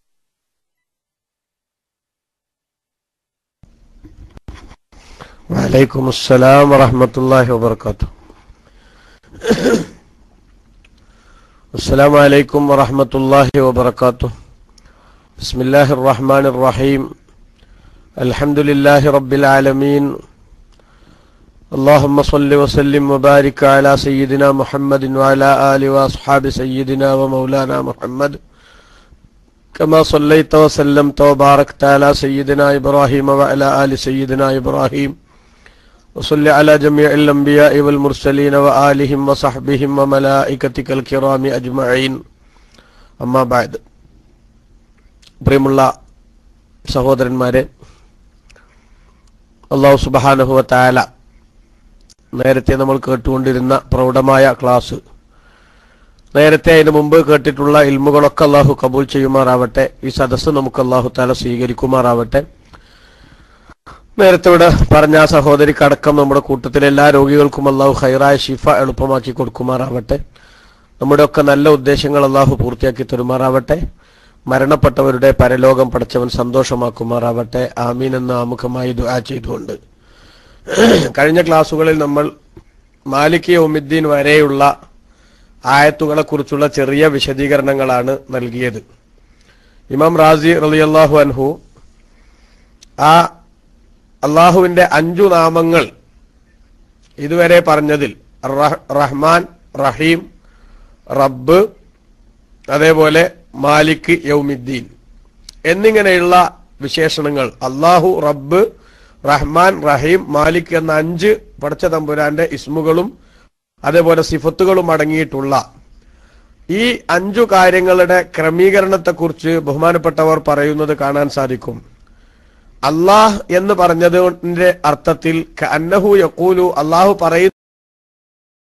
وعليكم السلام ورحمة الله وبركاته السلام عليكم ورحمة الله وبركاته بسم الله الرحمن الرحيم الحمد لله رب العالمين اللهم صل وسلم وبارك على سيدنا محمد وعلى آله وأصحاب سيدنا ومولانا محمد كما صليت وسلمت وباركت على سيدنا إبراهيم وعلى آل سيدنا إبراهيم وصل على جميع الأنبياء والمرسلين وآلهم وصحبهم وملائكتك الكرام أجمعين أما بعد പ്രിയമുള്ള സഹോദരന്മാരെ അള്ളാഹു സുബാനഹുവ താല നേരത്തെ നമ്മൾ കേട്ടുകൊണ്ടിരുന്ന പ്രൗഢമായ ക്ലാസ് നേരത്തെ അതിന് മുമ്പ് കേട്ടിട്ടുള്ള ഇൽമുകളൊക്കെ അള്ളാഹു കബൂൽ ചെയ്യുമാറാവട്ടെ ഈ സദസ്സ് നമുക്ക് അള്ളാഹു താല സ്വീകരിക്കുമാറാവട്ടെ നേരത്തെ ഇവിടെ പറഞ്ഞ ആ സഹോദരിക്കടക്കം നമ്മുടെ കൂട്ടത്തിലെ എല്ലാ രോഗികൾക്കും അള്ളാഹു ഹൈറായ ഷിഫ എളുപ്പമാക്കി കൊടുക്കുമാറാവട്ടെ നമ്മുടെ ഒക്കെ നല്ല ഉദ്ദേശങ്ങൾ അള്ളാഹു പൂർത്തിയാക്കി തരുമാറാവട്ടെ മരണപ്പെട്ടവരുടെ പരലോകം പടച്ചവൻ സന്തോഷമാക്കുമാറാവട്ടെ ആമീൻ എന്ന് ആമുഖമായി ദുആ ചെയ്തുകൊണ്ട് കഴിഞ്ഞ ക്ലാസ്സുകളിൽ നമ്മൾ മാലിക് ഒമിദ്ദീൻ വരെയുള്ള ആയത്തുകളെ കുറിച്ചുള്ള ചെറിയ വിശദീകരണങ്ങളാണ് നൽകിയത് ഇമാം റാസി റളിയല്ലാഹു അൻഹു ആ അള്ളാഹുവിന്റെ അഞ്ചു നാമങ്ങൾ ഇതുവരെ പറഞ്ഞതിൽ റഹ്- റഹ്മാൻ റഹീം റബ്ബ് അതേപോലെ മാലിക് യൗമിദ്ദീൻ എന്നിങ്ങനെയുള്ള വിശേഷണങ്ങൾ അള്ളാഹു റബ്ബ് റഹ്മാൻ റഹീം മാലിക് എന്ന അഞ്ച് പടച്ച തമ്പുരാന്റെ ഇസ്മുകളും അതേപോലെ സിഫത്തുകളും അടങ്ങിയിട്ടുള്ള ഈ അഞ്ചു കാര്യങ്ങളുടെ ക്രമീകരണത്തെക്കുറിച്ച് ബഹുമാനപ്പെട്ടവർ പറയുന്നത് കാണാൻ സാധിക്കും അള്ളാഹ് എന്ന് പറഞ്ഞതിന്റെ അർത്ഥത്തിൽ അന്നഹു യക്കൂലു അള്ളാഹു പറയുന്ന